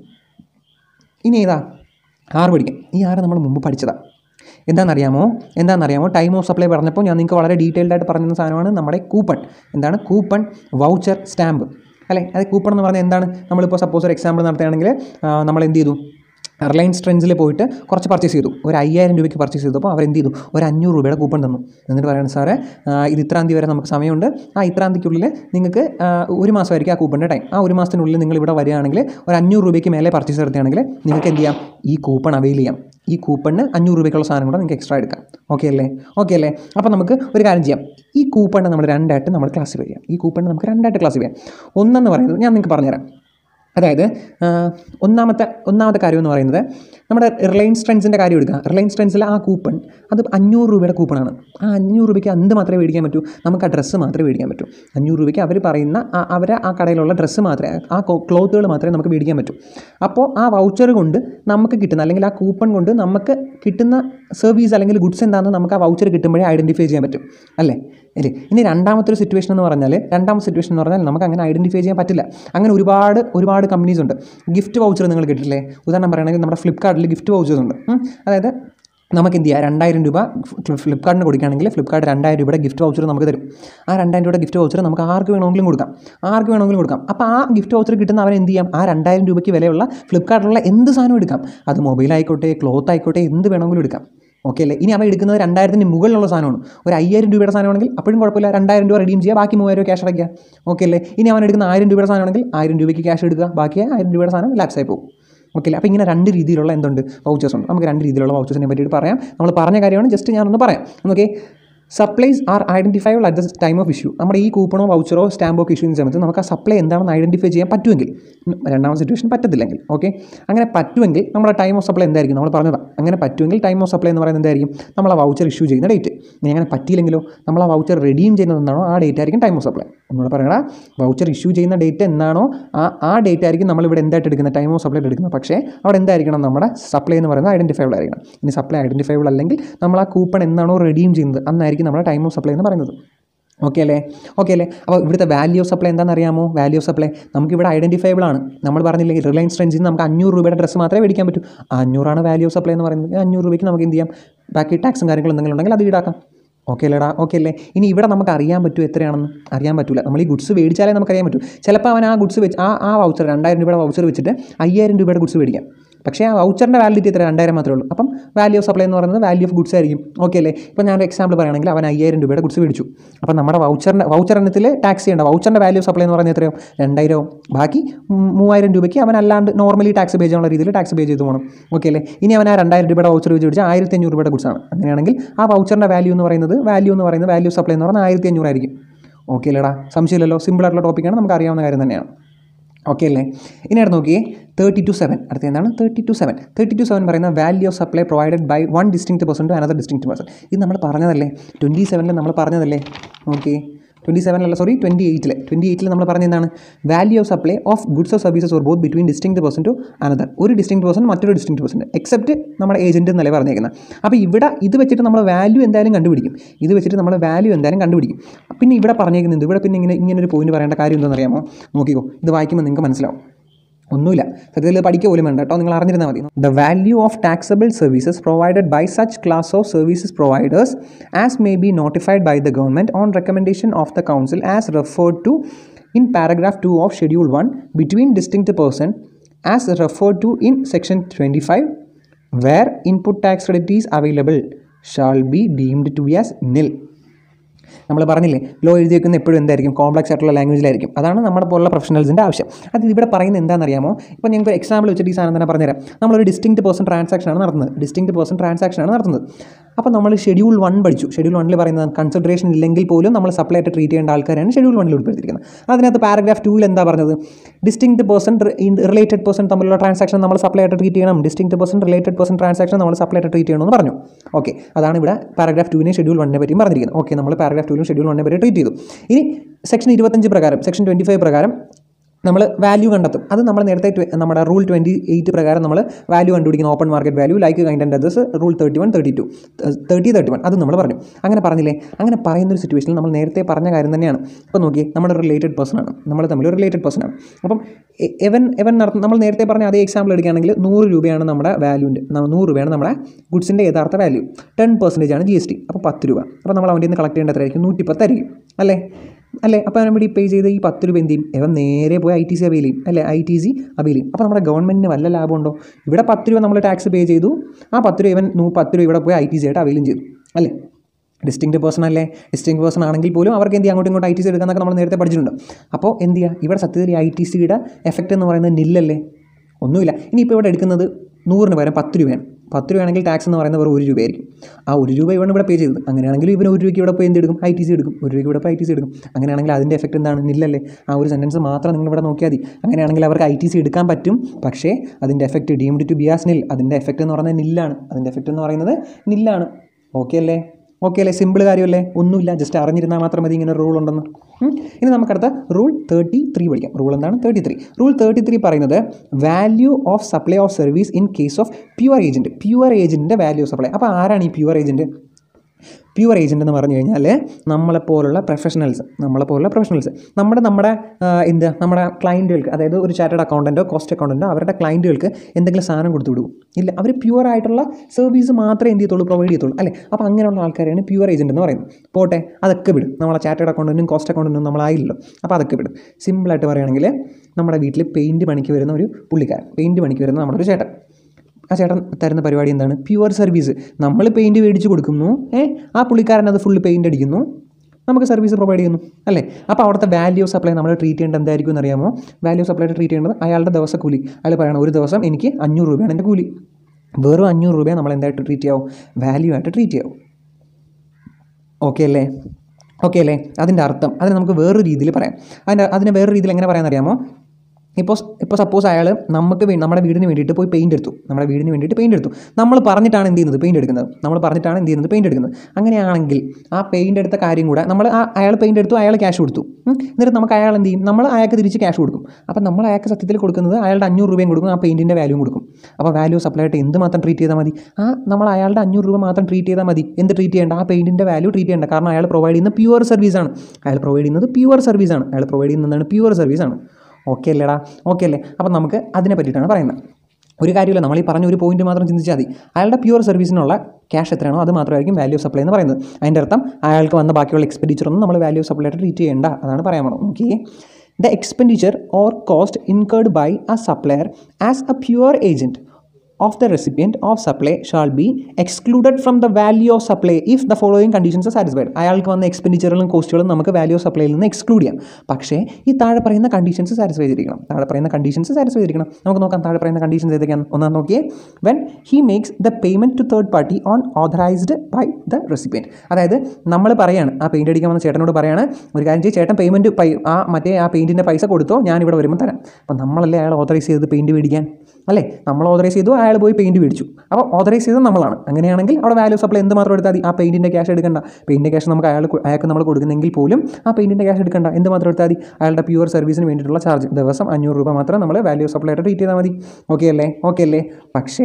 ഇനി ഏതാ ആറ് പഠിക്കാം ഈ ആറ് നമ്മൾ മുമ്പ് പഠിച്ചതാണ് എന്താണെന്നറിയാമോ എന്താണെന്നറിയാമോ ടൈം ഓഫ് സപ്ലൈ പറഞ്ഞപ്പോൾ ഞാൻ നിങ്ങൾക്ക് വളരെ ഡീറ്റെയിൽഡ് ആയിട്ട് പറഞ്ഞ സാധനമാണ് നമ്മുടെ കൂപ്പൺ എന്താണ് കൂപ്പൺ വൗച്ചർ സ്റ്റാമ്പ് അല്ലേ അത് കൂപ്പൺ എന്ന് പറഞ്ഞാൽ എന്താണ് നമ്മളിപ്പോൾ സപ്പോസ് ഒരു എക്സാമ്പിൾ നടത്തുകയാണെങ്കിൽ ആ, നമ്മൾ എന്ത് ചെയ്തു റിലയൻസ് ട്രെൻഡ്സിൽ പോയിട്ട് കുറച്ച് പർച്ചേസ് ചെയ്തു ഒരു അയ്യായിരം രൂപയ്ക്ക് പർച്ചേസ് ചെയ്തപ്പോൾ അവർ എന്ത് ചെയ്തു ഒരു അഞ്ഞൂറ് രൂപയുടെ കൂപ്പൺ തന്നു എന്നിട്ട് പറയുന്നത് സാറേ ആ, ഇത് ഇത്രാം തീയതി വരെ നമുക്ക് സമയമുണ്ട് ആ ഇത്രാം തീയതിക്കുള്ളിൽ നിങ്ങൾക്ക് ആ, ഒരു മാസമായിരിക്കും ആ കൂപ്പണിൻ്റെ ടൈം ആ ഒരു മാസത്തിനുള്ളിൽ നിങ്ങൾ ഇവിടെ വരികയാണെങ്കിൽ ഒരു അഞ്ഞൂറ് രൂപയ്ക്ക് മേലെ പർച്ചേസ് നടത്തുകയാണെങ്കിൽ നിങ്ങൾക്ക് എന്ത് ചെയ്യാം ഈ കൂപ്പൺ അവൈൽ ചെയ്യാം ഈ കൂപ്പണിന് അഞ്ഞൂറ് രൂപയ്ക്കുള്ള സാധനം കൂടെ നിങ്ങൾക്ക് എക്സ്ട്രാ എടുക്കാം ഓക്കെ അല്ലേ ഓക്കെ അല്ലേ അപ്പോൾ നമുക്ക് ഒരു കാര്യം ചെയ്യാം ഈ കൂപ്പണ് നമ്മൾ രണ്ടായിട്ട് നമ്മൾ ക്ലാസ്സിഫൈ ചെയ്യാം ഈ കൂപ്പണ് നമുക്ക് രണ്ടായിട്ട് ക്ലാസ്സിഫൈ ചെയ്യാം ഒന്നെന്ന് പറയുന്നത് ഞാൻ നിങ്ങൾക്ക് പറഞ്ഞുതരാം അതായത് ആ, ഒന്നാമത്തെ ഒന്നാമത്തെ കാര്യം എന്ന് പറയുന്നത് നമ്മുടെ റിലയൻസ് ട്രെൻഡ്സിൻ്റെ കാര്യം എടുക്കുക റിലയൻസ് ട്രെൻഡ്സിലെ ആ കൂപ്പൺ അത് അഞ്ഞൂറ് രൂപയുടെ കൂപ്പണാണ് ആ അഞ്ഞൂറ് രൂപയ്ക്ക് എന്ത് മാത്രമേ മേടിക്കാൻ പറ്റൂ നമുക്ക് ആ ഡ്രസ്സ് മാത്രമേ മേടിക്കാൻ പറ്റൂ അഞ്ഞൂറ് രൂപയ്ക്ക് അവർ പറയുന്ന ആ അവരെ ആ കടയിലുള്ള ഡ്രസ്സ് മാത്രമേ ആ ക്ലോത്തുകൾ മാത്രമേ നമുക്ക് മേടിക്കാൻ പറ്റൂ അപ്പോൾ ആ വൗച്ചർ കൊണ്ട് നമുക്ക് കിട്ടുന്ന അല്ലെങ്കിൽ ആ കൂപ്പൺ കൊണ്ട് നമുക്ക് കിട്ടുന്ന സർവീസ് അല്ലെങ്കിൽ ഗുഡ്സ് എന്താണെന്ന് നമുക്ക് ആ വൗച്ചർ കിട്ടുമ്പോഴേ ഐഡൻറ്റിഫൈ ചെയ്യാൻ പറ്റും അല്ലേ അല്ലേ ഇനി രണ്ടാമത്തെ ഒരു സിറ്റുവേഷൻ എന്ന് പറഞ്ഞാൽ രണ്ടാമത്തെ സിറ്റുവേഷൻ എന്ന് പറഞ്ഞാൽ നമുക്ക് അങ്ങനെ ഐഡൻറ്റിഫൈ ചെയ്യാൻ പറ്റില്ല അങ്ങനെ ഒരുപാട് ഒരുപാട് കമ്പനീസ് ഉണ്ട് ഗിഫ്റ്റ് വൗച്ചർ നിങ്ങൾ കേട്ടിട്ടില്ലേ ഉദാഹരണം പറയുകയാണെങ്കിൽ നമ്മുടെ ഫ്ലിപ്കാർട്ടിൽ ഗിഫ്റ്റ് വൗച്ചേഴ്സ് ഉണ്ട് ഉം. അതായത് നമുക്ക് എന്ത് ചെയ്യാം രണ്ടായിരം രൂപ ഫ്ലി- ഫ്ലിപ്കാർട്ടിന് കൊടുക്കുകയാണെങ്കിൽ ഫ്ലിപ്കാർട്ട് രണ്ടായിരം രൂപയുടെ ഗിഫ്റ്റ് വൗച്ചർ നമുക്ക് തരും ആ രണ്ടായിരം രൂപയുടെ ഗിഫ്റ്റ് വൗച്ചർ നമുക്ക് ആർക്ക് വേണമെങ്കിലും കൊടുക്കാം ആർക്ക് വേണമെങ്കിലും കൊടുക്കാം അപ്പോൾ ആ ഗിഫ്റ്റ് വൗച്ചർ കിട്ടുന്ന അവൻ എന്ത് ചെയ്യാം ആ രണ്ടായിരം രൂപയ്ക്ക് വിലയുള്ള ഫ്ലിപ്കാർട്ടിലുള്ള എന്ത് സാധനം എടുക്കാം അത് മൊബൈൽ ആയിക്കോട്ടെ ക്ലോത്ത് ആയിക്കോട്ടെ എന്ത് വേണമെങ്കിലും എടുക്കാം ഓക്കെ അല്ലേ ഇനി അവൻ എടുക്കുന്നത് രണ്ടായിരത്തിന് മുകളിലുള്ള സാധനമാണ് ഒരു അയ്യായിരം രൂപയുടെ സാധനമാണെങ്കിൽ അപ്പോഴും കുഴപ്പമില്ല രണ്ടായിരം രൂപ റെഡീം ചെയ്യുക ബാക്കി മൂവായിരം രൂപ ക്യാഷ് അടയ്ക്കുക ഓക്കെ അല്ലേ ഇനി അവൻ എടുക്കുന്ന ആയിരം രൂപയുടെ സാധനമാണെങ്കിൽ ആയിരം രൂപയ്ക്ക് ക്യാഷ് എടുക്കുക ബാക്കി ആയിരം രൂപയുടെ സാധനം ലാപ്സായി പോകും ഓക്കെ അല്ലേ അപ്പോൾ ഇങ്ങനെ രണ്ട് രീതിയിലുള്ള എന്തുണ്ട് വൗച്ചേഴ്സ് ഉണ്ട് നമുക്ക് രണ്ട് രീതിയിലുള്ള വൗച്ചേഴ്സിനെ പറ്റിയിട്ട് പറയാം നമ്മൾ പറഞ്ഞ കാര്യമാണ് ജസ്റ്റ് ഞാനൊന്ന് പറയാം okay supplies are identifiable at the time of issue നമ്മുടെ ഈ കൂപ്പണോ വൗച്ചറോ സ്റ്റാമ്പോ ഒക്കെ ഇഷ്യൂ ചെയ്യുന്ന സമയത്ത് നമുക്ക് ആ സപ്ലൈ എന്താണെന്ന് ഐഡൻറ്റിഫൈ ചെയ്യാൻ പറ്റുമെങ്കിൽ ഉം, രണ്ടാമത്തെ സിറ്റുവേഷൻ പറ്റത്തില്ലെങ്കിൽ ഓക്കെ അങ്ങനെ പറ്റുമെങ്കിൽ നമ്മുടെ ടൈം ഓഫ് സപ്ലൈ എന്തായിരിക്കും നമ്മൾ പറഞ്ഞതാണ് അങ്ങനെ പറ്റുമെങ്കിൽ ടൈം ഓഫ് സപ്ലൈ എന്ന് പറയുന്നത് എന്തായിരിക്കും നമ്മൾ ആ വൗച്ചർ ഇഷ്യൂ ചെയ്യുന്ന ഡേറ്റ് ഇനി അങ്ങനെ പറ്റിയില്ലെങ്കിലോ നമ്മൾ ആ വൗച്ചർ റെഡീം ചെയ്യുന്നത് എന്താണോ ആ ഡേറ്റ് ആയിരിക്കും ടൈം ഓഫ് സപ്ലൈ ഒന്നുകൂടെ പറയണ വൗച്ചർ ഇഷ്യൂ ചെയ്യുന്ന ഡേറ്റ് എന്നാണോ ആ ആ ഡേറ്റ് ആയിരിക്കും നമ്മളിവിടെ എന്തായിട്ട് എടുക്കുന്നത് ടൈം ഓഫ് സപ്ലൈ എടുക്കുന്നത് പക്ഷേ അവിടെ എന്തായിരിക്കണം നമ്മുടെ സപ്ലൈ എന്ന് പറയുന്നത് ഐഡൻറ്റിഫൈബിൾ ആയിരിക്കണം ഇനി സപ്ലൈ ഐഡൻറ്റിഫൈബിൾ അല്ലെങ്കിൽ നമ്മൾ ആ കൂപ്പൺ എന്നാണോ റെഡീം ചെയ്യുന്നത് അന്നായിരിക്കും നമ്മുടെ ടൈം ഓഫ് സപ്ലൈ എന്ന് പറയുന്നത് ഓക്കെ അല്ലേ ഓക്കെ അല്ലേ അപ്പോൾ ഇവിടുത്തെ വാല്യൂ ഓഫ് സപ്ലൈ എന്താണെന്ന് അറിയാമോ വാല്യൂ ഓഫ് സപ്ലൈ നമുക്കിവിടെ ഐഡൻറ്റിഫൈബിൾ ആണ് നമ്മൾ പറഞ്ഞില്ലെങ്കിൽ റിലയൻസ് ട്രെൻഡ്സിൽ നിന്ന് നമുക്ക് അഞ്ഞൂറ് രൂപയുടെ ഡ്രസ്സ് മാത്രമേ മേടിക്കാൻ പറ്റൂ ആ അഞ്ഞൂറാണ് വാല്യൂ ഓഫ് സപ്ലൈ എന്ന് പറയുന്നത് ഈ അഞ്ഞൂറ് രൂപയ്ക്ക് നമുക്ക് എന്ത് ചെയ്യാം ബാക്കി ടാക്സും കാര്യങ്ങളും എന്തെങ്കിലും ഉണ്ടെങ്കിൽ അത് ഈടാക്കാം ഓക്കെ അല്ലേടാ ഓക്കെ അല്ലേ ഇനി ഇവിടെ നമുക്ക് അറിയാൻ പറ്റും എത്രയാണെന്ന് അറിയാൻ പറ്റില്ല നമ്മൾ ഈ ഗുഡ്സ് മേടിച്ചാലേ നമുക്ക് അറിയാൻ പറ്റൂ ചിലപ്പോൾ അവൻ ആ ഗുഡ്സ് വെച്ച് ആ ആ വൗച്ചർ രണ്ടായിരം രൂപയുടെ വൗച്ചർ വെച്ചിട്ട് അയ്യായിരം രൂപയുടെ ഗുഡ്സ് മേടിക്കാം പക്ഷേ ആ വൗച്ചറിൻ്റെ വാലിഡിറ്റി എത്ര രണ്ടായിരം മാത്രമേ ഉള്ളൂ അപ്പം വാല്യൂ ഓഫ് സപ്ലൈ എന്ന് പറയുന്നത് വാല്യൂ ഓഫ് ഗുഡ്സ് ആയിരിക്കും ഓക്കെ അല്ലേ ഇപ്പോൾ ഞാനൊരു എക്സാമ്പിൾ പറയുകയാണെങ്കിൽ അവൻ അയ്യായിരം രൂപയുടെ ഗുഡ്സ് മേടിച്ചു അപ്പം നമ്മുടെ വൗച്ചറിൻ്റെ വൗച്ചർ എണ്ണത്തിൽ ടാക്സ് ചെയ്യേണ്ട വൗച്ചറിൻ്റെ വാല്യൂ ഓഫ് സപ്ലൈ എന്ന് പറയുന്നത് എത്രയോ രണ്ടായിരവും ബാക്കി മൂ- മൂവായിരം രൂപയ്ക്ക് അവൻ അല്ലാണ്ട് നോർമലി ടാക്സ് പേ ചെയ്യാനുള്ള രീതിയിൽ ടാക്സ് പേ ചെയ്ത് പോകണം ഓക്കെ അല്ലേ ഇനി അവൻ ആ രണ്ടായിരം രൂപയുടെ വൗച്ചർ വെച്ച് പിടിച്ചാൽ ആയിരത്തി അഞ്ഞൂറ് രൂപയുടെ ഗുഡ്സാണ് അങ്ങനെയാണെങ്കിൽ ആ വൗച്ചറിൻ്റെ വാല്യൂ എന്ന് പറയുന്നത് വാല്യൂ എന്ന് പറയുന്നത് വാല്യൂ സപ്ലൈ എന്ന് പറയുന്നത് ആയിരത്തി അഞ്ഞൂറായിരിക്കും ഓക്കെ അല്ലേടാ സംശയമില്ലല്ലോ സിമ്പിൾ ആയിട്ടുള്ള ടോപ്പിക്കാണ് നമുക്ക് അറിയാവുന്ന കാര്യം തന്നെയാണ് ഓക്കെ അല്ലേ ഇനി അടുത്ത് നോക്കിയേ തേർട്ടി ടു സെവൻ അടുത്ത എന്താണ് thirty two seven thirty two seven പറയുന്ന value of supply provided by one distinct person to another distinct person ഇത് നമ്മൾ പറഞ്ഞതല്ലേ ട്വൻറ്റി സെവനിൽ നമ്മൾ പറഞ്ഞതല്ലേ ഓക്കെ ട്വൻറ്റി സെവനല്ല സോറി ട്വൻറ്റി എയ്റ്റിൽ ട്വൻറ്റി എയ്റ്റിൽ നമ്മൾ പറഞ്ഞ എന്താണ് value of supply of goods of services or both between distinct person to another ഒരു ഡിസ്റ്റിങ്ക്ട് പേഴ്സൺ മറ്റൊരു ഡിസ്റ്റിങ്ക്ട് പേഴ്സൺ എക്സെപ്റ്റ് നമ്മുടെ ഏജൻറ്റ് എന്നല്ലേ പറഞ്ഞേക്കുന്നത് അപ്പോൾ ഇവിടെ ഇത് വെച്ചിട്ട് നമ്മൾ വാല്യൂ എന്തായാലും കണ്ടുപിടിക്കും ഇത് വെച്ചിട്ട് നമ്മൾ വാല്യൂ എന്തായാലും കണ്ടുപിടിക്കും പിന്നെ ഇവിടെ പറഞ്ഞേക്കുന്നത് ഇവിടെ പിന്നെ ഇങ്ങനെ ഇങ്ങനെ ഒരു പോയിന്റ് പറയേണ്ട കാര്യം എന്താണെന്ന് അറിയാമോ നോക്കിക്കോ ഇത് വായിക്കുമ്പോൾ നിങ്ങൾക്ക് മനസ്സിലാവും ഒന്നുമില്ല സത്യത്തിൽ ഇത് പഠിക്കുക പോലും വേണ്ട കേട്ടോ നിങ്ങൾ അറിഞ്ഞിരുന്നാൽ മതി the value of taxable services provided by such class of services providers as may be notified by the government on recommendation of the council as referred to in paragraph two of schedule one between distinct person as referred to in section twenty five where input tax credit is available shall be deemed to as nil നമ്മൾ പറഞ്ഞില്ലേ law എഴുതി വെക്കുന്ന എപ്പോഴും എന്തായിരിക്കും complex ആയിട്ടുള്ള ലാംഗ്വേജിലായിരിക്കും അതാണ് നമ്മുടെ പോലുള്ള പ്രൊഫഷണൽസിൻ്റെ ആവശ്യം അത് ഇവിടെ പറയുന്നത് എന്താണെന്നറിയാമോ ഇപ്പോൾ ഞങ്ങൾക്ക് എക്സാമ്പിൾ വെച്ചിട്ട് ഈ സാധനം തന്നെ പറഞ്ഞുതരാം നമ്മളൊരു ഡിസ്റ്റിങ്ക്ട് പേഴ്സൺ ട്രാൻസാക്ഷൻ ആണ് നടത്തുന്നത് ഡിസ്റ്റിങ്ക്ട് പേഴ്സൺ ട്രാൻസാക്ഷൻ ആണ് നടത്തുന്നത് അപ്പോൾ നമ്മൾ ഷെഡ്യൂൾ വൺ പഠിച്ചു ഷെഡ്യൂൾ വണ്ണിൽ പറയുന്നത് കൺസിഡറേഷൻ ഇല്ലെങ്കിൽ പോലും നമ്മൾ സപ്ലൈ ആയിട്ട് ട്രീറ്റ് ചെയ്യേണ്ട ആൾക്കാരാണ് ഷെഡ്യൂൾ വണ്ണിൽ ഉൾപ്പെടുത്തിയിരിക്കുന്നത് അതിനകത്ത് പാരഗ്രാഫ് ടൂവിൽ എന്താ പറഞ്ഞത് ഡിസ്റ്റിങ്ക്ട് പേഴ്സൺ റിലേറ്റഡ് പേഴ്സൺ തമ്മിലുള്ള ട്രാൻസാക്ഷൻ നമ്മൾ സപ്ലൈ ആയിട്ട് ട്രീറ്റ് ചെയ്യണം distinct person related person transaction നമ്മൾ സപ്ലൈ ആയിട്ട് ട്രീറ്റ് ചെയ്യണമെന്ന് പറഞ്ഞു ഓക്കെ അതാണ് ഇവിടെ പാരഗ്രാഫ് ടൂവിനെ ഷെഡ്യൂൾ വണ്ണിനെ പറ്റിയും പറഞ്ഞിരിക്കുന്നത് ഓക്കെ നമ്മൾ പാരഗ്രാഫ് ടൂവിലും ഷെഡ്യൂൾ വണ്ണിനെ പറ്റി ട്രീറ്റ് ചെയ്തു ഇനി സെക്ഷൻ ഇരുപത്തഞ്ച് പ്രകാരം സെക്ഷൻ ട്വൻറ്റി ഫൈവ് പ്രകാരം നമ്മൾ വാല്യൂ കണ്ടെത്തും അത് നമ്മൾ നേരത്തെ ട്വ- നമ്മുടെ റൂൾ ട്വൻറ്റി എയ്റ്റ് പ്രകാരം നമ്മൾ വാല്യൂ കണ്ടുപിടിക്കുന്ന open market value like kind and others rule thirty one thirty two thirty thirty one അത് നമ്മൾ പറഞ്ഞു അങ്ങനെ പറഞ്ഞില്ലേ അങ്ങനെ പറയുന്ന ഒരു സിറ്റുവേഷനിൽ നമ്മൾ നേരത്തെ പറഞ്ഞ കാര്യം തന്നെയാണ് ഇപ്പോൾ നോക്കി നമ്മുടെ റിലേറ്റഡ് പേഴ്സൺ ആണ് നമ്മൾ തമ്മിൽ ഒരു റിലേറ്റഡ് പേഴ്സൺ ആണ് അപ്പം എ- എവൻ എവൻ നടത്തുന്ന നമ്മൾ നേരത്തെ പറഞ്ഞ അതേ എക്സാമ്പിൾ എടുക്കുകയാണെങ്കിൽ നൂറ് രൂപയാണ് നമ്മുടെ വാല്യൂൻ്റെ നൂറ് രൂപയാണ് നമ്മുടെ ഗുഡ്സിൻ്റെ യഥാർത്ഥ വാല്യൂ ടെൻ പെർസെൻറ്റേജ് ആണ് ജി എസ് ടി അപ്പോൾ പത്ത് രൂപ അപ്പോൾ നമ്മൾ അവൻ്റെ നിന്ന് കളക്ട് ചെയ്യേണ്ട എത്രയായിരിക്കും നൂറ്റി പത്തായിരിക്കും അല്ലേ അല്ലേ അപ്പോൾ അവൻ ഇവിടെ പേ ചെയ്ത് ഈ പത്ത് രൂപ എന്ത് ചെയ്യും ഇവൻ നേരെ പോയി ഐ ടി സി അപീൽ ചെയ്യും അല്ലേ ഐ ടി സി അപീൽ ചെയ്യും അപ്പോൾ നമ്മുടെ ഗവൺമെൻറ്റിന് വല്ല ലാഭമുണ്ടോ ഇവിടെ പത്ത് രൂപ നമ്മൾ ടാക്സ് പേ ചെയ്തു ആ പത്ത് രൂപ ഇവൻ നൂ- പത്ത് രൂപ ഇവിടെ പോയി ഐ ടി സി ആയിട്ട് അവീലും ചെയ്തു അല്ലേ ഡിസ്റ്റിങ്ക്ട് പേഴ്സൺ അല്ലേ ഡിസ്റ്റിങ്ക്ട് പേഴ്സൺ ആണെങ്കിൽ പോലും അവർക്ക് എന്ത് ചെയ്യും അങ്ങോട്ടും ഇങ്ങോട്ട് ഐ ടി സി എടുക്കാന്നൊക്കെ നമ്മൾ നേരത്തെ പഠിച്ചിട്ടുണ്ട് അപ്പോൾ എന്ത് ചെയ്യുക ഇവിടെ സത്യത്തിൽ ഐ ടി സിയുടെ എഫക്റ്റ് എന്ന് പറയുന്നത് നില്ലല്ലേ ഒന്നുമില്ല ഇനിയിപ്പോൾ ഇവിടെ എടുക്കുന്നത് നൂറിന് പകരം പത്ത് രൂപയാണ് പത്ത് രൂപയാണെങ്കിൽ ടാക്സ് എന്ന് പറയുന്നത് വെറും ഒരു രൂപയായിരിക്കും ആ ഒരു രൂപ ഇവൻ ഇവിടെ പേ ചെയ്തത് അങ്ങനെയാണെങ്കിൽ ഇവന് ഒരു രൂപയ്ക്ക് ഇവിടെ പോയി എന്ത് എടുക്കും ഐ ടി സി എടുക്കും ഒരു രൂപയ്ക്ക് ഇവിടെ പോയി ഐ ടി സി എടുക്കും അങ്ങനെയാണെങ്കിൽ അതിൻ്റെ എഫക്റ്റ് എന്താണ് നില്ലല്ലേ ആ ഒരു സെൻറ്റൻസ് മാത്രം നിങ്ങൾ ഇവിടെ നോക്കിയാൽ മതി അങ്ങനെയാണെങ്കിൽ അവർക്ക് ഐ ടി സി എടുക്കാൻ പറ്റും പക്ഷേ അതിൻ്റെ എഫക്റ്റ് ഡീംഡ് ടു ബിയാസ് നിൽ അതിൻ്റെ എഫക്റ്റ് എന്ന് പറയുന്നത് നില്ലാണ് അതിൻ്റെ എഫക്റ്റ് എന്ന് പറയുന്നത് നില്ലാണ് ഓക്കെ അല്ലേ ഓക്കെ അല്ലേ സിമ്പിൾ കാര്യമല്ലേ ഒന്നുമില്ല ജസ്റ്റ് അറിഞ്ഞിരുന്നാൽ മാത്രം മതി ഇങ്ങനെ റൂൾ ഉണ്ടെന്ന് ഉം. ഇനി നമുക്കടുത്ത റൂൾ തേർട്ടി ത്രീ പഠിക്കാം റൂൾ എന്താണ് thirty three rule thirty three പറയുന്നത് value of supply of service in case of pure agent pure ഏജൻറ്റിൻ്റെ വാല്യൂ ഓഫ് സപ്ലൈ അപ്പോൾ ആരാണ് ഈ പ്യുവർ ഏജൻറ്റ് പ്യുവർ ഏജൻ്റ് എന്ന് പറഞ്ഞു കഴിഞ്ഞാൽ നമ്മളെപ്പോലുള്ള പ്രൊഫഷണൽസ് നമ്മളെപ്പോലുള്ള പ്രൊഫഷണൽസ് നമ്മുടെ നമ്മുടെ ആ, എന്ത് നമ്മുടെ ക്ലയൻറ്റുകൾക്ക് അതായത് ഒരു ചാർട്ടേഡ് അക്കൗണ്ടൻറ്റോ കോസ്റ്റ് അക്കൗണ്ടൻറ്റോ അവരുടെ ക്ലയൻറ്റുകൾക്ക് എന്തെങ്കിലും സാധനം കൊടുത്തു വിടും ഇല്ല അവർ പ്യുവർ ആയിട്ടുള്ള സർവീസ് മാത്രമേ എന്ത് ചെയ്യത്തുള്ളൂ പ്രൊവൈഡ് ചെയ്യത്തുള്ളൂ അല്ലേ അപ്പോൾ അങ്ങനെയുള്ള ആൾക്കാരെയാണ് പ്യുവർ ഏജൻറ്റ് എന്ന് പറയുന്നത് പോട്ടെ അതൊക്കെ വിടും നമ്മളെ ചാർട്ടേഡ് അക്കൗണ്ടൻറ്റും കോസ്റ്റ് അക്കൗണ്ടൻറ്റും നമ്മളായില്ലല്ലോ അപ്പോൾ അതൊക്കെ വിടും സിമ്പിളായിട്ട് പറയുകയാണെങ്കിൽ നമ്മുടെ വീട്ടിൽ പെയിൻറ്റ് പണിക്ക് വരുന്ന ഒരു പുള്ളിക്കാരൻ പെയിൻറ്റ് പണിക്ക് വരുന്ന നമ്മുടെ ഒരു ചേട്ടൻ ആ ചേട്ടൻ തരുന്ന പരിപാടി എന്താണ് പ്യുവർ സർവീസ് നമ്മൾ പെയിൻറ്റ് മേടിച്ച് കൊടുക്കുന്നു ഏ ആ പുള്ളിക്കാരൻ അത് ഫുള്ള് പെയിൻറ്റ് അടിക്കുന്നു നമുക്ക് സർവീസ് പ്രൊവൈഡ് ചെയ്യുന്നു അല്ലേ അപ്പോൾ അവിടുത്തെ വാല്യൂ ഓഫ് സപ്ലൈ നമ്മൾ ട്രീറ്റ് ചെയ്യേണ്ടത് എന്തായിരിക്കും എന്നറിയാമോ വാല്യൂ ഓഫ് സപ്ലൈ ട്രീറ്റ് ചെയ്യേണ്ടത് അയാളുടെ ദിവസ കൂലി അയാൾ പറയണം ഒരു ദിവസം എനിക്ക് അഞ്ഞൂറ് രൂപയാണ് എൻ്റെ കൂലി വെറും അഞ്ഞൂറ് രൂപയെ നമ്മൾ എന്തായിട്ട് ട്രീറ്റ് ചെയ്യാവും വാല്യൂ ആയിട്ട് ട്രീറ്റ് ചെയ്യാവും ഓക്കെ അല്ലേ ഓക്കെ അല്ലേ അതിൻ്റെ അർത്ഥം അതിന് നമുക്ക് വേറൊരു രീതിയിൽ പറയാം അതിൻ്റെ അതിന് വേറൊരു രീതിയിൽ എങ്ങനെ പറയാമെന്നറിയാമോ ഇപ്പോൾ ഇപ്പോൾ സപ്പോസ് അയാൾ നമുക്ക് വേ നമ്മുടെ വീടിന് വേണ്ടിയിട്ട് പോയി പെയിൻ്റ് എടുത്തു നമ്മുടെ വീടിന് വേണ്ടിയിട്ട് പെയിൻ്റ് എടുത്തു നമ്മൾ പറഞ്ഞിട്ടാണ് എന്ത് ചെയ്യുന്നത് പെയിൻ്റ് എടുക്കുന്നത് നമ്മൾ പറഞ്ഞിട്ടാണ് എന്ത് ചെയ്യുന്നത് പെയിൻ്റ് എടുക്കുന്നത് അങ്ങനെയാണെങ്കിൽ ആ പെയിൻ്റ് എടുത്ത കാര്യം കൂടെ നമ്മൾ ആ അയാൾ പെയിൻ്റ് എടുത്തു അയാൾ ക്യാഷ് കൊടുത്തു ഉം. എന്നിട്ട് നമുക്ക് അയാൾ എന്ത് ചെയ്യും നമ്മൾ അയാൾക്ക് തിരിച്ച് ക്യാഷ് കൊടുക്കും അപ്പോൾ നമ്മൾ അയാൾക്ക് സത്യത്തിൽ കൊടുക്കുന്നത് അയാളുടെ അഞ്ഞൂറ് രൂപയും കൊടുക്കും ആ പെയിൻറ്റിൻ്റെ വാല്യൂയും കൊടുക്കും അപ്പോൾ വാല്യൂ സപ്ലൈ ആയിട്ട് എന്ത് മാത്രം ട്രീറ്റ് ചെയ്താൽ മതി ആ നമ്മൾ അയാളുടെ അഞ്ഞൂറ് രൂപ മാത്രം ട്രീറ്റ് ചെയ്താൽ മതി എന്ത് ട്രീറ്റ് ചെയ്യേണ്ട ആ പെയിൻറ്റിൻ്റെ വാല്യൂ ട്രീറ്റ് ചെയ്യേണ്ട കാരണം അയാൾ പ്രൊവൈഡ് ചെയ്യുന്ന പ്യുവർ സർവീസാണ് അയാൾ പ്രൊവൈഡ് ചെയ്യുന്നത് പ്യുവർ സർവീസാണ് അയാൾ പ്രൊവൈഡ് ചെയ്യുന്നതാണ് പ്യുവർ സർവീസാണ് ഓക്കെ അല്ലേടാ ഓക്കെ അല്ലേ അപ്പം നമുക്ക് അതിനെ പറ്റിയിട്ടാണ് പറയുന്നത് ഒരു കാര്യമില്ല നമ്മൾ ഈ പറഞ്ഞ ഒരു പോയിന്റ് മാത്രം ചിന്തിച്ചാൽ മതി അയാളുടെ പ്യുവർ സർവീസിനുള്ള ക്യാഷ് എത്രയാണോ അത് മാത്രമായിരിക്കും വാല്യൂ ഓഫ് സപ്ലൈ എന്ന് പറയുന്നത് അതിൻ്റെ അർത്ഥം അയാൾക്ക് വന്ന ബാക്കിയുള്ള എക്സ്പെൻഡിച്ചർ ഒന്നും നമ്മൾ വാല്യൂ ഓഫ് സപ്ലൈ ആയിട്ട് ട്രീറ്റ് ചെയ്യേണ്ട അതാണ് പറയാൻ പോണത് okay the expenditure or cost incurred by a supplier as a pure agent of the recipient of supply shall be excluded from the value of supply if the following conditions satisfied അയാൾക്ക് വന്ന എക്സ്പെൻഡിച്ചറുകളും കോസ്റ്റുകളും നമുക്ക് value of സപ്ലൈയിൽ നിന്ന് exclude ചെയ്യാം പക്ഷേ ഈ താഴെ പറയുന്ന conditions satisfy ചെയ്തിരിക്കണം താഴെ പറയുന്ന കണ്ടീഷൻസ് സാറ്റിസ്ഫൈ ചെയ്തിരിക്കണം നമുക്ക് നോക്കാം താഴെ പറയുന്ന കണ്ടീഷൻസ് ഏതൊക്കെയാണ് ഒന്നാം നോക്കിയേ when he makes the payment to third party on authorized by the recipient അതായത് നമ്മൾ പറയാണ് ആ പെയിൻറ്റ് അടിക്കാൻ വന്ന ചേട്ടനോട് പറയാണ് ഒരു കാര്യം ചെയ്യും ചേട്ടൻ പേയ്മെൻറ്റ് പൈ ആ മറ്റേ ആ പെയിൻറ്റിൻ്റെ പൈസ കൊടുത്തോ ഞാനിവിടെ വരുമ്പോൾ തരാം അപ്പം നമ്മളല്ലേ അയാൾ ഓതറൈസ് ചെയ്ത് പെയിൻറ്റ് മേടിക്കാൻ അല്ലേ നമ്മൾ ഓതറൈസ് ചെയ്തു അയാൾ പോയി പെയിൻറ്റ് മേടിച്ചു അപ്പോൾ ഓതറൈസ് ചെയ്തത് നമ്മളാണ് അങ്ങനെയാണെങ്കിൽ അവിടെ വാല്യൂ സപ്ലൈ എന്ത് മാത്രം എടുത്താൽ മതി ആ പെയിൻറ്റിൻ്റെ ക്യാഷ് എടുക്കണ്ട പെയിൻറ്റിൻ്റെ ക്യാഷ് നമുക്ക് അയാൾ അയാൾക്ക് നമ്മൾ കൊടുക്കുന്നെങ്കിൽ പോലും ആ പെയിൻറ്റിൻ്റെ ക്യാഷ് എടുക്കണ്ട എന്ത് മാത്രം എടുത്താൽ മതി അയാളുടെ പ്യുവർ സർവീസിന് വേണ്ടിയിട്ടുള്ള ചാർജ് ദിവസം അഞ്ഞൂറ് രൂപ മാത്രം നമ്മൾ വാല്യൂ സപ്ലൈ ആയിട്ട് ട്രീറ്റ് ചെയ്താൽ മതി ഓക്കെ അല്ലേ ഓക്കെ അല്ലേ പക്ഷേ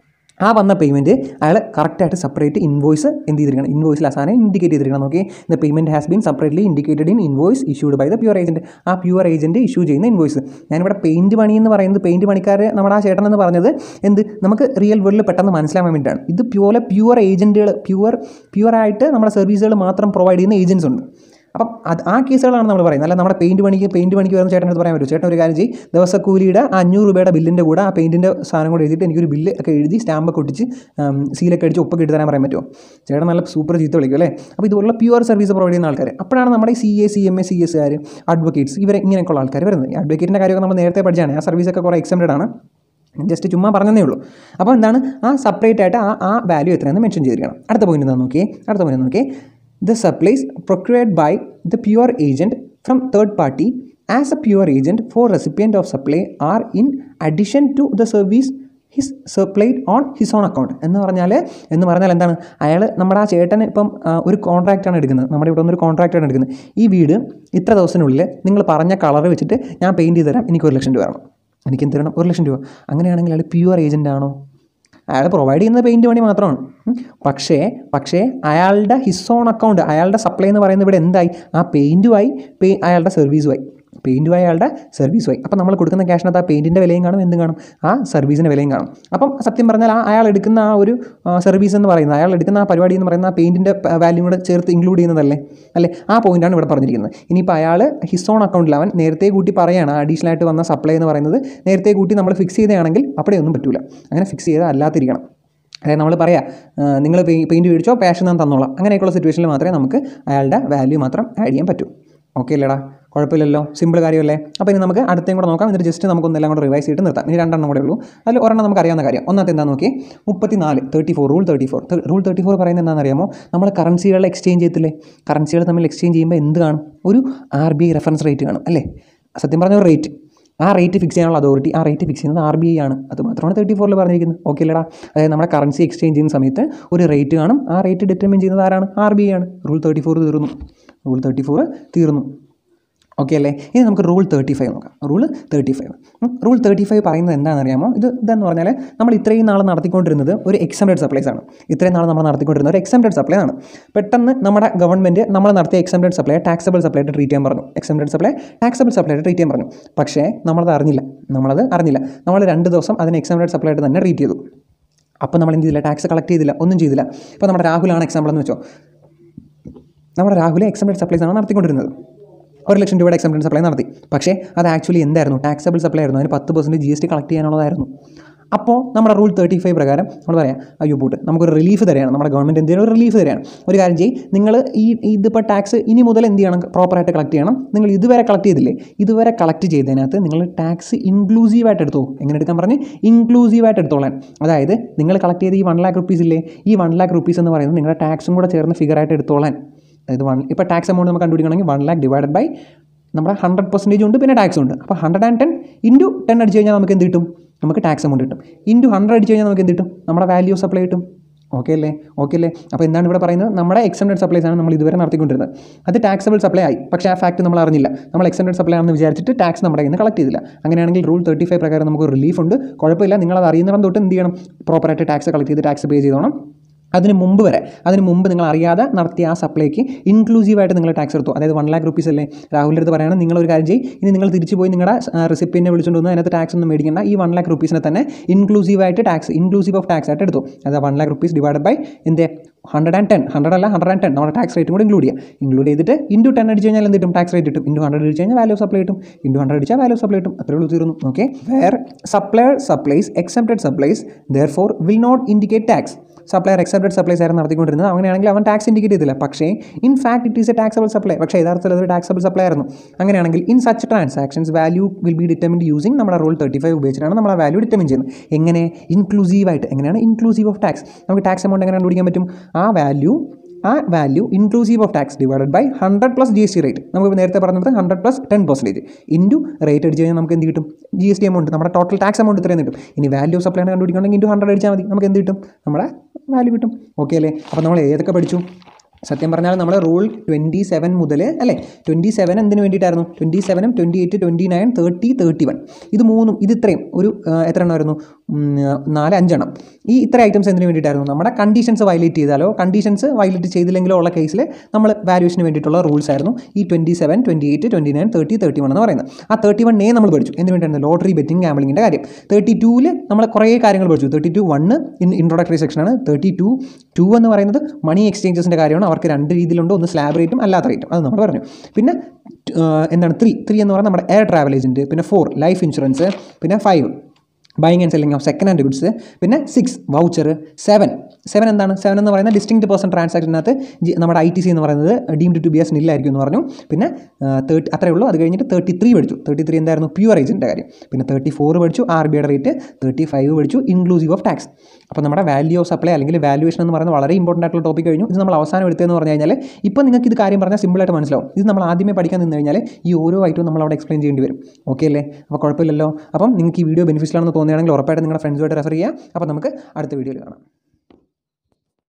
ആ വന്ന പേയ്മെൻറ്റ് അയാൾ കറക്റ്റായിട്ട് സെപ്പറേറ്റ് ഇൻവോയ്സ് എന്ത് ചെയ്തിരിക്കണം ഇൻവോയ്സിൽ ആ സാധനം ഇൻഡിക്കേറ്റ് ചെയ്തിരിക്കണം okay the payment has been separately indicated in invoice issued by the pure agent ആ പ്യുവർ ഏജൻറ്റ് ഇഷ്യൂ ചെയ്യുന്ന ഇൻവോയ്സ് ഞാനിവിടെ പെയിൻറ്റ് പണി എന്ന് പറയുന്നത് പെയിൻറ്റ് പണിക്കാർ നമ്മുടെ ആ ചേട്ടൻ എന്ന് പറഞ്ഞത് എന്ത് നമുക്ക് റിയൽ വേൾഡിൽ പെട്ടെന്ന് മനസ്സിലാവാൻ വേണ്ടിയിട്ടാണ് ഇത് പ്യുവർ പ്യുവർ ഏജൻറ്റുകൾ പ്യുവർ പ്യുവറായിട്ട് നമ്മുടെ സർവീസുകൾ മാത്രം പ്രൊവൈഡ് ചെയ്യുന്ന ഏജൻസ് ഉണ്ട് അപ്പം അത് ആ കേസുകളാണ് നമ്മൾ പറയുന്നത് അല്ല നമ്മുടെ പെയിൻറ്റ് പണിക്ക് പെയിൻറ്റ് പണിക്ക് വരുന്ന ചേട്ടനടുത്ത് പറയാൻ പറ്റും ചേട്ടൻ ഒരു കാര്യം ചെയ്യും ദിവസക്കൂലിയുടെ ആ അഞ്ഞൂറ് രൂപയുടെ ബില്ലിൻ്റെ കൂടെ ആ പെയിൻറ്റിൻ്റെ സാധനം കൂടെ എഴുതിയിട്ട് എനിക്കൊരു ബില്ല് ഒക്കെ എഴുതി സ്റ്റാമ്പൊക്കെ ഒട്ടിച്ച് ഉം, സീലൊക്കെ അടിച്ച് ഒപ്പൊക്കെ ഇട്ട് തരാൻ പറയാൻ പറ്റുമോ ചേട്ടൻ നല്ല സൂപ്പർ ചീത്ത വിളിക്കും അല്ലേ അപ്പോൾ ഇതുപോലുള്ള പ്യുവർ സർവീസ് പ്രൊവൈഡ് ചെയ്യുന്ന ആൾക്കാർ അപ്പോഴാണ് നമ്മുടെ C A C M A C S or advocates ഇവരെ ഇങ്ങനെയൊക്കെയുള്ള ആൾക്കാർ വരുന്നത് ഈ അഡ്വക്കേറ്റിൻ്റെ കാര്യമൊക്കെ നമ്മൾ നേരത്തെ പഠിച്ചാണ് ആ സർവീസൊക്കെ കുറേ എക്സംപ്റ്റഡ് ആണ് ജസ്റ്റ് ചുമ്മാ പറഞ്ഞതേ ഉള്ളൂ അപ്പോൾ എന്താണ് ആ സെപ്പറേറ്റ് ആയിട്ട് ആ ആ വാല്യൂ എത്രയെന്ന് മെൻഷൻ ചെയ്തിരിക്കണം അടുത്ത പോയിന്റ് എന്താ നോക്കിയേ അടുത്ത പോയിന്റ് നോക്കിയേ the supplies procured by the pure agent from third party as a pure agent for recipient of supply are in addition to the service his supplied on his own account എന്ന് പറഞ്ഞാൽ എന്ന് പറഞ്ഞാൽ എന്താണ് അയാൾ നമ്മുടെ ആ ചേട്ടൻ ഇപ്പം ആ, ഒരു കോൺട്രാക്റ്റാണ് എടുക്കുന്നത് നമ്മുടെ ഇവിടെ നിന്ന് ഒരു കോൺട്രാക്റ്റാണ് എടുക്കുന്നത് ഈ വീട് ഇത്ര ദിവസത്തിനുള്ളിൽ നിങ്ങൾ പറഞ്ഞ കളർ വെച്ചിട്ട് ഞാൻ പെയിൻറ്റ് ചെയ്ത് തരാം എനിക്ക് ഒരു ലക്ഷം രൂപ വേണം എനിക്ക് എന്ത് തരണം ഒരു ലക്ഷം രൂപ അങ്ങനെയാണെങ്കിൽ അയാൾ പ്യുവർ ഏജൻ്റ് ആണോ അയാൾ പ്രൊവൈഡ് ചെയ്യുന്ന പെയിൻറ്റ് പണി മാത്രമാണ് ഉം. പക്ഷേ പക്ഷേ അയാളുടെ ഹിസ് ഓൺ അക്കൗണ്ട് അയാളുടെ സപ്ലൈ എന്ന് പറയുന്നത് ഇവിടെ എന്തായി ആ പെയിൻറ്റുമായി പേ അയാളുടെ സർവീസുമായി പെയിൻറ്റുമായി അയാളുടെ സർവീസുമായി അപ്പം നമ്മൾ കൊടുക്കുന്ന ക്യാഷിനകത്ത് ആ പെയിൻറ്റിൻ്റെ വിലയും കാണും എന്തും കാണും ആ സർവീസിൻ്റെ വിലയും കാണും അപ്പം സത്യം പറഞ്ഞാൽ ആ അയാൾ എടുക്കുന്ന ആ ഒരു സർവീസ് എന്ന് പറയുന്നത് അയാൾ എടുക്കുന്ന ആ പരിപാടി എന്ന് പറയുന്ന ആ പെയിൻറ്റിൻ്റെ വാല്യൂ കൂടെ ചേർത്ത് ഇൻക്ലൂഡ് ചെയ്യുന്നതല്ലേ അല്ലേ ആ പോയിന്റാണ് ഇവിടെ പറഞ്ഞിരിക്കുന്നത് ഇനിയിപ്പോൾ അയാൾ ഹിസ് ഓൺ അക്കൗണ്ടിൽ അവൻ നേരത്തെ കൂട്ടി പറയുകയാണ് അഡീഷണൽ ആയിട്ട് വന്ന സപ്ലൈ എന്ന് പറയുന്നത് നേരത്തെ കൂട്ടി നമ്മൾ ഫിക്സ് ചെയ്തതാണെങ്കിൽ അവിടെ ഒന്നും പറ്റൂല അങ്ങനെ ഫിക്സ് ചെയ്ത് അല്ലാത്തിരിക്കണം അതായത് നമ്മൾ പറയാം നിങ്ങൾ പെയിൻറ്റ് മേടിച്ചോ പാഷൻ ഞാൻ തന്നോളാം അങ്ങനെയൊക്കെയുള്ള സിറ്റുവേഷനിൽ മാത്രമേ നമുക്ക് അയാളുടെ വാല്യൂ മാത്രം ആഡ് ചെയ്യാൻ പറ്റൂ ഓക്കെ അല്ലേടാ കുഴപ്പമില്ലല്ലോ സിമ്പിൾ കാര്യമല്ലേ അപ്പോൾ ഇനി നമുക്ക് അടുത്തേം കൂടെ നോക്കാം എന്നിട്ട് ജസ്റ്റ് നമുക്കൊന്നെല്ലാം കൂടെ റിവൈസ് ചെയ്തിട്ട് നിർത്താം ഇനി രണ്ടെണ്ണം കൂടെ ഉള്ളൂ അതിൽ ഒരെണ്ണം നമുക്ക് അറിയാവുന്ന കാര്യം ഒന്നാമത്തെ എന്താ നോക്കി മുപ്പത്തി നാല് thirty four rule thirty four rule thirty four പറയുന്നത് എന്താണെന്ന് അറിയാമോ നമ്മൾ കറൻസികളെ എക്സ്ചേഞ്ച് ചെയ്യത്തില്ലേ കറൻസികൾ തമ്മിൽ എക്സ്ചേഞ്ച് ചെയ്യുമ്പോൾ എന്ത് കാണും ഒരു R B I reference rate കാണും അല്ലേ സത്യം പറഞ്ഞ ഒരു റേറ്റ് ആ റേറ്റ് ഫിക്സ് ചെയ്യാനുള്ള അതോറിറ്റി ആ റേറ്റ് ഫിക്സ് ചെയ്യുന്നത് ആർ ബി ഐ ആണ് അത് മാത്രമാണ് തേർട്ടി ഫോറിൽ പറഞ്ഞിരിക്കുന്നത് ഓക്കെ അല്ലേടാ അതായത് നമ്മുടെ കറൻസി എക്സ്ചേഞ്ച് ചെയ്യുന്ന സമയത്ത് ഒരു റേറ്റ് കാണും ആ റേറ്റ് ഡിറ്റർമിൻ ചെയ്യുന്നത് ആരാണ് ആർ ബി ഐ ആണ് റൂൾ തേർട്ടി ഫോർ തീർന്നു റൂൾ തേർട്ടി ഫോർ തീർന്നു ഓക്കെ അല്ലേ ഇനി നമുക്ക് റൂൾ തേർട്ടി ഫൈവ് നോക്കാം rule thirty five rule thirty five പറയുന്നത് എന്താണെന്ന് അറിയാമോ ഇത് ഇതെന്ന് പറഞ്ഞാൽ നമ്മൾ ഇത്രയും നാൾ നടത്തിക്കൊണ്ടിരുന്നത് ഒരു എക്സംപ്റ്റഡ് സപ്ലൈസ് ആണ് ഇത്രയും നാൾ നമ്മൾ നടത്തിക്കൊണ്ടിരുന്നത് ഒരു എക്സംപ്റ്റഡ് സപ്ലൈ ആണ് പെട്ടെന്ന് നമ്മുടെ ഗവൺമെൻറ് നമ്മൾ നടത്തിയ എക്സംപ്റ്റഡ് സപ്ലൈ ടാക്സബിൾ സപ്ലൈ ആയിട്ട് ട്രീറ്റ് ചെയ്യാൻ പറഞ്ഞു എക്സംപ്റ്റഡ് സപ്ലൈ ടാക്സബിൾ സപ്ലൈ ആയിട്ട് ട്രീറ്റ് ചെയ്യാൻ പറഞ്ഞു പക്ഷേ നമ്മളത് അറിഞ്ഞില്ല നമ്മളത് അറിഞ്ഞില്ല നമ്മൾ രണ്ട് ദിവസം അതിന് എക്സംപ്റ്റഡ് സപ്ലൈ ആയിട്ട് തന്നെ ട്രീറ്റ് ചെയ്തു അപ്പോൾ നമ്മൾ എന്ത് ചെയ്തില്ല ടാക്സ് കളക്ട് ചെയ്തില്ല ഒന്നും ചെയ്തില്ല ഇപ്പോൾ നമ്മുടെ രാഹുലാണ് എക്സാമ്പിൾ എന്ന് വെച്ചോ നമ്മുടെ രാഹുൽ എക്സംപ്റ്റഡ് സപ്ലൈസ് ആണ് നടത്തിക്കൊണ്ടിരുന്നത് ഒരു ലക്ഷം രൂപയുടെ എക്സംപ്റ്റഡ് സപ്ലൈ നടത്തി പക്ഷേ അത് ആക്ച്വലി എന്തായിരുന്നു ടാക്സബിൾ സപ്ലൈ ആയിരുന്നു അതിന് പത്ത് percent G S T collect ചെയ്യാനുള്ളതായിരുന്നു അപ്പോൾ നമ്മുടെ റൂൾ തേർട്ടി ഫൈവ് പ്രകാരം നമ്മൾ പറയാം അയ്യോ പൂട്ട് നമുക്കൊരു റിലീഫ് തരികയാണ് നമ്മുടെ ഗവൺമെൻറ് എന്തെങ്കിലും ഒരു റിലീഫ് തരികയാണ് ഒരു കാര്യം ചെയ്യും നിങ്ങൾ ഈ ഇതിപ്പോൾ ടാക്സ് ഇനി മുതൽ എന്ത് ചെയ്യണം പ്രോപ്പറായിട്ട് കളക്ട് ചെയ്യണം നിങ്ങൾ ഇതുവരെ കളക്ട് ചെയ്തില്ലേ ഇതുവരെ കളക്ട് ചെയ്തതിനകത്ത് നിങ്ങൾ ടാക്സ് ഇൻക്ലൂസീവായിട്ട് എടുത്തോ എങ്ങനെ എടുക്കാൻ പറഞ്ഞ് ഇൻക്ലൂസീവായിട്ട് എടുത്തോളാൻ അതായത് നിങ്ങൾ കളക്ട് ചെയ്ത ഈ വൺ ലാക്ക് റുപ്പീസ് ഇല്ലേ ഈ വൺ ലാക്ക് റുപ്പീസ് എന്ന് പറയുന്നത് നിങ്ങളുടെ ടാക്സും കൂടെ ചേർന്ന് ഫിഗറായിട്ട് എടുത്തോളാൻ അതായത് വൺ ഇപ്പോൾ ടാക്സ് എമൗണ്ട് നമുക്ക് കണ്ടുപിടിക്കണമെങ്കിൽ വൺ ലാക്ക് ഡിവൈഡഡ് ബൈ നമ്മുടെ ഹൺഡ്രഡ് പെർസെൻറ്റേജ് ഉണ്ട് പിന്നെ ടാക്സ് ഉണ്ട് അപ്പോൾ hundred and ten into ten അടിച്ച് കഴിഞ്ഞാൽ നമുക്ക് എന്ത് കിട്ടും നമുക്ക് ടാക്സ് എമൗണ്ട് കിട്ടും ഇൻറ്റു ഹൺഡ്രഡ് അടിച്ച് കഴിഞ്ഞാൽ നമുക്ക് എന്ത് കിട്ടും നമ്മുടെ വാല്യൂ സപ്ലൈ കിട്ടും ഓക്കെ അല്ലേ ഓക്കെ അല്ലേ അപ്പോൾ എന്താണ് ഇവിടെ പറയുന്നത് നമ്മുടെ എക്സംപ്റ്റഡ് സപ്ലൈസ് ആണ് നമ്മൾ ഇതുവരെ നടത്തിക്കൊണ്ടിരുന്നത് അത് ടാക്സബിൾ സപ്ലൈ ആയി പക്ഷേ ആ ഫാക്ട് നമ്മൾ അറിഞ്ഞില്ല നമ്മൾ എക്സംപ്റ്റഡ് സപ്ലൈ ആണെന്ന് വിചാരിച്ചിട്ട് ടാക്സ് നമ്മുടെ കയ്യിൽ നിന്ന് കളക്ട് ചെയ്തില്ല അങ്ങനെയാണെങ്കിൽ റൂൾ തേർട്ടി ഫൈവ് പ്രകാരം നമുക്ക് റിലീഫ് ഉണ്ട് കുഴപ്പമില്ല നിങ്ങളത് അറിയുന്നിടം തൊട്ട് എന്ത് ചെയ്യണം പ്രോപ്പറായിട്ട് ടാക്സ് കളക്ട് ചെയ്ത് ടാക്സ് പേ ചെയ്തോണം അതിന് മുമ്പ് വരെ അതിന് മുമ്പ് നിങ്ങൾ അറിയാതെ നടത്തിയ ആ സപ്ലൈക്ക് ഇൻക്ലൂസീവായിട്ട് നിങ്ങൾ ടാക്സ് എടുത്തു അതായത് വൺ ലാക്ക് റുപ്പീസ് അല്ലേ രാഹുലിൻ്റെ അടുത്ത് പറയുകയാണ് നിങ്ങൾ ഒരു കാര്യം ചെയ്യും ഇനി നിങ്ങൾ തിരിച്ചു പോയി നിങ്ങളുടെ റെസിപ്പിനെ വിളിച്ചുകൊണ്ട് വന്ന് അതിനകത്ത് ടാക്സ് ഒന്നും മേടിക്കേണ്ട ഈ വൺ ലാക്ക് റുപ്പീസിനെ തന്നെ ഇൻക്ലൂസീവായിട്ട് ടാക്സ് ഇൻക്ലൂസീവ് ഓഫ് ടാക്സ് ആയിട്ട് എടുത്തു അതായത് one lakh rupees divide by എന്ത് ഹൺഡ്രഡ് ആൻഡ് ടെൻ ഹൺഡ്രഡ് അല്ല ഹൺഡ്രഡ് ആൻഡ് ടെൻ നമ്മുടെ ടാക്സ് റേറ്റും കൂടി ഇൻക്ലൂഡ് ചെയ്യുക ഇൻക്ലൂഡ് ചെയ്തിട്ട് ഇൻറ്റു ടെൻ അടിച്ച് കഴിഞ്ഞാൽ എന്ത് കിട്ടും ടാക്സ് റേറ്റ് കിട്ടും ഇൻറ്റു ഹൺഡ്രഡ് അടിച്ച് കഴിഞ്ഞാൽ വാല്യൂ ഓഫ് സപ്ലൈ കിട്ടും ഇൻറ്റു ഹൺഡ്രഡ് അടിച്ചാൽ വാല്യൂ ഓഫ് സപ്ലൈ കിട്ടും അത്രേ ഉള്ളൂ തീർന്നു okay where supplier supplies exempted supplies therefore will not indicate tax supplier exempted supplies ആയിരുന്നു നടത്തിക്കൊണ്ടിരുന്നത് അങ്ങനെയാണെങ്കിൽ അവൻ ടാക്സ് ഇൻഡിക്കേറ്റ് ചെയ്തില്ല പക്ഷേ in fact it is a taxable supply പക്ഷേ യഥാർത്ഥത്തിൽ അതൊരു ടാക്സബിൾ സപ്ലൈ ആയിരുന്നു അങ്ങനെയാണെങ്കിൽ in such transactions value will be determined using നമ്മുടെ റൂൾ തേർട്ടി ഫൈവ് ഉപയോഗിച്ചിട്ടാണ് നമ്മൾ ആ വാല്യൂ ഡിറ്റർമിൻ ചെയ്യുന്നത് എങ്ങനെ ഇൻക്ലൂസീവായിട്ട് എങ്ങനെയാണ് ഇൻക്ലൂസീവ് ഓഫ് ടാക്സ് നമുക്ക് ടാക്സ് എമൗണ്ട് എങ്ങനെ കണ്ടുപിടിക്കാൻ പറ്റും ആ വാല്യൂ ആ value inclusive of tax divided by hundred plus G S T rate നമുക്ക് നേരത്തെ പറഞ്ഞത് hundred plus ten percentage into rate അടിച്ച് കഴിഞ്ഞാൽ നമുക്ക് എന്ത് കിട്ടും ജി എസ് ടി എമൗണ്ട് നമ്മുടെ ടോട്ടൽ ടാക്സ് എമൗണ്ട് ഇത്രയും കിട്ടും ഇനി വാല്യൂ ഓഫ് സപ്ലൈ കണ്ടുപിടിക്കണമെങ്കിൽ ഇൻറ്റു ഹൺഡ്രഡ് അടിച്ചാൽ മതി നമുക്ക് എന്ത് കിട്ടും നമ്മുടെ വാല്യൂ കിട്ടും ഓക്കെ അല്ലേ അപ്പോൾ നമ്മൾ ഏതൊക്കെ പഠിച്ചു സത്യം പറഞ്ഞാൽ നമ്മൾ റൂൾ ട്വൻറ്റി സെവൻ മുതൽ അല്ലേ ട്വൻറ്റി സെവൻ എന്തിനു വേണ്ടിയിട്ടായിരുന്നു ട്വൻറ്റി സെവനും twenty eight twenty nine thirty thirty one ഇത് മൂന്നും ഇത് ഇത്രയും ഒരു ആ, എത്ര എണ്ണമായിരുന്നു ഉം, നാല് അഞ്ചെണ്ണം ഈ ഇത്ര ഐറ്റംസ് എന്തിനു വേണ്ടിയിട്ടായിരുന്നു നമ്മുടെ കണ്ടീഷൻസ് വയലേറ്റ് ചെയ്താലോ കണ്ടീഷൻസ് വയലേറ്റ് ചെയ്തില്ലെങ്കിലോ ഉള്ള കേസിൽ നമ്മൾ വാല്യൂഷന് വേണ്ടിയിട്ടുള്ള റൂൾസ് ആയിരുന്നു ഈ twenty seven twenty eight twenty nine thirty thirty one എന്ന് പറയുന്നത് ആ തേർട്ടി വൺ എ നമ്മൾ പഠിച്ചു എന്തിനു വേണ്ടിയായിരുന്നു ലോട്ടറി ബെറ്റിംഗ് ഗാംബ്ലിങ്ങിൻ്റെ കാര്യം തേർട്ടി ടൂവിൽ നമ്മൾ കുറേ കാര്യങ്ങൾ പഠിച്ചു thirty two one in introductory സെക്ഷനാണ് തേർട്ടി ടു ടു എന്ന് പറയുന്നത് മണി എക്സ്ചേഞ്ചസിൻ്റെ കാര്യമാണ് അവർക്ക് രണ്ട് രീതിയിലുണ്ട് ഒന്ന് സ്ലാബ് റേറ്റും അല്ലാത്ത റേറ്റും അത് നമ്മൾ പറഞ്ഞു പിന്നെ ആ, എന്താണ് ത്രീ ത്രീ എന്ന് പറയുന്നത് നമ്മുടെ എയർ ട്രാവൽ ഏജൻറ്റ് പിന്നെ ഫോർ ലൈഫ് ഇൻഷുറൻസ് പിന്നെ five buying and selling of second hand goods പിന്നെ സിക്സ് വൗച്ചർ സെവൻ സെവൻ എന്താണ് സെവൻ എന്ന് പറയുന്ന ഡിസ്റ്റിങ്ക്ട് പേഴ്സൺ ട്രാൻസാക്ഷനകത്ത് ജി- നമ്മുടെ ഐ ടി സി എന്ന് പറയുന്നത് ഡീംഡ് ടു ബി എസ് നില്ലായിരിക്കും എന്ന് പറഞ്ഞു പിന്നെ തേർട്ടി അത്രയേ ഉള്ളൂ അത് കഴിഞ്ഞിട്ട് തേർട്ടി ത്രീ പഠിച്ചു തേർട്ടി ത്രീ എന്തായിരുന്നു പ്യുവർ ഏജൻറ്റിൻ്റെ കാര്യം പിന്നെ തേർട്ടി ഫോർ പഠിച്ചു ആർ ബി ഐയുടെ റേറ്റ് തേർട്ടി ഫൈവ് പഠിച്ചു ഇൻക്ലൂസീവ് ഓഫ് ടാക്സ് അപ്പോൾ നമ്മുടെ വാല്യൂ ഓഫ് സപ്ലൈ അല്ലെങ്കിൽ വാല്യൂഷൻ എന്ന് പറയുന്നത് വളരെ ഇമ്പോർട്ടൻ്റ് ആയിട്ടുള്ള ടോപ്പിക് കഴിഞ്ഞു ഇത് നമ്മൾ അവസാനം എടുത്തതെന്ന് പറഞ്ഞു കഴിഞ്ഞാൽ ഇപ്പോൾ നിങ്ങൾക്ക് ഇത് കാര്യം പറഞ്ഞാൽ സിമ്പിളായിട്ട് മനസ്സിലാവും ഇത് നമ്മൾ ആദ്യമേ പഠിക്കാൻ നിന്ന് കഴിഞ്ഞാൽ ഈ ഓരോ ഐറ്റവും നമ്മൾ അവിടെ എക്സ്പ്ലെയിൻ ചെയ്യേണ്ടി വരും ഓക്കെ അല്ലേ അപ്പോൾ കുഴപ്പമില്ലല്ലോ അപ്പം നിങ്ങൾക്ക് ഈ വീഡിയോ ബെനിഫിഷ്യലാണെന്ന് തോന്നുകയാണെങ്കിൽ ഉറപ്പായിട്ട് നിങ്ങളുടെ ഫ്രണ്ട്സുമായിട്ട് റെഫർ ചെയ്യുക അപ്പോൾ നമുക്ക് അടുത്ത വീഡിയോയിൽ കാണാം